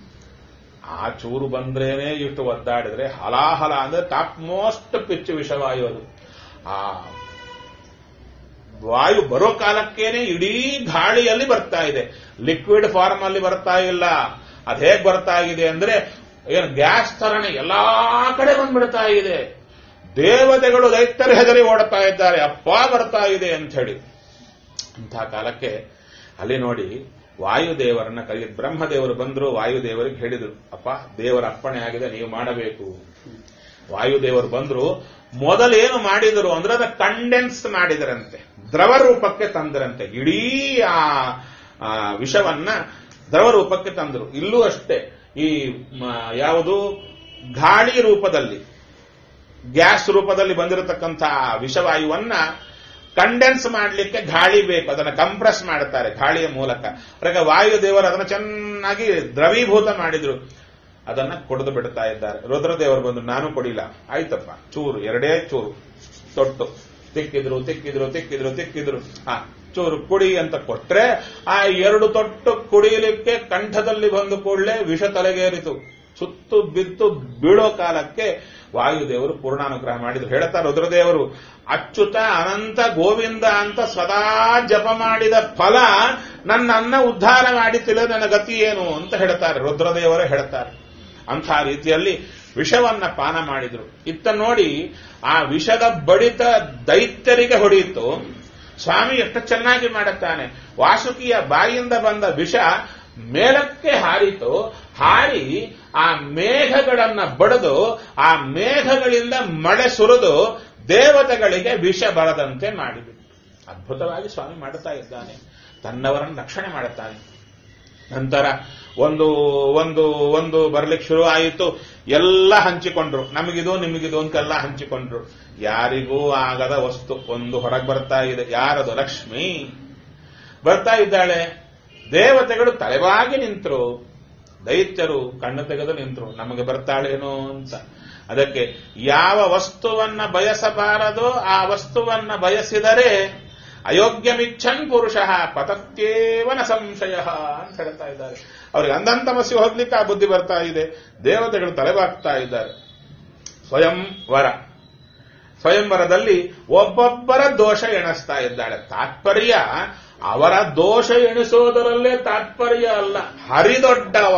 ಆ ಚೂರು ಬಂದ್ರೇನೆ ಇಷ್ಟು ಒದ್ದಾಡಿದ್ರೆ ಹಲಾಹಲ ಅಂದ್ರೆ ಟಾಪ್ ಮೋಸ್ಟ್ ಪಿಚ್ ವಿಷವಾಯು ಅದು ಆ ವಾಯು ಬರೋ ಕಾಲಕ್ಕೇನೆ ಇಡೀ ಗಾಳಿಯಲ್ಲಿ ಬರ್ತಾ ಇದೆ ಲಿಕ್ವಿಡ್ ಫಾರ್ಮ್ ಅಲ್ಲಿ ಬರ್ತಾ ಇಲ್ಲ ಅದ್ ಹೇಗ್ ಬರ್ತಾ ಇದೆ ಅಂದ್ರೆ ಏನು ಗ್ಯಾಸ್ ತರನೇ ಎಲ್ಲಾ ಕಡೆ ಬಂದ್ಬಿಡ್ತಾ ಇದೆ ದೇವತೆಗಳು ದೈತ್ಯರು ಹೆದರಿ ಓಡ್ತಾ ಇದ್ದಾರೆ ಅಪ್ಪ ಬರ್ತಾ ಇದೆ ಅಂತ ಹೇಳಿ ಅಂಥ ಕಾಲಕ್ಕೆ ಅಲ್ಲಿ ನೋಡಿ ವಾಯುದೇವರನ್ನ ಕೈ ಬ್ರಹ್ಮದೇವರು ಬಂದ್ರು ವಾಯುದೇವರಿಗೆ ಹೇಳಿದರು ಅಪ್ಪ ದೇವರ ಅಪ್ಪಣೆ ಆಗಿದೆ ನೀವು ಮಾಡಬೇಕು ವಾಯುದೇವರು ಬಂದ್ರು ಮೊದಲೇನು ಮಾಡಿದರು ಅಂದ್ರೆ ಅದ ಕಂಡೆನ್ಸ್ ಮಾಡಿದರಂತೆ ದ್ರವ ರೂಪಕ್ಕೆ ತಂದರಂತೆ ಇಡೀ ಆ ಆ ವಿಷವನ್ನ ದ್ರವ ರೂಪಕ್ಕೆ ತಂದರು ಇಲ್ಲೂ ಅಷ್ಟೇ ಈ ಮ, ಯಾವುದು ಗಾಳಿ ರೂಪದಲ್ಲಿ ಗ್ಯಾಸ್ ರೂಪದಲ್ಲಿ ಬಂದಿರತಕ್ಕಂಥ ವಿಷವಾಯುವನ್ನ ಕಂಡೆನ್ಸ್ ಮಾಡಲಿಕ್ಕೆ ಗಾಳಿ ಬೇಕು ಅದನ್ನ ಕಂಪ್ರೆಸ್ ಮಾಡುತ್ತಾರೆ ಗಾಳಿಯ ಮೂಲಕ ಅದಕ್ಕೆ ವಾಯುದೇವರು ಅದನ್ನ ಚೆನ್ನಾಗಿ ದ್ರವೀಭೂತ ಮಾಡಿದ್ರು ಅದನ್ನ ಕೊಡದು ಬಿಡ್ತಾ ಇದ್ದಾರೆ ರುದ್ರದೇವರು ಬಂದು ನಾನು ಕೊಡಿಲ್ಲ ಆಯ್ತಪ್ಪ ಚೂರು ಎರಡೇ ಚೂರು ತೊಟ್ಟು ತಿಕ್ಕಿದ್ರು ತಿಕ್ಕಿದ್ರು ತಿಕ್ಕಿದ್ರು ತಿಕ್ಕಿದ್ರು ಹಾ ಚೂರು ಕುಡಿ ಅಂತ ಕೊಟ್ರೆ ಆ ಎರಡು ತೊಟ್ಟು ಕುಡಿಯಲಿಕ್ಕೆ ಕಂಠದಲ್ಲಿ ಬಂದು ಕೂಡಲೇ ವಿಷ ತಲೆಗೇರಿತು ಸುತ್ತು ಬಿತ್ತು ಬೀಳೋ ಕಾಲಕ್ಕೆ ವಾಯುದೇವರು ಪೂರ್ಣಾನುಗ್ರಹ ಮಾಡಿದ್ರು ಹೇಳ್ತಾರೆ ರುದ್ರದೇವರು ಅಚ್ಯುತ ಅನಂತ ಗೋವಿಂದ ಅಂತ ಸದಾ ಜಪ ಮಾಡಿದ ಫಲ ನನ್ನ ಅನ್ನ ಉದ್ಧಾರ ಮಾಡಿತಿಲ್ಲ ನನ್ನ ಗತಿ ಏನು ಅಂತ ಹೇಳ್ತಾರೆ ರುದ್ರದೇವರು ಹೇಳ್ತಾರೆ ಅಂಥ ರೀತಿಯಲ್ಲಿ ವಿಷವನ್ನ ಪಾನ ಮಾಡಿದ್ರು ಇತ್ತ ನೋಡಿ ಆ ವಿಷದ ಬಡಿತ ದೈತ್ಯರಿಗೆ ಹೊಡೆಯಿತು ಸ್ವಾಮಿ ಎಷ್ಟು ಚೆನ್ನಾಗಿ ಮಾಡುತ್ತಾನೆ ವಾಸುಕಿಯ ಬಾಯಿಯಿಂದ ಬಂದ ವಿಷ ಮೇಲಕ್ಕೆ ಹಾರಿತು ಹಾರಿ ಆ ಮೇಘಗಳನ್ನ ಬಡಿದು ಆ ಮೇಘಗಳಿಂದ ಮಳೆ ಸುರಿದು ದೇವತೆಗಳಿಗೆ ವಿಷ ಬರದಂತೆ ಮಾಡಿಬಿಟ್ಟು ಅದ್ಭುತವಾಗಿ ಸ್ವಾಮಿ ಮಾಡುತ್ತಾ ಇದ್ದಾನೆ ತನ್ನವರನ್ನು ರಕ್ಷಣೆ ಮಾಡುತ್ತಾನೆ ನಂತರ ಒಂದು ಒಂದು ಒಂದು ಬರ್ಲಿಕ್ಕೆ ಶುರು ಆಯಿತು ಎಲ್ಲ ಹಂಚಿಕೊಂಡ್ರು ನಮಗಿದು ನಿಮಗಿದು ಅಂತೆಲ್ಲ ಹಂಚಿಕೊಂಡ್ರು ಯಾರಿಗೂ ಆಗದ ವಸ್ತು ಒಂದು ಹೊರಗೆ ಬರ್ತಾ ಇದೆ ಯಾರದು ಲಕ್ಷ್ಮಿ ಬರ್ತಾ ಇದ್ದಾಳೆ ದೇವತೆಗಳು ತಲೆಬಾಗಿ ನಿಂತರು ದೈತ್ಯರು ಕಣ್ಣು ತೆಗೆದು ನಿಂತರು ನಮಗೆ ಬರ್ತಾಳೇನೋ ಅಂತ ಅದಕ್ಕೆ ಯಾವ ವಸ್ತುವನ್ನ ಬಯಸಬಾರದೋ ಆ ವಸ್ತುವನ್ನ ಬಯಸಿದರೆ ಅಯೋಗ್ಯಮಿಚ್ಛನ್ ಪುರುಷ ಪತತ್ಯೇವನ ಸಂಶಯ ಅಂತ ಹೇಳ್ತಾ ಇದ್ದಾರೆ ಅವ್ರಿಗೆ ಅಂದಂತಮಸ್ಸಿ ಹೋಗ್ಲಿಕ್ಕೆ ಆ ಬುದ್ಧಿ ಬರ್ತಾ ಇದೆ ದೇವತೆಗಳು ತಲೆಬಾಗ್ತಾ ಇದ್ದಾರೆ ಸ್ವಯಂವರ ಸ್ವಯಂವರದಲ್ಲಿ ಒಬ್ಬೊಬ್ಬರ ದೋಷ ಎಣಿಸ್ತಾ ಇದ್ದಾಳೆ ತಾತ್ಪರ್ಯ ಅವರ ದೋಷ ಎಣಿಸೋದರಲ್ಲೇ ತಾತ್ಪರ್ಯ ಅಲ್ಲ ಹರಿದೊಡ್ಡವ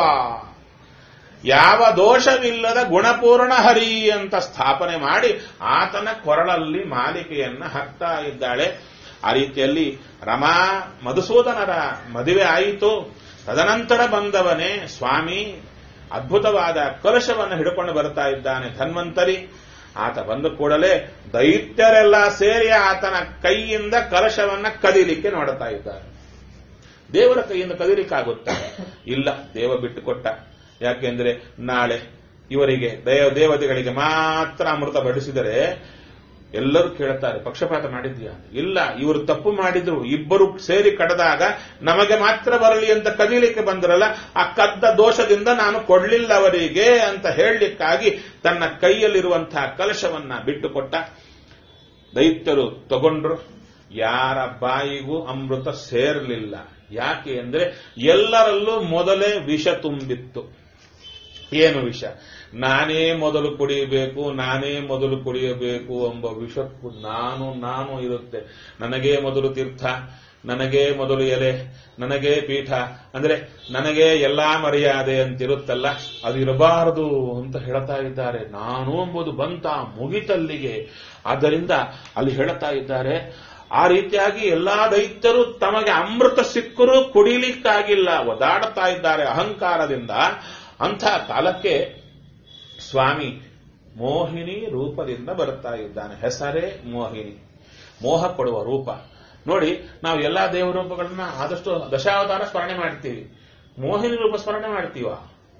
ಯಾವ ದೋಷವಿಲ್ಲದ ಗುಣಪೂರ್ಣ ಹರಿ ಅಂತ ಸ್ಥಾಪನೆ ಮಾಡಿ ಆತನ ಕೊರಳಲ್ಲಿ ಮಾಲಿಕೆಯನ್ನ ಹಾಕ್ತಾ ಇದ್ದಾಳೆ ಆ ರೀತಿಯಲ್ಲಿ ರಮಾ ಮಧುಸೂದನರ ಮದುವೆ ಆಯಿತು ತದನಂತರ ಬಂದವನೇ ಸ್ವಾಮಿ ಅದ್ಭುತವಾದ ಕಲಶವನ್ನು ಹಿಡ್ಕೊಂಡು ಬರ್ತಾ ಇದ್ದಾನೆ ಧನ್ವಂತರಿ ಆತ ಬಂದ ಕೂಡಲೇ ದೈತ್ಯರೆಲ್ಲ ಸೇರಿ ಆತನ ಕೈಯಿಂದ ಕಲಶವನ್ನ ಕದೀಲಿಕ್ಕೆ ನೋಡುತ್ತಾ ಇದ್ದಾರೆ ದೇವರ ಕೈಯಿಂದ ಕದೀಲಿಕ್ಕಾಗುತ್ತಾ ಇಲ್ಲ ದೇವ ಬಿಟ್ಟುಕೊಟ್ಟ ಯಾಕೆಂದ್ರೆ ನಾಳೆ ಇವರಿಗೆ ದೇವ ದೇವತೆಗಳಿಗೆ ಮಾತ್ರ ಅಮೃತ ಬಡಿಸಿದರೆ ಎಲ್ಲರೂ ಕೇಳುತ್ತಾರೆ ಪಕ್ಷಪಾತ ಮಾಡಿದ್ಯಾ ಇಲ್ಲ ಇವರು ತಪ್ಪು ಮಾಡಿದ್ರು ಇಬ್ಬರು ಸೇರಿ ಕಡದಾಗ ನಮಗೆ ಮಾತ್ರ ಬರಲಿ ಅಂತ ಕದೀಲಿಕ್ಕೆ ಬಂದ್ರಲ್ಲ ಆ ಕದ್ದ ದೋಷದಿಂದ ನಾನು ಕೊಡ್ಲಿಲ್ಲ ಅವರಿಗೆ ಅಂತ ಹೇಳಲಿಕ್ಕಾಗಿ ತನ್ನ ಕೈಯಲ್ಲಿರುವಂತಹ ಕಲಶವನ್ನ ಬಿಟ್ಟುಕೊಟ್ಟ ದೈತ್ಯರು ತಗೊಂಡ್ರು ಯಾರ ಬಾಯಿಗೂ ಅಮೃತ ಸೇರಲಿಲ್ಲ ಯಾಕೆ ಅಂದ್ರೆ ಎಲ್ಲರಲ್ಲೂ ಮೊದಲೇ ವಿಷ ತುಂಬಿತ್ತು ಏನು ವಿಷ ನಾನೇ ಮೊದಲು ಕುಡಿಯಬೇಕು ನಾನೇ ಮೊದಲು ಕುಡಿಯಬೇಕು ಎಂಬ ವಿಷಕ್ಕೂ ನಾನು ನಾನು ಇರುತ್ತೆ ನನಗೇ ಮೊದಲು ತೀರ್ಥ ನನಗೇ ಮೊದಲು ಎಲೆ ನನಗೇ ಪೀಠ ಅಂದ್ರೆ ನನಗೇ ಎಲ್ಲಾ ಮರ್ಯಾದೆ ಅಂತಿರುತ್ತಲ್ಲ ಅದು ಇರಬಾರದು ಅಂತ ಹೇಳ್ತಾ ಇದ್ದಾರೆ ನಾನು ಎಂಬುದು ಬಂತ ಮುಗಿತಲ್ಲಿಗೆ ಆದ್ದರಿಂದ ಅಲ್ಲಿ ಹೇಳ್ತಾ ಇದ್ದಾರೆ ಆ ರೀತಿಯಾಗಿ ಎಲ್ಲಾ ದೈತ್ಯರು ತಮಗೆ ಅಮೃತ ಸಿಕ್ಕರೂ ಕುಡಿಲಿಕ್ಕಾಗಿಲ್ಲ ಒದಾಡುತ್ತಾ ಇದ್ದಾರೆ ಅಹಂಕಾರದಿಂದ ಅಂಥ ಕಾಲಕ್ಕೆ ಸ್ವಾಮಿ ಮೋಹಿನಿ ರೂಪದಿಂದ ಬರುತ್ತಾ ಇದ್ದಾನೆ ಹೆಸರೇ ಮೋಹಿನಿ ಮೋಹ ಕೊಡುವ ರೂಪ ನೋಡಿ ನಾವು ಎಲ್ಲಾ ದೇವ ರೂಪಗಳನ್ನ ಆದಷ್ಟು ದಶಾವತಾರ ಸ್ಮರಣೆ ಮಾಡ್ತೀವಿ ಮೋಹಿನಿ ರೂಪ ಸ್ಮರಣೆ ಮಾಡ್ತೀವ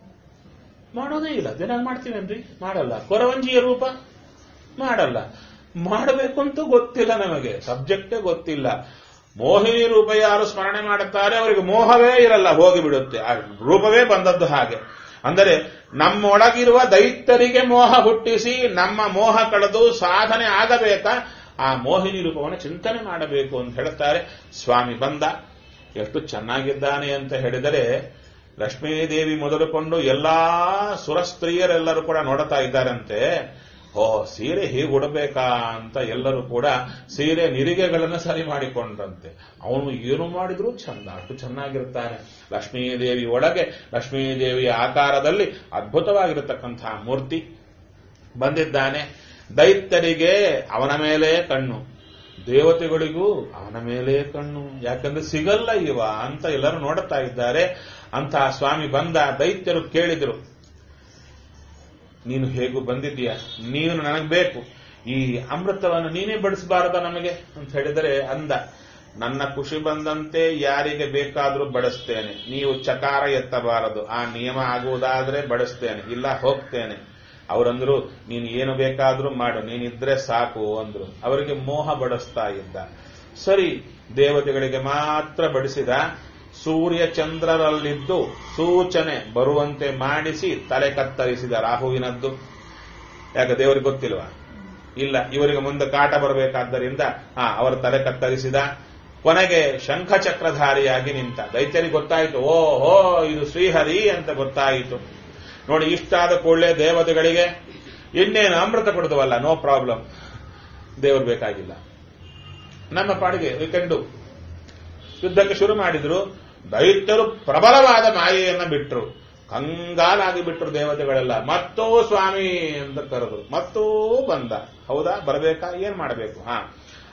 ಮಾಡೋದೇ ಇಲ್ಲ ದಿನ ಮಾಡ್ತೀವೇನ್ರಿ ಮಾಡಲ್ಲ ಕೊರವಂಜಿಯ ರೂಪ ಮಾಡಲ್ಲ ಮಾಡಬೇಕು ಅಂತ ಗೊತ್ತಿಲ್ಲ ನಮಗೆ ಸಬ್ಜೆಕ್ಟೇ ಗೊತ್ತಿಲ್ಲ ಮೋಹಿನಿ ರೂಪ ಯಾರು ಸ್ಮರಣೆ ಮಾಡುತ್ತಾರೆ ಅವರಿಗೆ ಮೋಹವೇ ಇರಲ್ಲ ಹೋಗಿಬಿಡುತ್ತೆ ಆ ರೂಪವೇ ಬಂದದ್ದು ಹಾಗೆ ಅಂದರೆ ನಮ್ಮೊಳಗಿರುವ ದೈತ್ಯರಿಗೆ ಮೋಹ ಹುಟ್ಟಿಸಿ ನಮ್ಮ ಮೋಹ ಕಳೆದು ಸಾಧನೆ ಆಗಬೇಕಾ ಆ ಮೋಹಿನಿ ರೂಪವನ್ನು ಚಿಂತನೆ ಮಾಡಬೇಕು ಅಂತ ಹೇಳುತ್ತಾರೆ ಸ್ವಾಮಿ ಬಂದ ಎಷ್ಟು ಚೆನ್ನಾಗಿದ್ದಾನೆ ಅಂತ ಹೇಳಿದರೆ ಲಕ್ಷ್ಮೀದೇವಿ ಮೊದಲುಕೊಂಡು ಎಲ್ಲಾ ಸುರಸ್ತ್ರೀಯರೆಲ್ಲರೂ ಕೂಡ ನೋಡುತ್ತಾ ಇದ್ದಾರಂತೆ ಓ ಸೀರೆ ಹೀಗೆ ಉಡಬೇಕಾ ಅಂತ ಎಲ್ಲರೂ ಕೂಡ ಸೀರೆ ನಿರಿಗೆಗಳನ್ನು ಸರಿ ಮಾಡಿಕೊಂಡ್ರಂತೆ ಅವನು ಏನು ಮಾಡಿದ್ರೂ ಚಂದ ಅಷ್ಟು ಚೆನ್ನಾಗಿರ್ತಾನೆ ಲಕ್ಷ್ಮೀದೇವಿ ಒಳಗೆ ಲಕ್ಷ್ಮೀದೇವಿಯ ಆಕಾರದಲ್ಲಿ ಅದ್ಭುತವಾಗಿರತಕ್ಕಂತಹ ಮೂರ್ತಿ ಬಂದಿದ್ದಾನೆ ದೈತ್ಯರಿಗೆ ಅವನ ಮೇಲೆ ಕಣ್ಣು ದೇವತೆಗಳಿಗೂ ಅವನ ಮೇಲೆ ಕಣ್ಣು ಯಾಕಂದ್ರೆ ಸಿಗಲ್ಲ ಇವ ಅಂತ ಎಲ್ಲರೂ ನೋಡುತ್ತಾ ಇದ್ದಾರೆ ಅಂತಹ ಸ್ವಾಮಿ ಬಂದ ದೈತ್ಯರು ಕೇಳಿದರು ನೀನು ಹೇಗೂ ಬಂದಿದ್ದೀಯ ನೀನು ನನಗೆ ಬೇಕು ಈ ಅಮೃತವನ್ನು ನೀನೇ ಬಡಿಸಬಾರದ ನಮಗೆ ಅಂತ ಹೇಳಿದರೆ ಅಂದ ನನ್ನ ಖುಷಿ ಬಂದಂತೆ ಯಾರಿಗೆ ಬೇಕಾದರೂ ಬಡಿಸ್ತೇನೆ ನೀವು ಚಕಾರ ಎತ್ತಬಾರದು ಆ ನಿಯಮ ಆಗುವುದಾದ್ರೆ ಬಡಿಸ್ತೇನೆ ಇಲ್ಲ ಹೋಗ್ತೇನೆ ಅವರಂದ್ರು ನೀನು ಏನು ಬೇಕಾದ್ರೂ ಮಾಡು ನೀನಿದ್ರೆ ಸಾಕು ಅಂದ್ರು ಅವರಿಗೆ ಮೋಹ ಬಡಿಸ್ತಾ ಇದ್ದ ಸರಿ ದೇವತೆಗಳಿಗೆ ಮಾತ್ರ ಬಡಿಸಿದ ಸೂರ್ಯ ಚಂದ್ರರಲ್ಲಿದ್ದು ಸೂಚನೆ ಬರುವಂತೆ ಮಾಡಿಸಿ ತಲೆ ಕತ್ತರಿಸಿದ ರಾಹುವಿನದ್ದು ಯಾಕೆ ದೇವರಿಗೆ ಗೊತ್ತಿಲ್ವಾ ಇಲ್ಲ ಇವರಿಗೆ ಮುಂದೆ ಕಾಟ ಬರಬೇಕಾದ್ದರಿಂದ ಆ ಅವರ ತಲೆ ಕತ್ತರಿಸಿದ ಕೊನೆಗೆ ಶಂಖಚಕ್ರಧಾರಿಯಾಗಿ ನಿಂತ ದೈತ್ಯರಿಗೆ ಗೊತ್ತಾಯಿತು ಓ ಹೋ ಇದು ಶ್ರೀಹರಿ ಅಂತ ಗೊತ್ತಾಯಿತು ನೋಡಿ ಇಷ್ಟಾದ ಕೂಡಲೇ ದೇವತೆಗಳಿಗೆ ಇನ್ನೇನು ಅಮೃತ ಕೊಡದವಲ್ಲ ನೋ ಪ್ರಾಬ್ಲಮ್ ದೇವರು ಬೇಕಾಗಿಲ್ಲ ನಮ್ಮ ಪಾಡಿಗೆ ವೀಕೆಂಡು ಯುದ್ಧಕ್ಕೆ ಶುರು ಮಾಡಿದ್ರು ದೈತ್ಯರು ಪ್ರಬಲವಾದ ಮಾಯೆಯನ್ನ ಬಿಟ್ರು ಕಂಗಾಲಾಗಿ ಬಿಟ್ರು ದೇವತೆಗಳೆಲ್ಲ ಮತ್ತೂ ಸ್ವಾಮಿ ಅಂತ ಕರೆದ್ರು ಮತ್ತೂ ಬಂದ ಹೌದಾ ಬರಬೇಕಾ ಏನ್ ಮಾಡಬೇಕು ಹಾ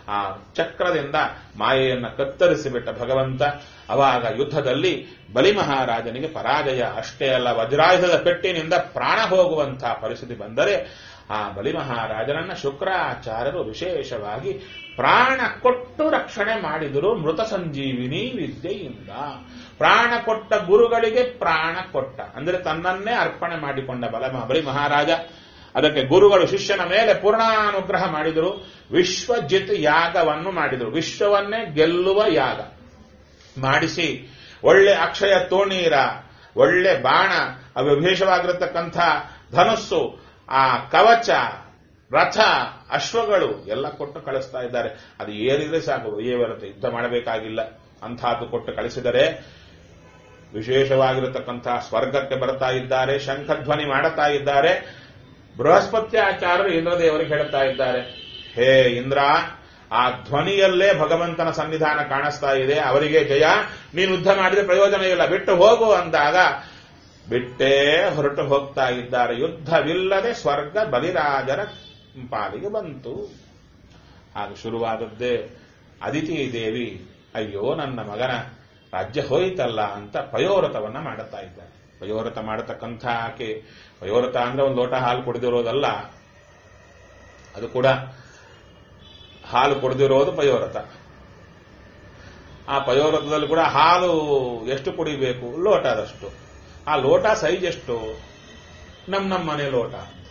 ಆ ಚಕ್ರದಿಂದ ಮಾಯೆಯನ್ನ ಕತ್ತರಿಸಿಬಿಟ್ಟ ಭಗವಂತ ಅವಾಗ ಯುದ್ಧದಲ್ಲಿ ಬಲಿ ಮಹಾರಾಜನಿಗೆ ಪರಾಜಯ ಅಷ್ಟೇ ಅಲ್ಲ ವಜ್ರಾಯುಧದ ಪೆಟ್ಟಿನಿಂದ ಪ್ರಾಣ ಹೋಗುವಂತಹ ಪರಿಸ್ಥಿತಿ ಬಂದರೆ ಆ ಬಲಿ ಮಹಾರಾಜನನ್ನ ಶುಕ್ರಾಚಾರ್ಯರು ವಿಶೇಷವಾಗಿ ಪ್ರಾಣ ಕೊಟ್ಟು ರಕ್ಷಣೆ ಮಾಡಿದರು ಮೃತ ಸಂಜೀವಿನಿ ವಿದ್ಯೆಯಿಂದ ಪ್ರಾಣ ಕೊಟ್ಟ ಗುರುಗಳಿಗೆ ಪ್ರಾಣ ಕೊಟ್ಟ ಅಂದ್ರೆ ತನ್ನನ್ನೇ ಅರ್ಪಣೆ ಮಾಡಿಕೊಂಡ ಬಲ ಬಲಿ ಮಹಾರಾಜ ಅದಕ್ಕೆ ಗುರುಗಳು ಶಿಷ್ಯನ ಮೇಲೆ ಪೂರ್ಣಾನುಗ್ರಹ ಮಾಡಿದರು ವಿಶ್ವಜಿತ್ ಯಾಗವನ್ನು ಮಾಡಿದರು ವಿಶ್ವವನ್ನೇ ಗೆಲ್ಲುವ ಯಾಗ ಮಾಡಿಸಿ ಒಳ್ಳೆ ಅಕ್ಷಯ ತೋಣೀರ ಒಳ್ಳೆ ಬಾಣ ಅವು ವಿಶೇಷವಾಗಿರತಕ್ಕಂಥ ಧನಸ್ಸು ಆ ಕವಚ ರಥ ಅಶ್ವಗಳು ಎಲ್ಲ ಕೊಟ್ಟು ಕಳಿಸ್ತಾ ಇದ್ದಾರೆ ಅದು ಏರಿದ್ರೆ ಸಾಕು ಏವರತೆ ಯುದ್ಧ ಮಾಡಬೇಕಾಗಿಲ್ಲ ಅಂತಹದ್ದು ಕೊಟ್ಟು ಕಳಿಸಿದರೆ ವಿಶೇಷವಾಗಿರತಕ್ಕಂತಹ ಸ್ವರ್ಗಕ್ಕೆ ಬರ್ತಾ ಇದ್ದಾರೆ ಶಂಖಧ್ವನಿ ಮಾಡುತ್ತಾ ಇದ್ದಾರೆ ಬೃಹಸ್ಪತ್ಯಾಚಾರ್ಯರು ಇಂದ್ರದೇವರಿಗೆ ಹೇಳುತ್ತಾ ಇದ್ದಾರೆ ಹೇ ಇಂದ್ರ ಆ ಧ್ವನಿಯಲ್ಲೇ ಭಗವಂತನ ಸನ್ನಿಧಾನ ಕಾಣಿಸ್ತಾ ಇದೆ ಅವರಿಗೆ ಜಯ ನೀನು ಯುದ್ಧ ಮಾಡಿದ್ರೆ ಪ್ರಯೋಜನ ಇಲ್ಲ ಬಿಟ್ಟು ಹೋಗು ಅಂದಾಗ ಬಿಟ್ಟೇ ಹೊರಟು ಹೋಗ್ತಾ ಇದ್ದಾರೆ ಯುದ್ಧವಿಲ್ಲದೆ ಸ್ವರ್ಗ ಬಲಿರಾಜರ ಪಾಲಿಗೆ ಬಂತು ಆಗ ಶುರುವಾದದ್ದೇ ಅದಿತಿ ದೇವಿ ಅಯ್ಯೋ ನನ್ನ ಮಗನ ರಾಜ್ಯ ಹೋಯಿತಲ್ಲ ಅಂತ ಪಯೋರಥವನ್ನ ಮಾಡುತ್ತಾ ಇದ್ದಾರೆ ಪಯೋರಥ ಮಾಡತಕ್ಕಂಥ ಆಕೆ ಪಯೋರಥ ಅಂದ್ರೆ ಒಂದು ಲೋಟ ಹಾಲು ಕುಡಿದಿರೋದಲ್ಲ ಅದು ಕೂಡ ಹಾಲು ಕುಡಿದಿರೋದು ಪಯೋರಥ ಆ ಪಯೋರಥದಲ್ಲಿ ಕೂಡ ಹಾಲು ಎಷ್ಟು ಕುಡಿಬೇಕು ಲೋಟದಷ್ಟು ಆ ಲೋಟ ಸೈಜ್ ಎಷ್ಟು ನಮ್ ನಮ್ಮ ಮನೆ ಲೋಟ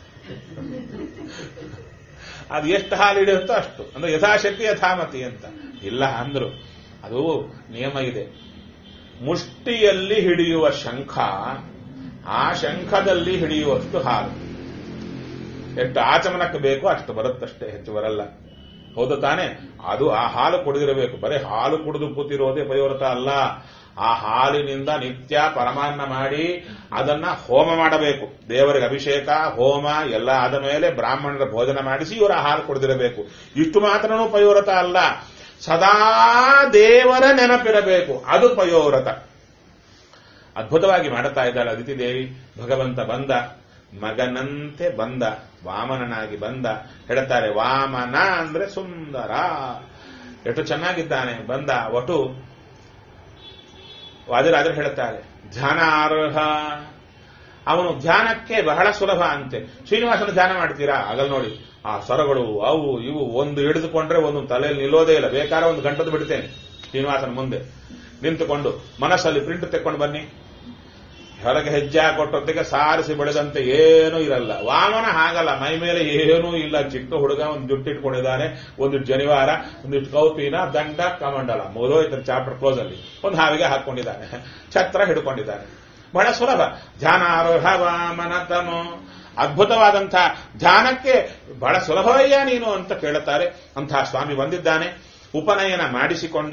ಅದು ಎಷ್ಟು ಹಾಲು ಹಿಡಿಯುತ್ತೋ ಅಷ್ಟು ಅಂದ್ರೆ ಯಥಾಶಕ್ತಿ ಯಥಾಮತಿ ಅಂತ ಇಲ್ಲ ಅಂದ್ರು ಅದು ನಿಯಮ ಇದೆ ಮುಷ್ಟಿಯಲ್ಲಿ ಹಿಡಿಯುವ ಶಂಖ ಆ ಶಂಖದಲ್ಲಿ ಹಿಡಿಯುವಷ್ಟು ಹಾಲು ಎಷ್ಟು ಆಚಮನಕ್ಕೆ ಬೇಕೋ ಅಷ್ಟು ಬರುತ್ತಷ್ಟೇ ಹೆಚ್ಚು ಬರಲ್ಲ ಹೌದು ತಾನೆ ಅದು ಆ ಹಾಲು ಕುಡಿದಿರಬೇಕು ಬರೀ ಹಾಲು ಕುಡಿದು ಕೂತಿರೋದೇ ಪಯೋರತ ಅಲ್ಲ ಆ ಹಾಲಿನಿಂದ ನಿತ್ಯ ಪರಮಾನ್ನ ಮಾಡಿ ಅದನ್ನ ಹೋಮ ಮಾಡಬೇಕು ದೇವರಿಗೆ ಅಭಿಷೇಕ ಹೋಮ ಎಲ್ಲ ಆದ ಮೇಲೆ ಬ್ರಾಹ್ಮಣರ ಭೋಜನ ಮಾಡಿಸಿ ಇವರ ಹಾಲು ಕುಡಿದಿರಬೇಕು ಇಷ್ಟು ಮಾತ್ರನೂ ಪಯೋರತ ಅಲ್ಲ ಸದಾ ದೇವರ ನೆನಪಿರಬೇಕು ಅದು ಪಯೋವ್ರತ ಅದ್ಭುತವಾಗಿ ಮಾಡುತ್ತಾ ಇದ್ದಾಳೆ ಅದಿತಿ ದೇವಿ ಭಗವಂತ ಬಂದ ಮಗನಂತೆ ಬಂದ ವಾಮನನಾಗಿ ಬಂದ ಹೇಳ್ತಾರೆ ವಾಮನ ಅಂದ್ರೆ ಸುಂದರ ಎಷ್ಟು ಚೆನ್ನಾಗಿದ್ದಾನೆ ಬಂದ ಒಟ್ಟು ವಾದಿರಾಜರು ಹೇಳುತ್ತಾರೆ ಧ್ಯಾನ ಅರ್ಹ ಅವನು ಧ್ಯಾನಕ್ಕೆ ಬಹಳ ಸುಲಭ ಅಂತೆ ಶ್ರೀನಿವಾಸನ ಧ್ಯಾನ ಮಾಡ್ತೀರಾ ಆಗಲ್ ನೋಡಿ ಆ ಸ್ವರಗಳು ಅವು ಇವು ಒಂದು ಹಿಡಿದುಕೊಂಡ್ರೆ ಒಂದು ತಲೆಯಲ್ಲಿ ನಿಲ್ಲೋದೇ ಇಲ್ಲ ಬೇಕಾದ್ರೆ ಒಂದು ಗಂಟದ ಬಿಡ್ತೇನೆ ಶ್ರೀನಿವಾಸನ ಮುಂದೆ ನಿಂತುಕೊಂಡು ಮನಸ್ಸಲ್ಲಿ ಪ್ರಿಂಟ್ ತೆಕ್ಕೊಂಡು ಬನ್ನಿ ಹೊರಗೆ ಹೆಜ್ಜೆ ಕೊಟ್ಟೊತ್ತಿಗೆ ಸಾರಿಸಿ ಬೆಳೆದಂತೆ ಏನೂ ಇರಲ್ಲ ವಾಮನ ಹಾಗಲ್ಲ ಮೈ ಮೇಲೆ ಏನೂ ಇಲ್ಲ ಚಿಕ್ಕ ಹುಡುಗ ಒಂದು ಜುಟ್ಟಿಟ್ಕೊಂಡಿದ್ದಾನೆ ಒಂದು ಜನಿವಾರ ಒಂದಿಷ್ಟು ಕೌಪಿನ ದಂಡ ಕಮಂಡಲ ಮುಗಿದೋಯ್ತು ಚಾಪ್ಟರ್ ಕ್ಲೋಸ್ ಅಲ್ಲಿ ಒಂದು ಹಾವಿಗೆ ಹಾಕೊಂಡಿದ್ದಾನೆ ಛತ್ರ ಹಿಡ್ಕೊಂಡಿದ್ದಾನೆ ಬಹಳ ಸುಲಭ ಧ್ಯಾನ ಆರೋಹ ವಾಮನ ತನು ಅದ್ಭುತವಾದಂತಹ ಧ್ಯಾನಕ್ಕೆ ಬಹಳ ಸುಲಭವಯ್ಯ ನೀನು ಅಂತ ಕೇಳುತ್ತಾರೆ ಅಂತಹ ಸ್ವಾಮಿ ಬಂದಿದ್ದಾನೆ ಉಪನಯನ ಮಾಡಿಸಿಕೊಂಡ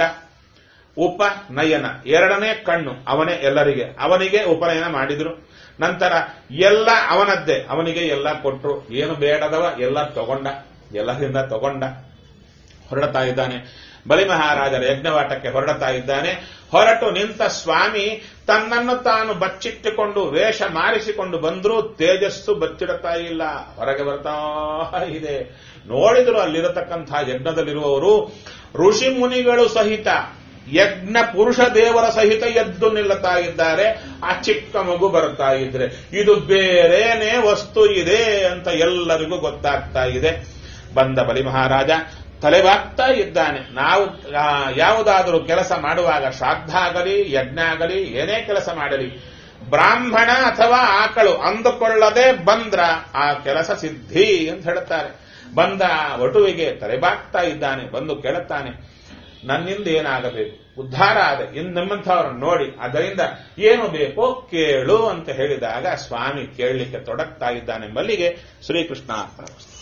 ಉಪನಯನ ಎರಡನೇ ಕಣ್ಣು ಅವನೇ ಎಲ್ಲರಿಗೆ ಅವನಿಗೆ ಉಪನಯನ ಮಾಡಿದ್ರು ನಂತರ ಎಲ್ಲ ಅವನದ್ದೇ ಅವನಿಗೆ ಎಲ್ಲ ಕೊಟ್ರು ಏನು ಬೇಡದವ ಎಲ್ಲ ತಗೊಂಡ ಎಲ್ಲರಿಂದ ತಗೊಂಡ ಹೊರಡ್ತಾ ಇದ್ದಾನೆ ಬಲಿ ಮಹಾರಾಜರ ಯಜ್ಞವಾಟಕ್ಕೆ ಹೊರಡ್ತಾ ಇದ್ದಾನೆ ಹೊರಟು ನಿಂತ ಸ್ವಾಮಿ ತನ್ನನ್ನು ತಾನು ಬಚ್ಚಿಟ್ಟುಕೊಂಡು ವೇಷ ಮಾರಿಸಿಕೊಂಡು ಬಂದರೂ ತೇಜಸ್ಸು ಬಚ್ಚಿಡುತ್ತಾ ಇಲ್ಲ ಹೊರಗೆ ಬರ್ತಾ ಇದೆ ನೋಡಿದ್ರು ಅಲ್ಲಿರತಕ್ಕಂತಹ ಯಜ್ಞದಲ್ಲಿರುವವರು ಋಷಿ ಮುನಿಗಳು ಸಹಿತ ಯಜ್ಞ ಪುರುಷ ದೇವರ ಸಹಿತ ಎದ್ದು ನಿಲ್ಲುತ್ತಾ ಇದ್ದಾರೆ ಆ ಚಿಕ್ಕ ಮಗು ಬರ್ತಾ ಇದ್ರೆ ಇದು ಬೇರೇನೇ ವಸ್ತು ಇದೆ ಅಂತ ಎಲ್ಲರಿಗೂ ಗೊತ್ತಾಗ್ತಾ ಇದೆ ಬಂದ ಬಲಿ ಮಹಾರಾಜ ತಲೆಬಾಗ್ತಾ ಇದ್ದಾನೆ ನಾವು ಯಾವುದಾದರೂ ಕೆಲಸ ಮಾಡುವಾಗ ಶ್ರಾದ್ದ ಆಗಲಿ ಯಜ್ಞ ಆಗಲಿ ಏನೇ ಕೆಲಸ ಮಾಡಲಿ ಬ್ರಾಹ್ಮಣ ಅಥವಾ ಆಕಳು ಅಂದುಕೊಳ್ಳದೆ ಬಂದ್ರ ಆ ಕೆಲಸ ಸಿದ್ಧಿ ಅಂತ ಹೇಳುತ್ತಾರೆ ಬಂದ ವಟುವಿಗೆ ತಲೆಬಾಗ್ತಾ ಇದ್ದಾನೆ ಬಂದು ಕೇಳುತ್ತಾನೆ ನನ್ನಿಂದ ಏನಾಗಬೇಕು ಉದ್ಧಾರ ಆದ ಇನ್ನು ನಮ್ಮಂಥವ್ರನ್ನ ನೋಡಿ ಅದರಿಂದ ಏನು ಬೇಕೋ ಕೇಳು ಅಂತ ಹೇಳಿದಾಗ ಸ್ವಾಮಿ ಕೇಳಲಿಕ್ಕೆ ತೊಡಗ್ತಾ ಇದ್ದಾನೆ ಮಲ್ಲಿಗೆ ಶ್ರೀಕೃಷ್ಣ